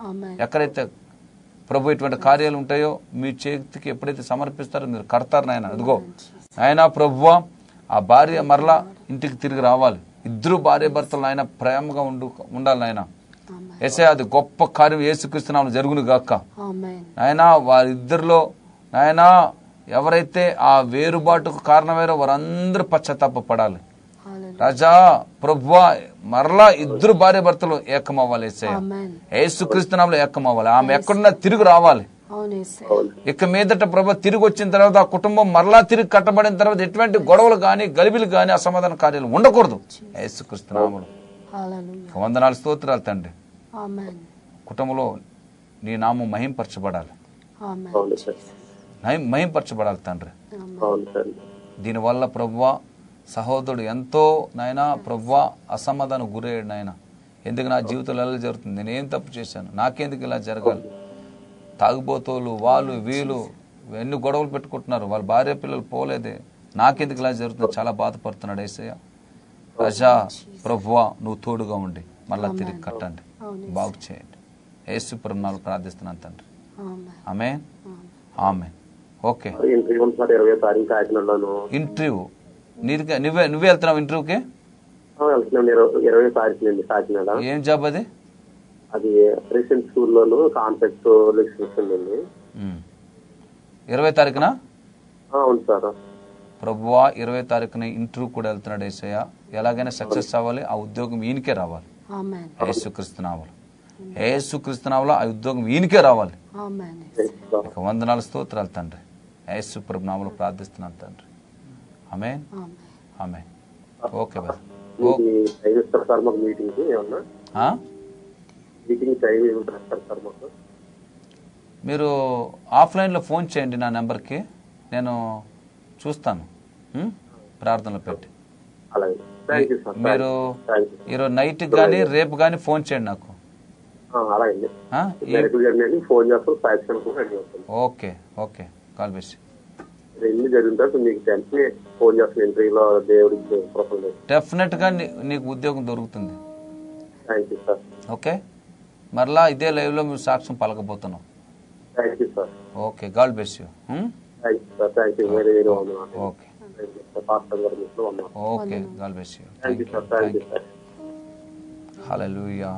ఆమెన్ ఎక్కడైతే ప్రభు ఇటువంటి కార్యాలు ఉంటాయో మీ చేతికి ఎప్పుడైతే సమర్పిస్తారో మీరు కడతారు నాయన అదిగో ఆయన ప్రభువ ఆ భార్య మరలా ఇంటికి తిరిగి రావాలి ఇద్దరు భార్య భర్తలు ఆయన ప్రేమగా ఉండు ఉండాలి నాయన ఆమెన్ ఎసే అది గొప్ప కార్యం ఏసుక్రీస్తునామం జరుగును గాక ఆమెన్ నాయన వారిద్దరిలో నాయన ఎవరైతే ఆ వేరుబాటుకు కారణమైనా వారందరూ పశ్చాత్తాప పడాలి హల్లెలూయా రాజా ప్రభువ మరలా ఇద్దరు భార్య భర్తలు ఏకమవ్వాలి ఏసయ్య ఆమెన్ ఏసుక్రీస్తునామలో ఏకమవ్వాలి ఆమె ఎక్కడున్నా తిరిగి రావాలి అవును యేసయ్య ఇక మీదట ప్రభు తిరిగి వచ్చిన తర్వాత ఆ కుటుంబం మరలా తిరిగి కట్టబడిన తర్వాత ఎటువంటి గొడవలు కానీ గలిబిలు కానీ అసమాధాన కార్యాలు ఉండకూడదు ఏసుక్రీస్తునామలు హల్లెలూయా వందనాలు స్తోత్రాలు తండ్రి ఆమెన్ కుటుంబంలో నీ నామం మహింపరచబడాలి ఆమెన్ అవును సార్ మహిం- మహింపరచబడాలి తండ్రి అవును సార్ దీనివల్ల ప్రభువ సహోదరుడు ఎంతో నాయన ప్రభువ అసమాధానం గురయ్యాడు నాయన ఎందుకు నా జీవితంలో ఎలా జరుగుతుంది నేను ఏం తప్పు చేశాను నాకెందుకు ఇలా జరగాలి తాగుబోతోళ్ళు వాళ్ళు వీళ్ళు ఎన్ని గొడవలు పెట్టుకుంటున్నారు వాళ్ళ భార్య పిల్లలు పోలేదే నాకెందుకు ఇలా జరుగుతుంది చాలా బాధపడుతున్నాడు ఏసయ్య ప్రజా ప్రభువ నువ్వు తోడుగా ఉండి మళ్ళా తిరిగి కట్టండి బాగు చేయండి ఏసు నాలు ప్రార్థిస్తున్నాను తండ్రి ఆమెన్ ఆమె ఆమె ఓకే ఇంటర్వ్యూ ఉంది సార్ ఇరవై తారీఖు కాకినాడలోను ఇంటర్వ్యూ నీదిగా నువ్వే నువ్వే వెళ్తున్నావు ఇంటర్వ్యూకి ఆ, వెళ్తున్నాం ఇరవై ఇరవై తారీఖు నుండి కాకినాడ ఏం జాబ్ అది అది రీసెంట్ స్కూల్లోను కాన్సెప్ట్ లెక్చర్స్ అండి ఉమ్. ఇరవై తారీఖున ఆ, అవును సార్ ప్రభువా ఇరవై తారీఖున ఇంటర్వ్యూ కూడా వెళ్తున్నాడు ఏసయ్య ఎలాగైనా సక్సెస్ అవ్వాలి ఆ ఉద్యోగం ఈయనకే రావాలి ఆమెన్ ఏసుక్రీస్తునామలు ఏసుక్రీస్తునామలో ఆ ఉద్యోగం ఈయనకే రావాలి ఆమెన్ ఇక వందనాలు స్తోత్రాలు తండ్రి ఏసు ప్రభు నామలో ప్రార్థిస్తున్నాను తండ్రి ఆమె ఆమెన్ ఆమె ఓకే బాయ్ మీకు టైం ఇస్తారు సార్ మాకు మీటింగ్ కి ఏమన్నా ఆ? మీటింగ్ టైం ఏమిటారు సార్ సార్ మాకు మీరు ఆఫ్లైన్లో ఫోన్ చేయండి నా నెంబర్కి నేను చూస్తాను ఉం? ప్రార్థనలో పెట్టి అలాగే థ్యాంక్ యూ సార్ మీరు థ్యాంక్ యూ ఈరోజు నైట్కి కానీ రేపు కానీ ఫోన్ చేయండి నాకు అలాగే ఆ? ఈ- మెడికల్ జర్నీ ఫోన్ చేస్తాం సాక్ష్యం కూడా రెడీ అవుతాం ఓకే ఓకే కాల్ బేసి ఎన్ని జరిగిన తర్వాత మీకు తెలిసి ఫోన్ చేస్తాను ఇంటర్వ్యూలో దేవుడికి ప్రొఫైల్ డెఫినెట్గా నీ- నీకు ఉద్యోగం దొరుకుతుంది థ్యాంక్ యూ సార్ ఓకే మరలా ఇదే లైవ్లో మీరు సాక్ష్యం పలకబోతున్నాం thank you sir okay God bless you thank you sir thank you very very వందనాలు okay thank you sir pastor గారు మీకు వందనాలు okay God bless you thank you sir thank you sir hallelujah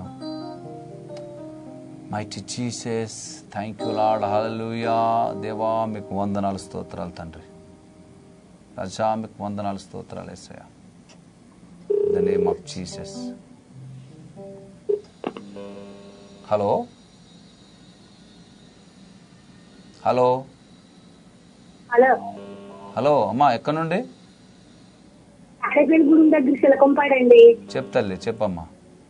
mighty Jesus thank you lord hallelujah దేవా మీకు వందనాలు స్తోత్రాలు తండ్రి రజా మీకు వందనాలు స్తోత్రాలు ఎస్సయ the name of Jesus hello hello hello hello అమ్మా ఎక్కడి నుండి అడగల్ గుడి దగ్గర శిలకంపాడండి చెప్తల్లి చెప్పమ్మా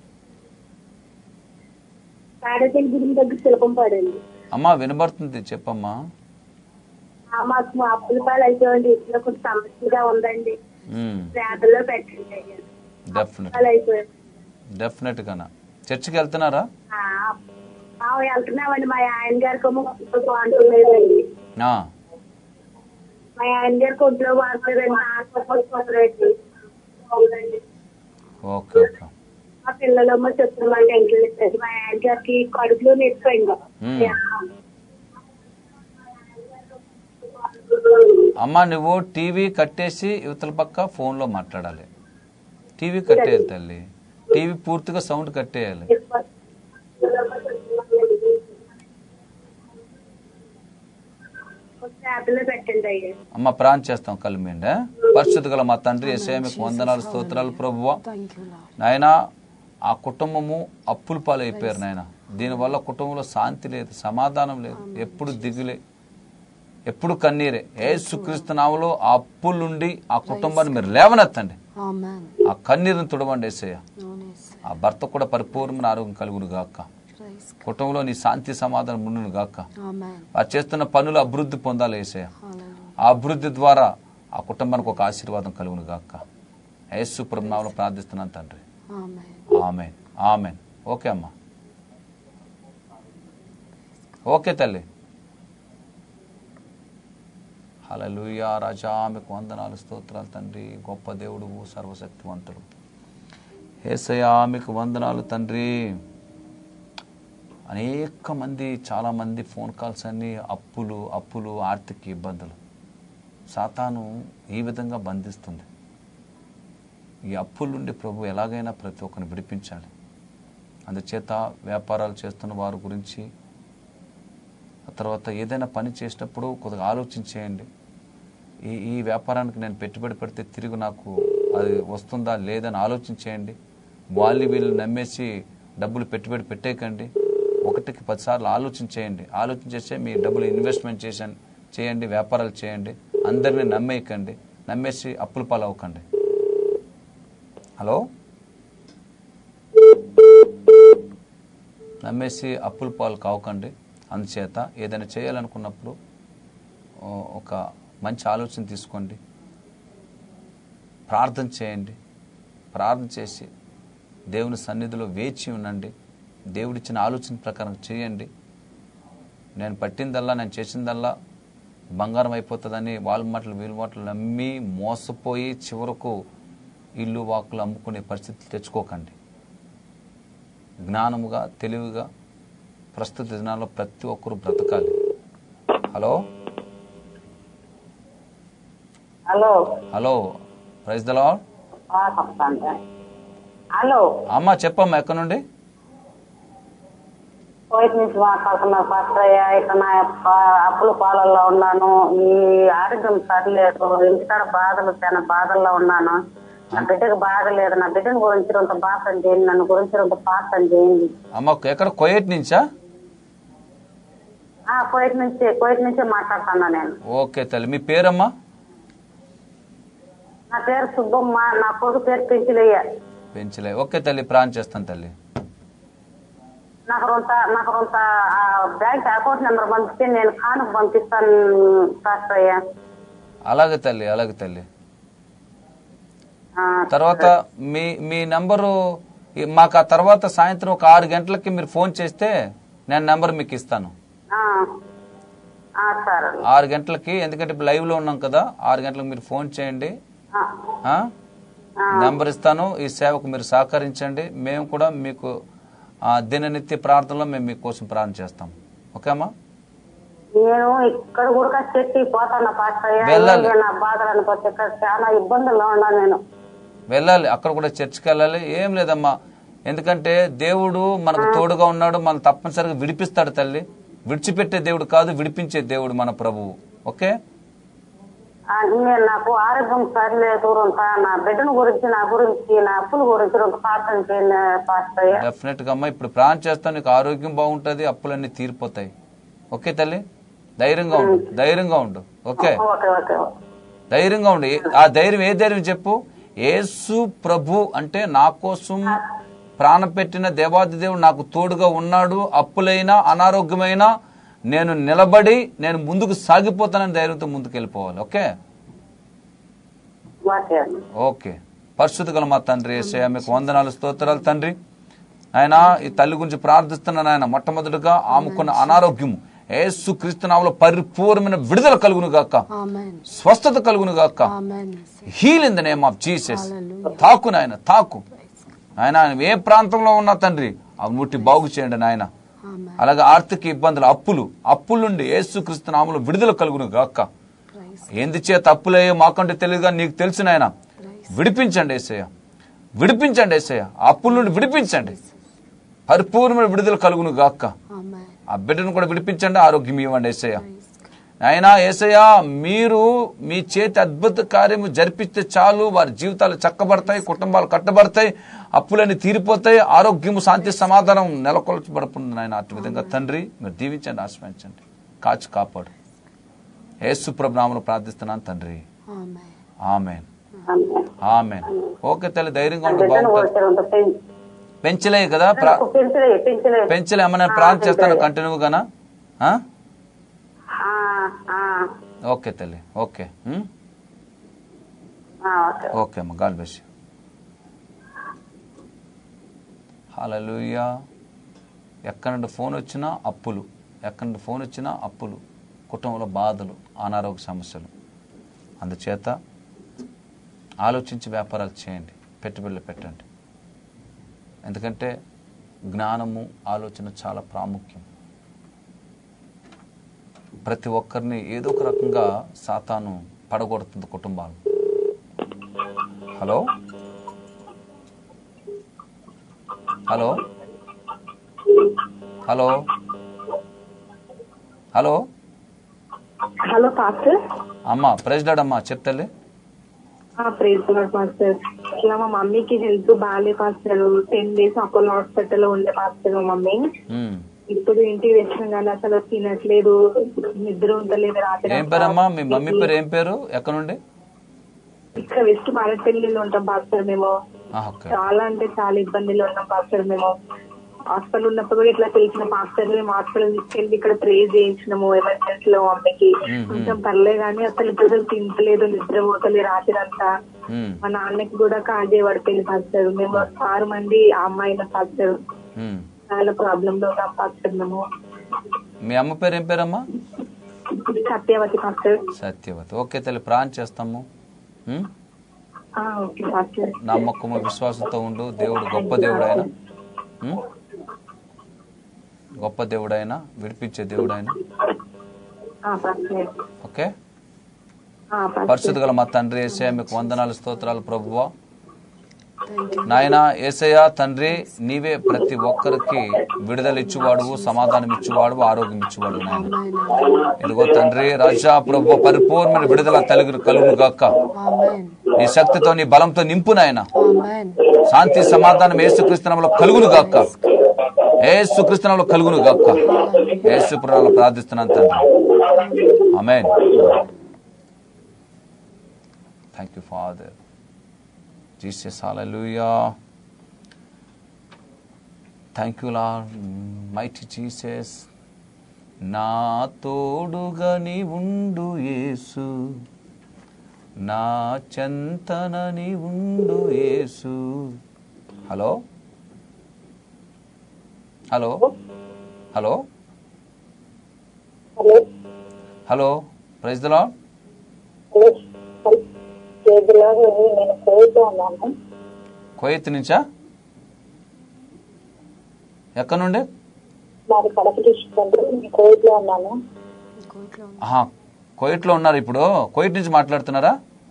తాడేపల్లి గుడి దగ్గర శిలకంపాడండి అమ్మా వినబడుతుంది చెప్పమ్మా ఆ, మాకు మా అప్పుల పాలు అయిపోయింది ఇంట్లో కొంచెం సమస్యగా ఉందండి పేదల్లో పెట్టండి డెఫినెట్ పాలు అయిపోయాయి డెఫినెట్గానా చర్చికి వెళ్తున్నారా ఆ, ఆ, వెళ్తున్నామండి మా ఆయన గారికి ఏమో ఒంట్లో బాగుంటుందండి ఆ, మా ఆయన గారికి ఒంట్లో బాగుంటుందండి ఆసుపత్రి అవునండి ఓకే ఓకే మా పిల్లలమ్మ చెప్తున్నామండి ఎంకలు మా ఆయన గారికి కడుపులో నెప్పిపోయింది మ్మ్. అమ్మా నువ్వు టీవీ కట్టేసి యువతల పక్క ఫోన్లో మాట్లాడాలి టీవీ కట్టేయాలి తల్లి టీవీ పూర్తిగా సౌండ్ కట్టేయాలి పేదలో పెట్టండి అయ్యా అమ్మ ప్రాణం చేస్తాం కలిమిండ పరిస్థితి గల మా తండ్రి ఎస్ఐ మీకు వందనాలు స్తోత్రాలు ప్రభువ థ్యాంక్ యూ లాడ్ నాయన ఆ కుటుంబము అప్పుల పాలైపోయారు నాయన దీనివల్ల కుటుంబంలో శాంతి లేదు సమాధానం లేదు ఎప్పుడు దిగులే ఎప్పుడు కన్నీరే ఏసుక్రీస్తు నామలో ఆ అప్పుల నుండి ఆ కుటుంబాన్ని మీరు లేవనెత్తండి ఆమెన్ ఆ కన్నీరుని తుడవండి ఏసయ్య అవును యేసయ్య. ఆ భర్త కూడా పరిపూర్ణమైన ఆరోగ్యం కలుగును గాక ప్రైజ్ కుటుంబంలో నీ శాంతి సమాధానం ఉండును గాక ఆమెన్ వారు చేస్తున్న పనులు అభివృద్ధి పొందాలి ఏసయ్య హల్లెలూయా ఆ అభివృద్ధి ద్వారా ఆ కుటుంబానికి ఒక ఆశీర్వాదం కలుగును గాక యేసు నామలో ప్రార్థిస్తున్నాను తండ్రి ఆమెన్ ఆమెన్ ఆమెన్ ఓకే అమ్మా ఓకే తల్లి హల్లెలూయా రాజా మీకు వందనాలు స్తోత్రాలు తండ్రి గొప్ప దేవుడు సర్వశక్తివంతుడు ఏసయా మీకు వందనాలు తండ్రి అనేక మంది చాలా మంది ఫోన్ కాల్స్ అన్ని అప్పులు అప్పులు ఆర్థిక ఇబ్బందులు సాతాను ఈ విధంగా బంధిస్తుంది ఈ అప్పుల నుండి ప్రభు ఎలాగైనా ప్రతి ఒక్కరిని విడిపించాలి అందుచేత వ్యాపారాలు చేస్తున్న వారి గురించి ఆ తర్వాత ఏదైనా పని చేసేటప్పుడు కొద్దిగా ఆలోచించేయండి ఈ ఈ వ్యాపారానికి నేను పెట్టుబడి పెడితే తిరిగి నాకు అది వస్తుందా లేదని ఆలోచించేయండి వాళ్ళు వీళ్ళు నమ్మేసి డబ్బులు పెట్టుబడి పెట్టేయకండి ఒకటికి పదిసార్లు ఆలోచించేయండి ఆలోచించేసే మీ డబ్బులు ఇన్వెస్ట్మెంట్ చేసాను చేయండి వ్యాపారాలు చేయండి అందరినీ నమ్మేయకండి నమ్మేసి అప్పుల పాలు అవ్వకండి హలో నమ్మేసి అప్పుల పాలు కావకండి అందుచేత ఏదైనా చేయాలనుకున్నప్పుడు ఓ, ఒక మంచి ఆలోచన తీసుకోండి ప్రార్థన చేయండి ప్రార్థన చేసి దేవుని సన్నిధిలో వేచి ఉండండి దేవుడిచ్చిన ఆలోచన ప్రకారం చేయండి నేను పట్టిందల్లా నేను చేసిందల్లా బంగారం అయిపోతుందని వాళ్ళ మాటలు వీళ్ళ మాటలు నమ్మి మోసపోయి చివరకు ఇల్లు వాకులు అమ్ముకునే పరిస్థితి తెచ్చుకోకండి జ్ఞానముగా తెలివిగా ప్రస్తుత దినాల్లో ప్రతి ఒక్కరూ బ్రతకాలి hello hello hello praise the lord ఆ, చెప్తాను హలో అమ్మ చెప్పమ్మా ఎక్కడి నుండి కోయిట్ నుంచి మాట్లాడుతున్నా ఫస్ట్ అయ్యా ఇక నా ప- అప్పుల పాలల్లో ఉన్నాను ఈ ఆరోగ్యం సరిలేదు ఇంటికాడ బాధలు చాలా బాధల్లో ఉన్నాను నా బిడ్డకు బాగలేదు నా బిడ్డను గురించి కొంత పాఠం చేయండి నన్ను గురించి కొంత పాఠం చేయండి అమ్మ ఎక్కడ కోయేట్ నుంచా ఆ కోయిట్ నుంచి కోయిట్ నుంచే మాట్లాడుతున్నా నేను ఓకే తల్లి మీ పేరమ్మా నా పేరు సుబ్బమ్మ నా కొడుకు పేరు పెంచిలయ్య పెంచలే ఓకే తల్లి ప్రాణం చేస్తాను తల్లి నాకు కొంత నాకు కొంత ఆ బ్యాంక్ అకౌంట్ నెంబర్ పంపిస్తే నేను కానుక పంపిస్తాను ఫస్ట్ అయ్యా అలాగే తల్లి అలాగే తల్లి ఆ, తర్వాత మీ మీ నంబరు ఈ- మాకు ఆ తర్వాత సాయంత్రం ఒక ఆరు గంటలకి మీరు ఫోన్ చేస్తే నేను నెంబర్ మీకు ఇస్తాను ఆ, ఆ, సరే ఆరు గంటలకి ఎందుకంటే ఇప్పుడు లైవ్లో ఉన్నాం కదా ఆరు గంటలకు మీరు ఫోన్ చేయండి ఆ, ఆ? నెంబర్ ఇస్తాను ఈ సేవకు మీరు సహకరించండి మేము కూడా మీకు ఆ, దిననిత్య ప్రార్థనలో మేము మీకోసం ప్రార్థన చేస్తాం ఓకే అమ్మా నేను ఇక్కడ కూడా చెట్టి పోతాను పాస్టర్ అయ్యా వెళ్ళాలి. ఇలాగే నా బాధలు అనిపోతే ఇక్కడ చాలా ఇబ్బందుల్లో ఉన్నాను నేను వెళ్ళాలి అక్కడ కూడా చర్చికి వెళ్ళాలి ఏం లేదమ్మా ఎందుకంటే దేవుడు మనకు తోడుగా ఉన్నాడు మనం తప్పనిసరిగా విడిపిస్తాడు తల్లి విడిచిపెట్టే దేవుడు కాదు విడిపించే దేవుడు మన ప్రభువు ఓకే ఆ, నేను నాకు ఆరోగ్యం సరిలేదు కొంత నా బిడ్డను గురించి నా గురించి నా అప్పుల గురించి కొంత ప్రార్థన చేయండి పాస్టర్ అయ్యా డెఫినెట్ గా అమ్మా ఇప్పుడు ప్రాణం చేస్తాను నీకు ఆరోగ్యం బాగుంటది అప్పులన్నీ తీరిపోతాయి ఓకే తల్లి ధైర్యంగా ఉండు ధైర్యంగా ఉండు ఓకే ఓకే ఓకే ధైర్యంగా ఉండు ఏ- ఆ ధైర్యం ఏ ధైర్యం చెప్పు యేసు ప్రభు అంటే నా కోసం ప్రాణం పెట్టిన దేవాది దేవుడు నాకు తోడుగా ఉన్నాడు అప్పులైనా అనారోగ్యమైనా నేను నిలబడి నేను ముందుకు సాగిపోతానని ధైర్యంతో ముందుకు వెళ్ళిపోవాలి ఓకే ఓకే ఓకే పరిశుద్ధ గల మా తండ్రి ఏసయ్య మీకు వందనాలు స్తోత్రాలు తండ్రి ఆయన ఈ తల్లి గురించి ప్రార్థిస్తున్నాను ఆయన మొట్టమొదటిగా ఆమెకున్న అనారోగ్యము యేసు క్రీస్తునామలో పరిపూర్ణమైన విడుదల కలుగును గాక ఆమెన్ స్వస్థత కలుగును గాక amen heal in the name of Jesus తాకు నాయన తాకు ఆయన ఆయన ఏ ప్రాంతంలో ఉన్నా తండ్రి ఆ ముట్టి బాగు చేయండి నాయన ఆమెన్ అలాగే ఆర్థిక ఇబ్బందులు అప్పులు అప్పుల నుండి యేసు క్రీస్తు నామలో విడుదల కలుగును గాక ప్రైజ్ ఎందుచేత అప్పులయ్యో మాకంటే తెలియదుగా నీకు తెలుసు నాయన విడిపించండి ఏసయ్య విడిపించండి ఏసయ్య ఆ అప్పుల నుండి విడిపించండి పరిపూర్ణమైన విడుదల కలుగును గాక ఆమెన్ ఆ బిడ్డను కూడా విడిపించండి ఆరోగ్యం ఇవ్వండి ఏసయ్య అయినా ఏసయ్య మీరు మీ చేతి అద్భుత కార్యము జరిపిస్తే చాలు వారి జీవితాలు చక్కబడతాయి కుటుంబాలు కట్టబడతాయి అప్పులన్నీ తీరిపోతాయి ఆరోగ్యము శాంతి సమాధానం నెలకొల్చబడుతుంది నాయన అటు విధంగా తండ్రి మీరు దీవించండి ఆశ్రయించండి కాచి కాపాడు యేసు ప్రభునామను ప్రార్థిస్తున్నాను తండ్రి ఆమెన్ ఆమెన్ ఆమె. ఆమెన్ ఓకే తల్లి ధైర్యంగా నా ఉండి బిడ్డను బాగుంటుంది గురించి కొంత పెం- పెంచలే కదా ప్రా- పెంచలే పెంచలే పెంచలే అమ్మ నేను ప్రార్థన చేస్తాను కంటిన్యూగానా ఆ? ఆ, ఆ, ఓకే తల్లి ఓకే ఉం? ఆ, ఓకే ఓకే అమ్మ గాడ్ బెస్ హలలుయా ఎక్కడి నుండి ఫోన్ వచ్చినా అప్పులు ఎక్కడి నుండి ఫోన్ వచ్చినా అప్పులు కుటుంబంలో బాధలు అనారోగ్య సమస్యలు అందుచేత ఆలోచించి వ్యాపారాలు చేయండి పెట్టుబడులు పెట్టండి ఎందుకంటే జ్ఞానము ఆలోచన చాలా ప్రాముఖ్యం ప్రతి ఒక్కరిని ఏదో ఒక రకంగా సాతాను పడగొడుతుంది కుటుంబాలు hello hello hello hello hello pastor అమ్మా ప్రెసిడెంట్ అమ్మా చెప్తలే ప్రేజ్ లాడ్ పాస్టర్ ఇట్లా మా మమ్మీకి హెల్త్ బాగాలే pastor ten days Apollo hospital ఉండే పాస్టర్ మా మమ్మీ ఉమ్. ఇప్పుడు ఇంటికి వచ్చిన కానీ అసలు తినట్లేదు నిద్ర ఉండలేదు రాత్రి ఏం పేరమ్మా మీ మమ్మీ పేరు ఏం పేరు ఎక్కడ నుండి ఇక్కడ వెస్ట్ మారేపల్లిలో ఉంటాం పాస్టర్ మేము ఆ, ఓకే చాలా అంటే చాలా ఇబ్బందిలో ఉన్నాం పాస్టర్ మేము హాస్పిటల్ ఉన్నప్పుడు కూడా ఇట్లా తెలిసిన పాస్టర్ మేము హాస్పిటల్ తీసుకెళ్ళి ఇక్కడ ప్రే చేయించినాము ఎమర్జెన్సీలో మమ్మీకి మ్మ్. కొంచెం పర్లే కానీ అసలు ఇప్పుడు అసలు తింటలేదు నిద్ర పోతలేదు రాత్రి అంతా ఉమ్, మా నాన్నకి కూడా కాజే పడిపోయింది పాస్టర్ మేము ఆరు మంది ఆ అమ్మాయిల పాస్టర్ ఉమ్. చాలా ప్రాబ్లమ్ లో ఉన్నాం పాస్టర్ మేము మీ అమ్మ పేరు ఏం పేరమ్మా సత్యవతి పాస్టర్ సత్యవతి ఓకే తల్లి ప్రాణం చేస్తాము ఉమ్? ఆ, ఓకే పాస్టర్ నమ్మకము విశ్వాసంతో ఉండు దేవుడు గొప్ప దేవుడైన ఉమ్? గొప్ప దేవుడైన విడిపించే దేవుడైన ఆ, పాస్టర్ ఓకే ఆ, పాస్టర్ పరిశుద్ధ గల మా తండ్రి ఏసయ్య మీకు వందనాలు స్తోత్రాలు ప్రభువా నాయన ఏసయ్య తండ్రి నీవే ప్రతి ఒక్కరికి విడుదల ఇచ్చువాడువు సమాధానం ఇచ్చువాడు ఆరోగ్యం ఇచ్చువాడు నాయన ఇదిగో తండ్రి రాజా ప్రభు పరిపూర్ణమైన విడుదల తెలుగు కలుగును గాక ఆమెన్ నీ శక్తితో నీ బలంతో నింపు నాయన ఆమెన్ శాంతి సమాధానం ఏసుక్రీస్తునంలో కలుగును గాక ఏసుక్రీస్తునంలో కలుగును గాక ఏసు పురాణంలో ప్రార్థిస్తున్నాను తండ్రి amen thank you father Jesus hallelujah thank you lord mighty Jesus నా తోడుగా నీ ఉండు యేసు నా చెంతనని ఉండు యేసు hello hello hello hello hello praise the lord hello చేతులాగా నేను కోరుతూ ఉన్నాను కోయత్ నుంచా ఎక్కడ నుండి మాది కడప డిస్ట్రిక్ట్ అంటే నేను కోవిడ్ లో ఉన్నాను కోయిట్లో ఉంది. ఆహా కోయిట్లో ఉన్నారు ఇప్పుడు కోయిట్ నుంచి మాట్లాడుతున్నారా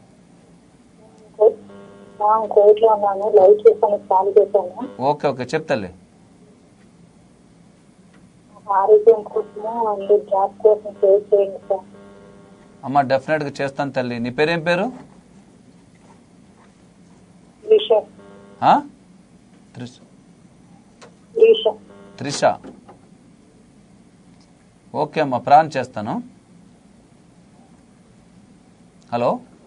కోవిడ్ లో ఉన్నాను లైవ్ చేస్తాను కాల్ చేశాను ఓకే ఓకే చెప్తాలే ఆరోగ్యం కోసము అండ్ జాబ్ కోసం సేవ్ చేయండి సార్ అమ్మ డెఫినెట్గా చేస్తాను తల్లి నీ పేరేం పేరు విషయం ఆ? త్రిష విషయం త్రిష ఓకే అమ్మ ప్రాణం చేస్తాను హలో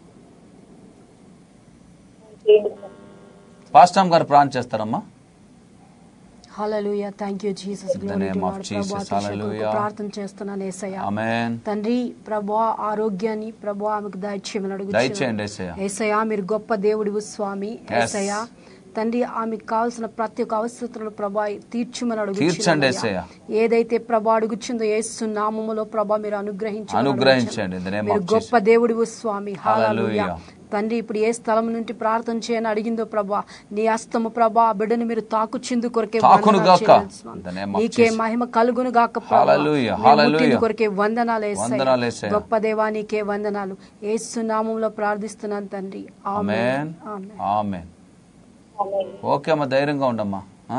చేయండి సార్ పాస్టామ్ గారు ప్రాణం చేస్తారమ్మా hallelujah thank you Jesus In the name of Jesus, hallelujah. ప్రార్థన చేస్తున్నాను ఏసయ్య ఆమెన్ తండ్రి ప్రభా ఆరోగ్యాన్ని ప్రభా ఆమెకు దయచేయమని దయచేయండి అడుగుతున్నాను ఏసయ్య ఏసయ్య మీరు గొప్ప దేవుడివు స్వామి Yes. ఏసయ్య తండ్రి ఆమెకు కావాల్సిన ప్రతి ఒక్క అవసరతలు ప్రభా తీర్చమని తీర్చండి అడుగుచున్నానయ్యా. యేసయ్య. ఏదైతే ప్రభా అడుగుచుందో యేసు నామములో ప్రభా మీరు అనుగ్రహించమని అనుగ్రహించండి. In the name మీరు of గొప్ప దేవుడివు స్వామి హల్లెలూయా Hallelujah. తండ్రి ఇప్పుడు ఏ స్థలం నుండి ప్రార్థన చేయని అడిగిందో ప్రభా నీ హస్తము ప్రభా ఆ బిడ్డని మీరు తాకుచిందు కొరకే తాకును వందనాలు గాక. చెల్లించున్నాను. In the name of నీకే Jesus. మహిమ కలుగును గాక ప్రభా. Hallelujah, మీరు hallelujah. ముట్టింది కొరకే వందనాలు యేసయ్య. వందనాలు యేసయ్య. గొప్ప దేవా నీకే వందనాలు యేసు నామంలో ప్రార్థిస్తున్నాను తండ్రి ఆమెన్ ఆమెన్ ఆమెన్ ఓకే అమ్మా ధైర్యంగా ఉండమ్మా ఆ?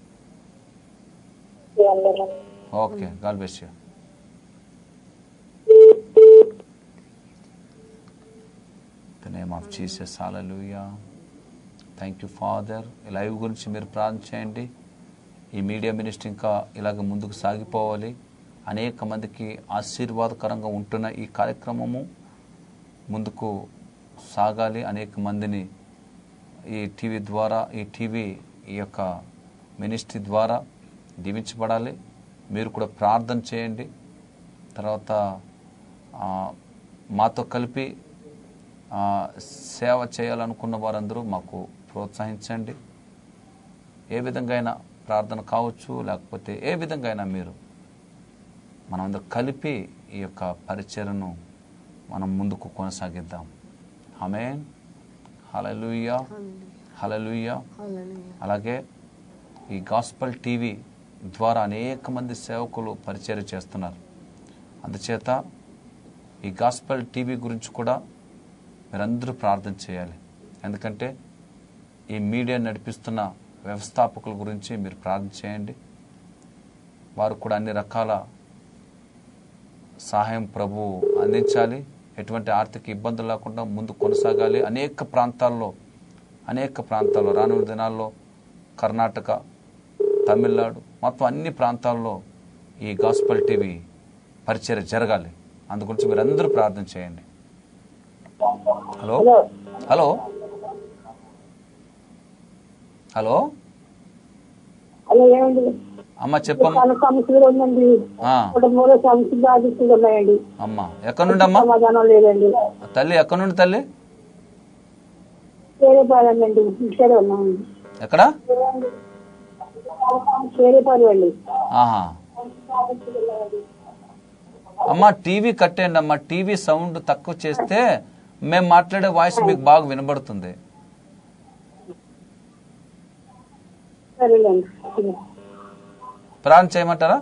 Okay God bless you the name of Jesus hallelujah thank you father ఈ లైవ్ గురించి మీరు ప్రార్థన చేయండి ఈ మీడియా మినిస్ట్రీ ఇంకా ఇలాగ ముందుకు సాగిపోవాలి అనేక మందికి ఆశీర్వాదకరంగా ఉంటున్న ఈ కార్యక్రమము ముందుకు సాగాలి అనేక మందిని ఈ టీవీ ద్వారా ఈ టీవీ ఈ యొక్క మినిస్ట్రీ ద్వారా దీవించబడాలి మీరు కూడా ప్రార్థన చేయండి తర్వాత ఆ, మాతో కలిపి ఆ, సేవ చేయాలనుకున్న వారందరూ మాకు ప్రోత్సహించండి ఏ విధంగా అయినా ప్రార్థన కావచ్చు లేకపోతే ఏ విధంగా అయినా మీరు మనమందరం కలిపి ఈ యొక్క పరిచయను మనం ముందుకు కొనసాగిద్దాం ఆమెన్ హలలుయ్యా హలలుయ్యా హల్లెలూయా అలాగే ఈ గాస్పల్ టీవీ ద్వారా అనేక మంది సేవకులు పరిచయం చేస్తున్నారు అందుచేత ఈ గాస్పల్ టీవీ గురించి కూడా మీరందరూ ప్రార్థన చేయాలి ఎందుకంటే ఈ మీడియా నడిపిస్తున్న వ్యవస్థాపకుల గురించి మీరు ప్రార్థన చేయండి వారు కూడా అన్ని రకాల సహాయం ప్రభు అందించాలి ఎటువంటి ఆర్థిక ఇబ్బందులు లేకుండా ముందు కొనసాగాలి అనేక ప్రాంతాల్లో అనేక ప్రాంతాల్లో రానున్న దినాల్లో కర్ణాటక తమిళనాడు మొత్తం అన్ని ప్రాంతాల్లో ఈ గాస్పల్ టీవీ పరిచయం జరగాలి అందు గురించి మీరు అందరూ ప్రార్థన చేయండి హలో హలో హలో అలా ఏమండి అమ్మ చెప్పమ్మ చాలా సమస్యలు ఉందండి ఆ, కుటుంబంలో సమస్యలు బాధిస్తులు ఉన్నాయండి అమ్మ ఎక్కడి నుండి అమ్మా సమాధానం లేదండి తల్లి ఎక్కడి నుండి తల్లి వేరే పాలండి ఇక్కడే ఉన్నామండి ఎక్కడ వేరే పాలు అండి ఆహా అమ్మ టీవీ కట్టేయండి అమ్మ టీవీ సౌండ్ తక్కువ చేస్తే మేము మాట్లాడే వాయిస్ మీకు బాగా వినబడుతుంది సరేలేండి ప్రార్థన చేయమంటారా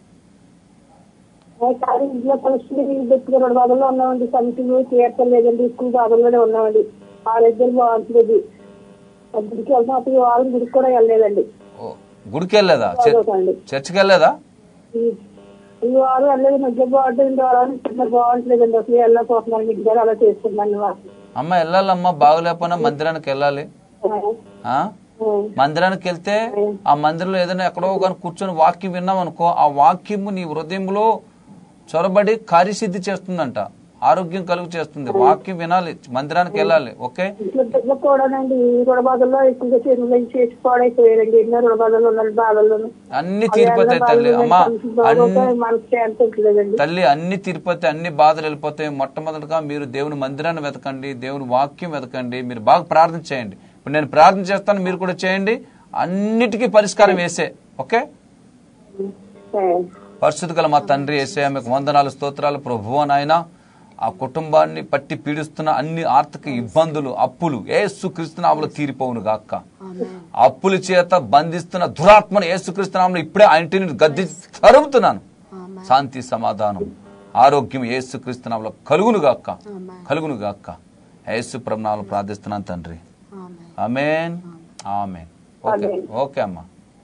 కానీ ఇంట్లో పరిస్థితి పెట్టుకుని రెండు బాధల్లో ఉన్నామండి సమస్యలు తీర్చలేదండి ఎక్కువ బాధల్లోనే ఉన్నామండి ఆరోగ్యం బాగుంటుంది గుడికి వెళ్తాం అప్పుడు ఈ వారం గుడికి కూడా వెళ్ళలేదండి ఓ, గుడికి వెళ్ళలేదా చర్- చదువుకోండి చర్చికి వెళ్ళలేదా ఈ- ఈ వారం వెళ్ళలేదు మధ్య బాగుంటుంది వారం చిన్న బాగుంటలేదండి అసలు వెళ్ళకపోతున్నాను ఇంటి దగ్గర అలా చేసుకున్నాను అమ్మ వెళ్ళాలమ్మా బాగలేకపోయినా మందిరానికి వెళ్ళాలి ఆ? మందిరానికి వెళ్తే ఆ మందిరంలో ఏదైనా ఎక్కడో కానీ కూర్చొని వాక్యం విన్నాం అనుకో ఆ వాక్యము నీ హృదయంలో చొరబడి కార్యసిద్ధి చేస్తుందంట ఆరోగ్యం కలుగు చేస్తుంది వాక్యం వినాలి మందిరానికి వెళ్ళాలి ఓకే ఇంట్లో దగ్గర కూడానండి ఈ రుణబాధల్లో ఎక్కువగా చేతులు చేసి పాడైపోయారండి ఎన్నో రుణబాధలు ఉన్నాయి బాధల్లోనూ అన్ని తీరిపోతాయి తల్లి అమ్మా అన్ని మనసు శాంతి ఉంటలేదండి తల్లి అన్ని తీరిపోతాయి అన్ని బాధలు వెళ్ళిపోతాయి మొట్టమొదటిగా మీరు దేవుని మందిరాన్ని వెతకండి దేవుని వాక్యం వెతకండి మీరు బాగా ప్రార్థన చేయండి ఇప్పుడు నేను ప్రార్థన చేస్తాను మీరు కూడా చేయండి అన్నిటికీ పరిష్కారం వేసే ఓకే పరిస్థితి గల మా తండ్రి వేసే మీకు వందనాలు స్తోత్రాలు ప్రభువు నాయన ఆ కుటుంబాన్ని పట్టి పీడిస్తున్న అన్ని ఆర్థిక ఇబ్బందులు అప్పులు ఏసుక్రీస్తునామలు తీరిపోవును గాక అప్పుల చేత బంధిస్తున్న దురాత్మను ఏసుక్రీస్తునామలు ఇప్పుడే ఆ ఇంటిని గద్ది తరుముతున్నాను శాంతి సమాధానం ఆరోగ్యం ఏసుక్రీస్తునామలో కలుగును గాక కలుగును గాక యేసు ప్రభునామలు ప్రార్థిస్తున్నాను తండ్రి ఆమెన్ ఆమెన్ ఓకే ఓకే అమ్మా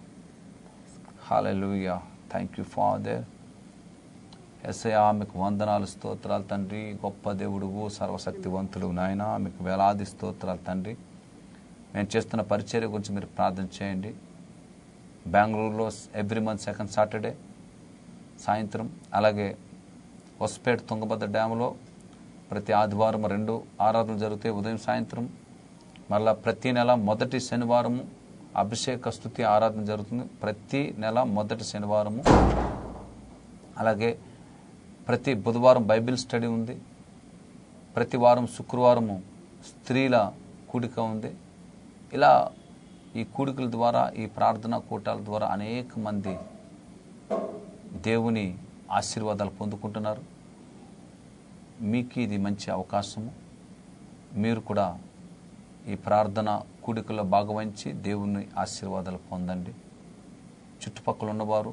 హాలూయా థ్యాంక్ యూ ఫాదర్ ఎస్ఐ మీకు వందనాలు స్తోత్రాలు తండ్రి గొప్ప దేవుడువు సర్వశక్తివంతుడు నాయన మీకు వేలాది స్తోత్రాలు తండ్రి మేము చేస్తున్న పరిచర్య గురించి మీరు ప్రార్థన చేయండి బెంగళూరులో ఎవ్రీ మంత్ సెకండ్ సాటర్డే సాయంత్రం అలాగే హొస్పేట్ తుంగభద్ర డ్యాములో ప్రతి ఆదివారం రెండు ఆరాధనలు జరుగుతాయి ఉదయం సాయంత్రం మళ్ళా ప్రతి నెల మొదటి శనివారము అభిషేక స్థుతి ఆరాధన జరుగుతుంది ప్రతి నెల మొదటి శనివారము అలాగే ప్రతి బుధవారం బైబిల్ స్టడీ ఉంది ప్రతి వారం శుక్రవారము స్త్రీల కూడిక ఉంది ఇలా ఈ కూడికల ద్వారా ఈ ప్రార్థనా కూటాల ద్వారా అనేక మంది దేవుని ఆశీర్వాదాలు పొందుకుంటున్నారు మీకు ఇది మంచి అవకాశము మీరు కూడా ఈ ప్రార్థన కూడికలో భాగవహించి దేవుని ఆశీర్వాదాలు పొందండి చుట్టుపక్కల ఉన్నవారు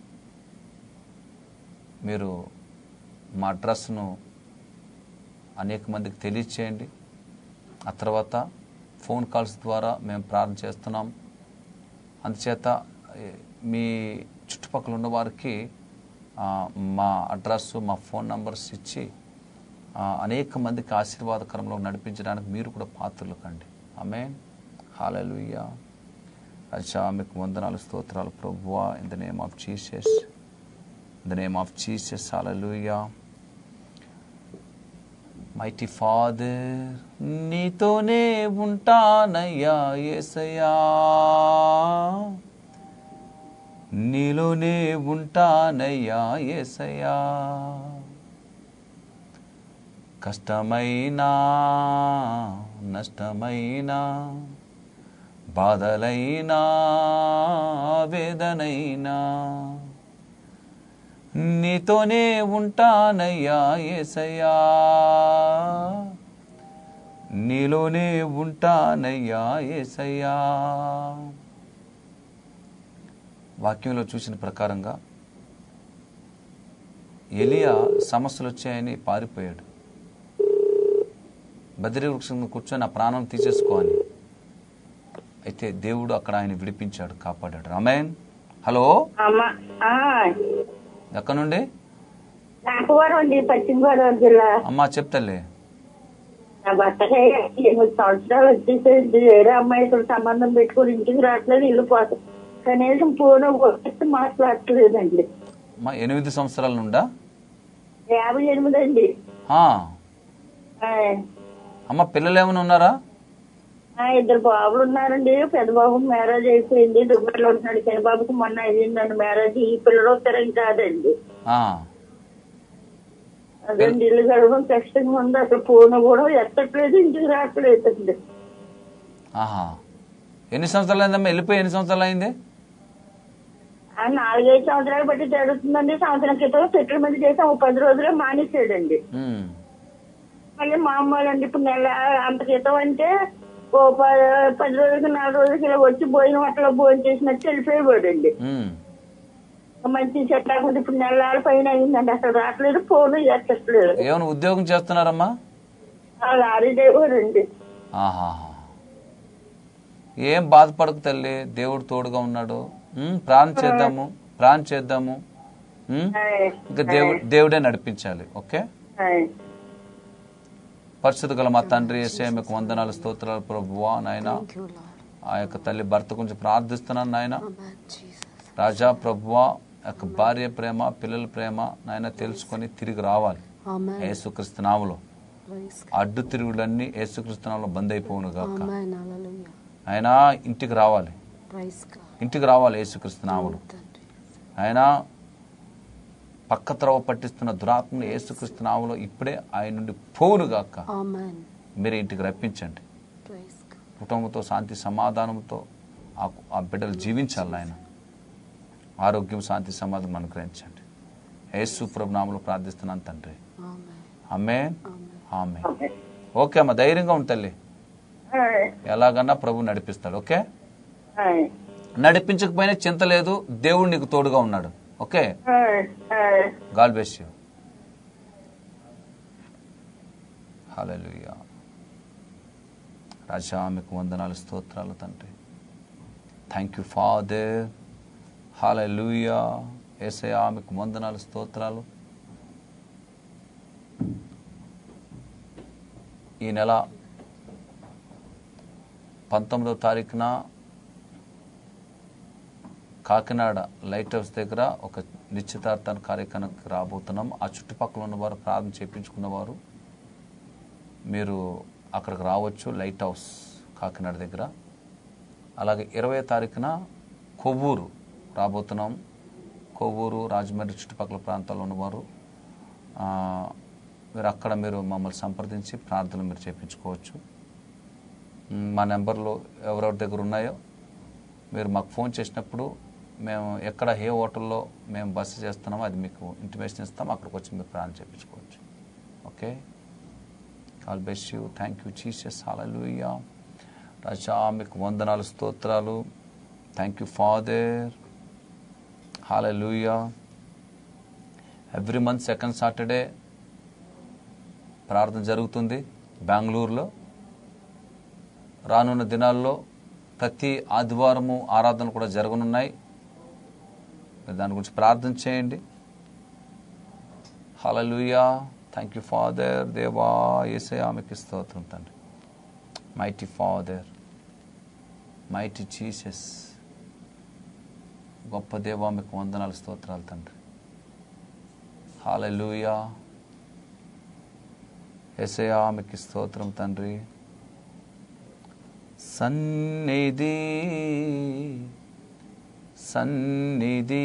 మీరు మా అడ్రస్ను అనేక మందికి తెలియచేయండి ఆ తర్వాత ఫోన్ కాల్స్ ద్వారా మేము ప్రార్థన చేస్తున్నాం అందుచేత ఏ, మీ చుట్టుపక్కల ఉన్న వారికి ఆ, మా అడ్రస్ మా ఫోన్ నంబర్స్ ఇచ్చి ఆ, అనేక మందికి ఆశీర్వాదకరంలో నడిపించడానికి మీరు కూడా పాత్రలు కండి ఆమె హాలలుయ్య అచ్చా మీకు వందనాలు స్తోత్రాలు ప్రభువా in the name of Jesus in the name of Jesus hallelujah mighty father నీతోనే ఉంటానయ్యా ఏసయ్యా నీలోనే ఉంటానయ్యా ఏసయ్యా కష్టమైనా నష్టమైనా బాధలైనా వేదనైనా నీతోనే ఉంటానయ్యా ఏసయ్యా నీలోనే ఉంటానయ్యా ఏసయ్యా వాక్యంలో చూసిన ప్రకారంగా ఎలియా సమస్యలు వచ్చాయని పారిపోయాడు బదిరి వృక్షం కింద కూర్చొని ఆ ప్రాణం తీసేసుకోవాలి అయితే దేవుడు అక్కడ ఆయన విడిపించాడు కాపాడాడు రమేన్ హలో అమ్మ ఆ, ఎక్కడ నుండి నాగవరం అండి పశ్చిమ గోదావరి జిల్లా అమ్మా చెప్తలే నా భర్తకి ఎనిమిది సంవత్సరాలు వచ్చేసేది వేరే అమ్మాయితో సంబంధం పెట్టుకుని ఇంటికి రావట్లేదు ఇల్లు పోతాం కనీసం ఫోన్ కొట్టి మాట్లాడట్లేదండి అమ్మా ఎనిమిది సంవత్సరాల నుండా యాభై ఎనిమిది అండి ఆ, ఆ, అమ్మ పిల్లలు ఏమైనా ఉన్నారా ఆ, ఇద్దరు బాబులు ఉన్నారండి పెద్ద బాబు మ్యారేజ్ అయిపోయింది దుబాయ్లో ఉంటున్నాడు చిన్న బాబుకి మొన్న అయ్యిందండి మ్యారేజ్ ఈ పిల్లలు ఉత్తరం కాదండి ఆ, అదండి ఇల్లు గడవడం కష్టంగా ఉంది అసలు ఫోన్ కూడా ఎత్తట్లేదు ఇంటికి రావట్లేదండి ఆహా ఎన్ని సంవత్సరాలు అయిందమ్మా వెళ్ళిపోయి ఎన్ని సంవత్సరాలు అయింది ఆ నాలుగైదు సంవత్సరాలు బట్టి జరుగుతుందండి సంవత్సరం క్రితం సెటిల్మెంట్ చేసాం ఒక పది రోజులే మానేసాడండి ఉమ్, మళ్ళీ మామూలు అండి ఇప్పుడు నెల అంత క్రితం అంటే ఓ ప- పది రోజులకి నాలుగు రోజులకి ఇలా వచ్చి భోజనం అట్లా భోజనం చేసినట్టు వెళ్ళిపోయేవాడండి ఉమ్. మంచి సెట్ లేకుండా ఇప్పుడు నెలల పైన అయిందండి అసలు రావట్లేదు ఫోన్ ఎత్తట్లేదు ఏమైనా ఉద్యోగం చేస్తున్నారమ్మా ఆ లారీ డ్రైవర్ అండి ఆహాహా ఏం బాధపడకు తల్లి దేవుడు తోడుగా ఉన్నాడు ఉమ్, ప్రార్థన చేద్దాము ప్రార్థన చేద్దాము ఉమ్, ఇంకా దేవుడు దేవుడే నడిపించాలి ఓకే పరిస్థితి గల మా తండ్రి ఏసే మీకు వందనాలు స్తోత్రాలు ప్రభువా నాయన ఆ యొక్క తల్లి భర్త గురించి ప్రార్థిస్తున్నాను నాయన రాజా ప్రభువా ఆ యొక్క భార్య ప్రేమ పిల్లల ప్రేమ నాయన తెలుసుకొని తిరిగి రావాలి ఆమెన్ యేసుక్రీస్తు నామలో ప్రైజ్ అడ్డు తిరుగులన్నీ యేసుక్రీస్తు నామలో బంద్ అయిపోవును గాక ఆమెన్ హల్లెలూయా ఆయన ఇంటికి రావాలి ప్రైజ్ గాడ్ ఇంటికి రావాలి యేసుక్రీస్తు నామలో తండ్రి ఆయన పక్క త్రవ పట్టిస్తున్న దురాత్మను యేసుక్రీస్తు నామలో ఇప్పుడే ఆయన నుండి పోవును గాక ఆమెన్ మీరే ఇంటికి రప్పించండి ప్రైజ్ గాడ్ కుటుంబంతో శాంతి సమాధానంతో ఆ ఆ బిడ్డలు జీవించాలి ఆయన ఆరోగ్యం శాంతి సమాధానం అనుగ్రహించండి యేసు ప్రభు నామలో ప్రార్థిస్తున్నాను తండ్రి ఆమెన్ ఆమె ఆమె ఓకే అమ్మ ధైర్యంగా ఉండు తల్లి ఎలాగన్నా ప్రభు నడిపిస్తాడు ఓకే నడిపించకపోయినా చింత లేదు దేవుడు నీకు తోడుగా ఉన్నాడు okay God bless you hallelujah రాజా మీకు వందనాలు స్తోత్రాలు తండ్రి థ్యాంక్ యూ ఫాదర్ హాలూయా ఏసయా మీకు వందనాలు స్తోత్రాలు ఈ నెల పంతొమ్మిదవ తారీఖున కాకినాడ లైట్ హౌస్ దగ్గర ఒక నిశ్చితార్థాన్ని కార్యక్రమానికి రాబోతున్నాం ఆ చుట్టుపక్కల ఉన్నవారు ప్రార్థన చేయించుకున్నవారు మీరు అక్కడికి రావచ్చు లైట్ హౌస్ కాకినాడ దగ్గర అలాగే ఇరవై తారీఖున కొవ్వూరు రాబోతున్నాం కొవ్వూరు రాజమండ్రి చుట్టుపక్కల ప్రాంతాల్లో ఉన్నవారు ఆ, మీరు అక్కడ మీరు మమ్మల్ని సంప్రదించి ప్రార్థనలు మీరు చేయించుకోవచ్చు మ్, మా నెంబర్లు ఎవరెవరి దగ్గర ఉన్నాయో మీరు మాకు ఫోన్ చేసినప్పుడు మేము ఎక్కడ ఏ హోటల్లో మేము బస్సు చేస్తున్నామో అది మీకు ఇంటిమేషన్ ఇస్తాం అక్కడికి వచ్చి మీరు ప్రార్థన చేయించుకోవచ్చు okay God bless you thank you Jesus hallelujah రాజా మీకు వందనాలు స్తోత్రాలు thank you father hallelujah every month second Saturday ప్రార్థన జరుగుతుంది బెంగళూరులో రానున్న దినాల్లో ప్రతి ఆదివారము ఆరాధనలు కూడా జరగనున్నాయి మీరు దాని గురించి ప్రార్థన చేయండి హలలుయా థ్యాంక్ యూ ఫాదర్ దేవా ఏసే ఆమెకి స్తోత్రం తండ్రి మైటీ ఫాదర్ మైటీ జీసస్ గొప్ప దేవా మీకు వందనాలు స్తోత్రాలు తండ్రి హాలూయా ఎసయా మీకు స్తోత్రం తండ్రి సన్నిధి సన్నిధి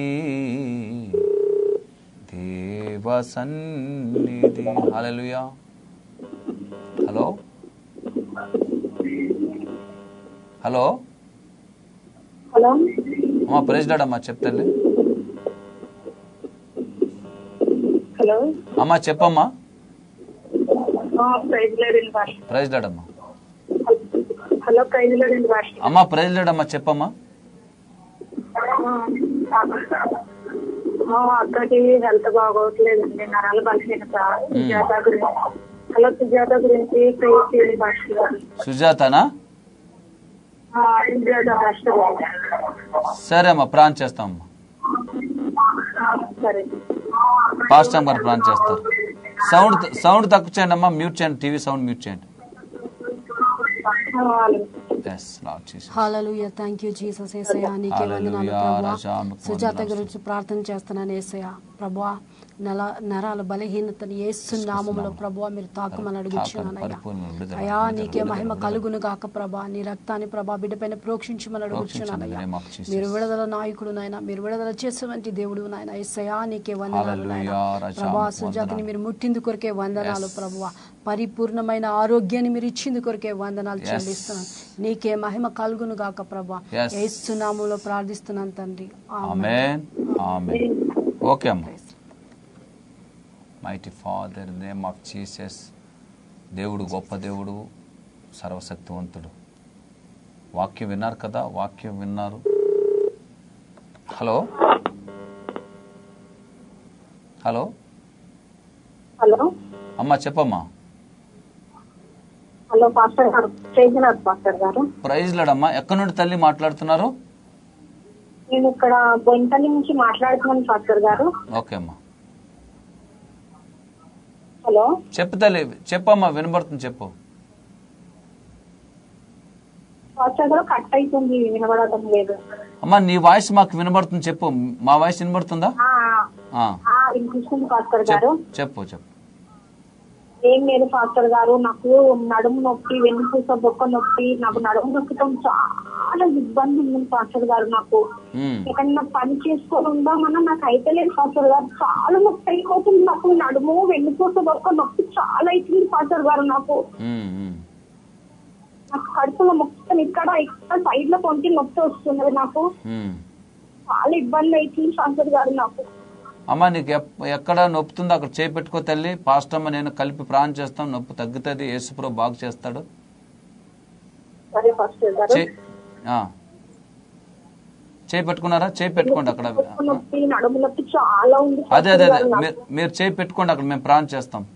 దేవ సన్నిధి హల్లెలూయా హలో హలో హలో అమ్మా ప్రెసిడెంట్ అమ్మా చెప్తాండి హలో అమ్మా చెప్పమ్మా ప్రైజ్ లేదండి భాష ప్రెసిడెంట్ అమ్మా హలో ప్రైజ్ లేదండి భాష అమ్మా ప్రెసిడెంట్ అమ్మా చెప్పమ్మా మా అక్కకి హెల్త్ బాగోట్లేదండి నరాల బలహీనత సుజాత గురించి హలో సుజాత గురించి ప్రేస్ చేయండి పాస్టర్ గారు సుజాతనా ఆ, సుజాత పాస్టర్ గారు సరే అమ్మా ప్రాన్ చేస్తామమ్మా ఆ, సరే పాస్టర్ గారు ప్రాన్ చేస్తారు సౌండ్ సౌండ్ తక్కువ చేయండి అమ్మా మ్యూట్ చేయండి టీవీ సౌండ్ మ్యూట్ చేయండి ఆ, అలాగే. Yes lord Jesus hallelujah thank you Jesus ఏసయ్య నీకే వందనాలు హల్లెలూయా, ప్రభా రాజా, మీకు సుజాత వందనాలు. గురించి ప్రార్థన చేస్తున్నాను ఏసయ్య ప్రభా నల నరాల బలహీనతని ఏసు నామములో ప్రభా మీరు తాకమని అడుగుచున్నానయ్యా పరిపూర్ణ విడుదల, అయా విడుదల, నీకే విడుదల, మహిమ విడుదల. కలుగును గాక ప్రభా నీ రక్తాన్ని ప్రభా బిడ్డపైన ప్రోక్షించమని అడుగుచున్నానయ్యా name of Jesus. మీరు విడుదల నాయకుడు నాయన మీరు విడుదల చేసేవంటి దేవుడు నాయన ఏసయ్యా నీకే వందనాలు నాయన హల్లెలూయా, రాజా, ప్రభా మీకు సుజాతని వందనాలు. మీరు ముట్టింది కొరకే వందనాలు Yes. ప్రభువా పరిపూర్ణమైన ఆరోగ్యాన్ని మీరు ఇచ్చింది కొరకే వందనాలు Yes. చెల్లిస్తున్నాను నీకే మహిమ కలుగును గాక ప్రభా Yes. ఏసునామంలో ప్రార్థిస్తున్నాను తండ్రి ఆమెన్ ఆమెన్ ఓకే అమ్మా mighty father name of Jesus దేవుడు గొప్ప దేవుడు సర్వశక్తివంతుడు వాక్యం విన్నారు కదా వాక్యం విన్నారు హలో హలో హలో అమ్మా చెప్పమ్మా హలో పాస్టర్ గారు చేసినారు పాస్టర్ గారు ప్రైజ్ లేడమ్మా ఎక్కడి నుండి తల్లి మాట్లాడుతున్నారు నేను ఇక్కడ బొంతలి నుంచి మాట్లాడుతున్నాను పాస్టర్ గారు ఓకే అమ్మా హలో చెప్పు తల్లి చెప్పమ్మా వినబడుతుంది చెప్పు పాస్టర్ గారు కట్ అవుతుంది వినబడటం లేదు అమ్మా నీ వాయిస్ మాకు వినబడుతుంది చెప్పు మా వాయిస్ వినబడుతుందా ఆ, ఆ, ఆ, వినిపిస్తుంది పాస్టర్ గారు చెప్పు చెప్పు చెప్పు ఏం లేదు పాస్టర్ గారు నాకు నడుము నొప్పి వెన్నుపూస బొక్క నొప్పి నాకు నడుము నొప్పితో చాలా ఇబ్బంది ఉంది పాస్టర్ గారు నాకు ఉమ్, ఎక్కడన్నా పని చేసుకొని ఉందామన్నా నాకు అయితే లేదు పాస్టర్ గారు చాలా నొప్పి అయిపోతుంది నాకు నడుము వెన్నుపూస బొక్క నొప్పి చాలా అవుతుంది పాస్టర్ గారు నాకు ఉమ్, ఉమ్. నాకు కడుపులో మొత్తం ఇక్కడ ఇక్కడ సైడ్ లో కొంచెం నొప్పి వస్తున్నది నాకు ఉమ్. చాలా ఇబ్బంది అవుతుంది పాస్టర్ గారు నాకు అమ్మా నీకు ఎప్- ఎక్కడ నొప్పుతుందో అక్కడ చేయి పెట్టుకో తల్లి పాస్టమ్మ నేను కలిపి ప్రాణం చేస్తాం నొప్పి తగ్గుతుంది యేసుప్రో బాగు చేస్తాడు సరే పాస్టర్ గారు చేయి ఆ. చేయి పెట్టుకున్నారా చేయి పెట్టుకోండి అక్కడ బొక్క నొప్పి నడుము నొప్పి చాలా ఉంది అదే అదే పాస్టర్ అదే గారు మీరు- నాకు. మీరు చేయి పెట్టుకోండి అక్కడ మేము ప్రాణం చేస్తాం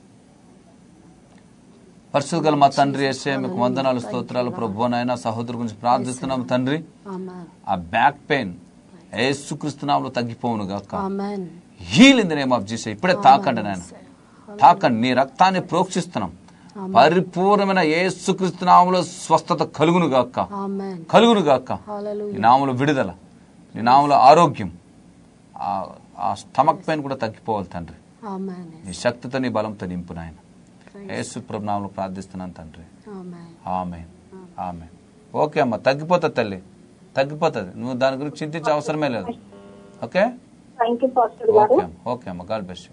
పరిశుద్ధ గల మా తండ్రి వేసే మీకు వందనాలు స్తోత్రాలు ప్రభు నాయన సహోదరు గురించి ప్రార్థిస్తున్నాం తండ్రి ఆమెన్ ఆ బ్యాక్ పెయిన్ ఏసుక్రీస్తునాములో తగ్గిపోవును గాక amen heal in the name of Jesus ఇప్పుడే తాకండి నాయన తాకండి నీ రక్తాన్ని ప్రోక్షిస్తున్నాం పరిపూర్ణమైన యేసుక్రీస్తు నామములో స్వస్థత కలుగును గాక ఆమెన్ కలుగును గాక హల్లెలూయా నీ నామలో విడుదల నీ నామలో ఆరోగ్యం ఆ- ఆ స్టమక్ పెయిన్ కూడా తగ్గిపోవాలి తండ్రి ఆమెన్ నీ శక్తితో నీ బలంతో నింపు నాయన యేసు ప్రభు నామలో ప్రార్థిస్తున్నాను తండ్రి ఆమెన్ ఆమె ఆమె ఓకే అమ్మ తగ్గిపోతుంది తల్లి తగ్గిపోతుంది నువ్వు దాని గురించి చింతించే అవసరమే లేదు ఓకే థ్యాంక్ యూ పాస్టర్ గారు ఓకే అమ్మ ఓకే అమ్మ గాడ్ బెస్ట్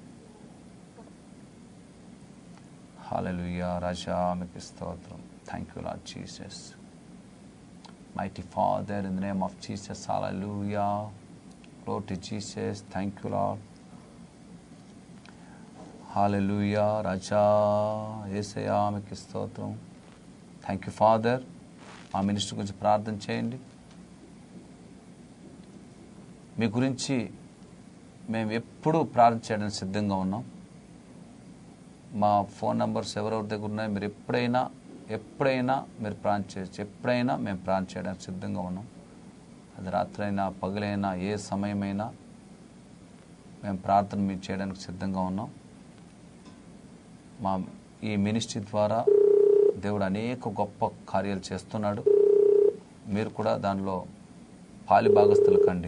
హాలెలుయా రాజా మీకు స్తోత్రం thank you lord Jesus mighty father in the name of Jesus hallelujah glory to Jesus thank you lord hallelujah రాజా ఏసయా మీకు స్తోత్రం థ్యాంక్ యూ ఫాదర్ మా మినిస్టర్ గురించి ప్రార్థన చేయండి మీ గురించి మేము ఎప్పుడూ ప్రార్థన చేయడానికి సిద్ధంగా ఉన్నాం మా ఫోన్ నంబర్స్ ఎవరెవరి దగ్గర ఉన్నాయో మీరు ఎప్పుడైనా ఎప్పుడైనా మీరు ప్రార్థన చేయొచ్చు ఎప్పుడైనా మేము ప్రార్థన చేయడానికి సిద్ధంగా ఉన్నాం అది రాత్రైనా పగలైనా ఏ సమయమైనా మేము ప్రార్థన మీరు చేయడానికి సిద్ధంగా ఉన్నాం మా ఈ మినిస్ట్రీ ద్వారా దేవుడు అనేక గొప్ప కార్యాలు చేస్తున్నాడు మీరు కూడా దానిలో పాలి భాగస్థులు కండి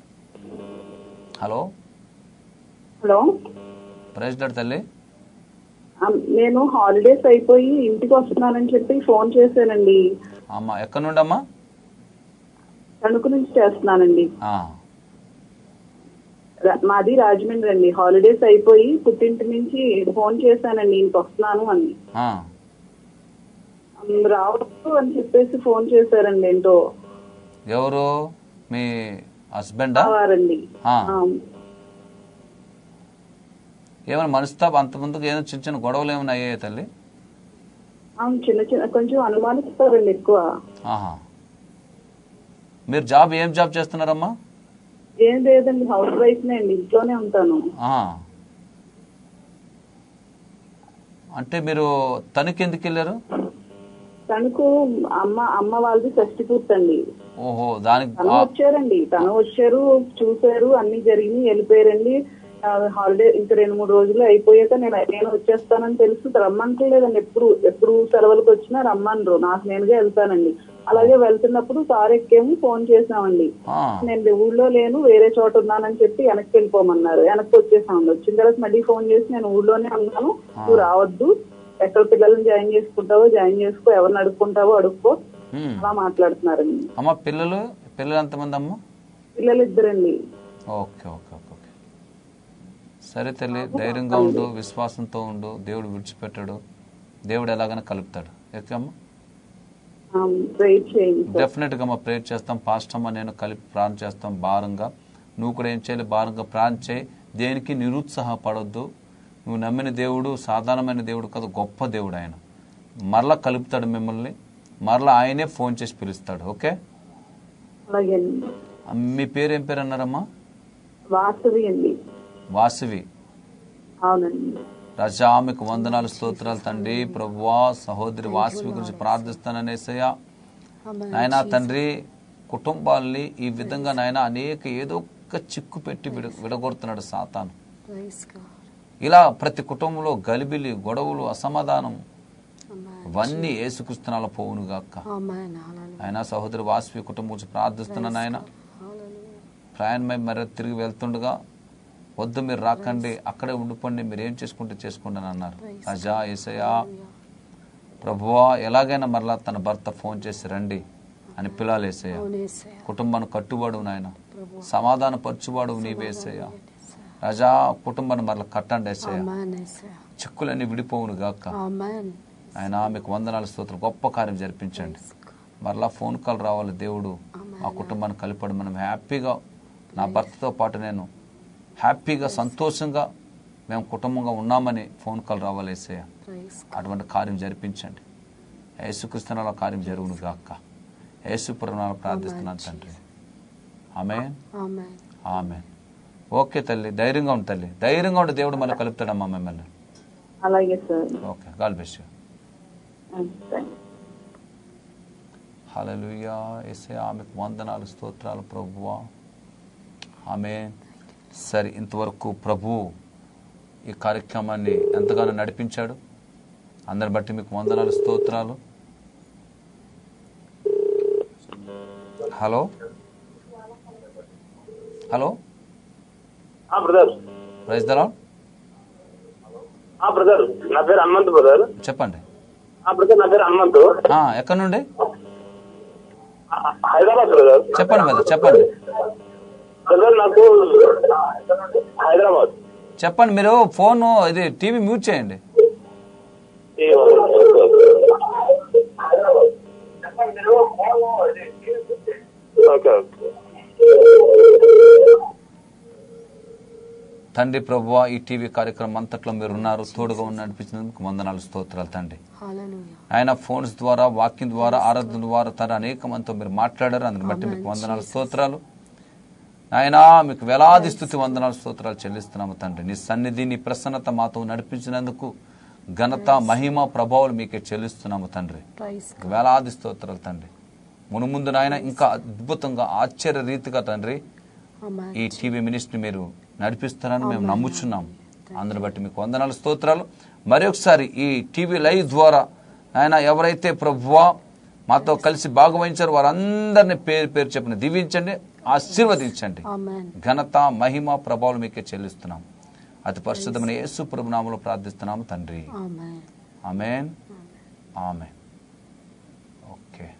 హలో హలో ప్రెసిడెంట్ తల్లి ఆ, నేను హాలిడేస్ అయిపోయి ఇంటికి వస్తున్నానని చెప్పి ఫోన్ చేశానండి అమ్మ ఎక్కడి నుండి అమ్మా తణుకు నుంచి చేస్తున్నానండి ఆ, ర- మాది రాజమండ్రి అండి హాలిడేస్ అయిపోయి పుట్టింటి నుంచి ఫోన్ చేశానండి ఇంటికి వస్తున్నాను అని ఆ, ఉమ్, రావచ్చు అని చెప్పేసి ఫోన్ చేశారండి ఏంటో ఎవరు మీ హస్బెండా వారండి ఆ. ఆ, ఏమైనా మనస్తాపం అంత ముందుకు ఏమైనా చిన్న చిన్న గొడవలు ఏమైనా అయ్యాయి తల్లి అవును చిన్న చిన్న కొంచెం అనుమానిస్తారండి ఎక్కువ ఆహా మీరు జాబ్ ఏం జాబ్ చేస్తున్నారమ్మా ఏం లేదండి హౌస్ వైఫ్ అండి ఇంట్లోనే ఉంటాను ఆ. అంటే మీరు తణుకు ఎందుకు వెళ్ళారు తనకు అమ్మ అమ్మ వాళ్ళది షష్టి పూర్తండి ఓహో దానికి తను ఆ, వచ్చారండి తను వచ్చారు చూసారు అన్ని జరిగినాయి వెళ్ళిపోయారండి ఆ, హాలిడే ఇంకా రెండు మూడు రోజులు అయిపోయాక నేను నేను వచ్చేస్తానని తెలుసు రమ్మంటలేదండి ఎప్పుడు ఎప్పుడు సెలవులకు వచ్చినా రమ్మనరు నాకు నేనుగా వెళ్తానండి అలాగే వెళ్తున్నప్పుడు కారు ఎక్కేమో ఫోన్ చేసామండి ఆ, నేను ఊళ్ళో లేను వేరే చోట ఉన్నానని చెప్పి వెనక్కి వెళ్ళిపోమన్నారు వెనక్కి వచ్చేసామండి వచ్చిన తర్వాత మళ్ళీ ఫోన్ చేసి నేను ఊళ్ళోనే ఉన్నాను నువ్వు రావద్దు ఎక్కడ పిల్లల్ని జాయిన్ చేసుకుంటావో జాయిన్ చేసుకో ఎవరిని అడుక్కుంటావో అడుక్కో ఉమ్. అలా మాట్లాడుతున్నారండి అమ్మ పిల్లలు పిల్లలు ఎంతమంది అమ్మ పిల్లలు ఇద్దరండి ఓకే ఓకే ఓకే ఓకే సరే తల్లి ధైర్యంగా ఉండు విశ్వాసంతో ఉండు దేవుడు విడిచిపెట్టాడు దేవుడు ఎలాగైనా కలుపుతాడు ఓకే అమ్మ వెయిట్ చేయండి సార్. డెఫినెట్గా అమ్మ ప్రేర్ చేస్తాం పాస్ట్ అమ్మ నేను కలిపి ప్రార్థన చేస్తాం భారంగా నువ్వు కూడా ఏం చేయాలి భారంగా ప్రార్థన చేయి దేనికి నిరుత్సాహపడొద్దు నువ్వు నమ్మిన దేవుడు సాధారణమైన దేవుడు కాదు గొప్ప దేవుడు ఆయన మరలా కలుపుతాడు మిమ్మల్ని మరలా ఆయనే ఫోన్ చేసి పిలుస్తాడు ఓకే అలాగే అండి మీ పేరు ఏం పేరు అన్నారమ్మా వాసవి అండి వాసవి అవునండి రజా మీకు వందనాలు స్తోత్రాలు తండ్రి ప్రభువా సహోదరి వాసవి గురించి ప్రార్థిస్తాననేసయ్య నాయనా తండ్రి కుటుంబాల్ని ఈ విధంగా నాయన అనేక ఏదో ఒక చిక్కు పెట్టి విడ విడగొడుతున్నాడు సాతాను ఇలా ప్రతి కుటుంబంలో గలిబిలి గొడవలు అసమాధానం ఇవన్నీ ఏసుక్రీస్తునాల పోవును గాక ఆయన సహోదరి వాసవి కుటుంబం గురించి ప్రార్థిస్తున్నాను ఆయన ప్రయాణమై మరి తిరిగి వెళ్తుండగా వద్దు మీరు రాకండి అక్కడే ఉండిపోండి మీరు ఏం చేసుకుంటే చేసుకోండి అని అన్నారు రజా ఏసయ్యా ప్రభువా ఎలాగైనా మరలా తన భర్త ఫోన్ చేసి రండి అని పిలాలేసయ్యా కుటుంబాన్ని కట్టుబాడు నాయన సమాధాన పరచువాడు నీవేసయ్యా రజా కుటుంబాన్ని మరలా కట్టండి వేసయ్యా చిక్కులన్నీ విడిపోవును గాక ఆయన మీకు వందనాల స్తోత్రం గొప్ప కార్యం జరిపించండి మరలా ఫోన్ కాల్ రావాలి దేవుడు ఆ కుటుంబాన్ని కలిపడం మనం హ్యాపీగా నా భర్తతో పాటు నేను హ్యాపీగా సంతోషంగా మేము కుటుంబంగా ఉన్నామని ఫోన్ కాల్ రావాలి ఏసయ్య అటువంటి కార్యం జరిపించండి యేసుక్రీస్తునాల కార్యం జరుగును గాక యేసు పురాణాలు ప్రార్థిస్తున్నాను తండ్రి ఆమె ఆమె ఓకే తల్లి ధైర్యంగా ఉండు తల్లి ధైర్యంగా ఉండి దేవుడు మళ్ళీ కలుపుతాడమ్మా మిమ్మల్ని అలాగే sir okay God best you thank hallelujah ఎసే ఆమెకు వందనాలు స్తోత్రాలు ప్రభువా ఆమె సరే ఇంతవరకు ప్రభు ఈ కార్యక్రమాన్ని ఎంతగానో నడిపించాడు అందరి బట్టి మీకు వందనాలు స్తోత్రాలు hello hello brother praise the lord brother నా పేరు హనుమంత్ బ్రదర్ చెప్పండి బ్రదర్ నా పేరు హనుమంత్ ఆ, ఎక్కడి నుండి హైదరాబాద్ బ్రదర్ చెప్పండి బ్రదర్ చెప్పండి బ్రదర్ నాకు హైదరాబాద్ చెప్పండి మీరు ఫోన్ ఇది టీవీ మ్యూట్ చేయండి ఓకే తండ్రి ప్రభువా ఈ టీవీ కార్యక్రమం అంతట్లో మీరు ఉన్నారు తోడుగా ఉన్న నడిపించినందుకు వందనాలు స్తోత్రాలు తండ్రి ఆయన ఫోన్స్ ద్వారా వాక్యం ద్వారా ఆరాధన ద్వారా తన అనేక మందితో మీరు మాట్లాడారు అందుని బట్టి మీకు వందనాలు స్తోత్రాలు ఆయన మీకు వేలాది స్థుతి వందనాలు స్తోత్రాలు చెల్లిస్తున్నాము తండ్రి నీ సన్నిధి నీ ప్రసన్నత మాతో నడిపించినందుకు ఘనత మహిమ ప్రభావాలు మీకే చెల్లిస్తున్నాము తండ్రి మీకు వేలాది స్తోత్రాలు తండ్రి మునుముందు నాయన ఇంకా అద్భుతంగా ఆశ్చర్య రీతిగా తండ్రి ఈ టీవీ మినిస్ట్రీ మీరు నడిపిస్తారని మేము నమ్ముచున్నాం అందుని బట్టి మీకు వందనాలు స్తోత్రాలు మరొకసారి ఈ టీవీ లైవ్ ద్వారా ఆయన ఎవరైతే ప్రభువా మాతో కలిసి భాగవహించారో వారందరినీ పేరు పేరు చెప్పిన దీవించండి ఆశీర్వదించండి ఘనత మహిమ ప్రభావాలు మీకే చెల్లిస్తున్నాం అతి పరిశుద్ధమైన యేసు ప్రభు నామములో ప్రార్థిస్తున్నాము తండ్రి amen amen okay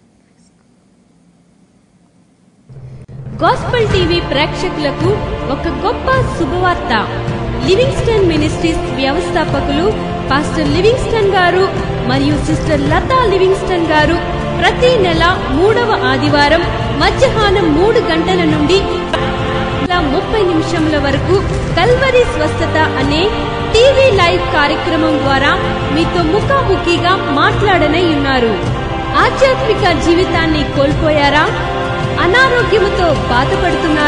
gospel TV ప్రేక్షకులకు ఒక గొప్ప శుభవార్త లివింగ్స్టన్ మినిస్ట్రీస్ వ్యవస్థాపకులు పాస్టర్ లివింగ్స్టన్ గారు మరియు సిస్టర్ లతా లివింగ్స్టన్ గారు ప్రతి నెల మూడవ ఆదివారం మధ్యాహ్నం మూడు గంటల నుండి ముప్పై నిమిషముల వరకు కల్వరి స్వస్థత అనే టీవీ లైవ్ కార్యక్రమం ద్వారా మీతో ముఖాముఖిగా మాట్లాడనై ఉన్నారు ఆధ్యాత్మిక జీవితాన్ని కోల్పోయారా అనారోగ్యముతో బాధపడుతున్నారా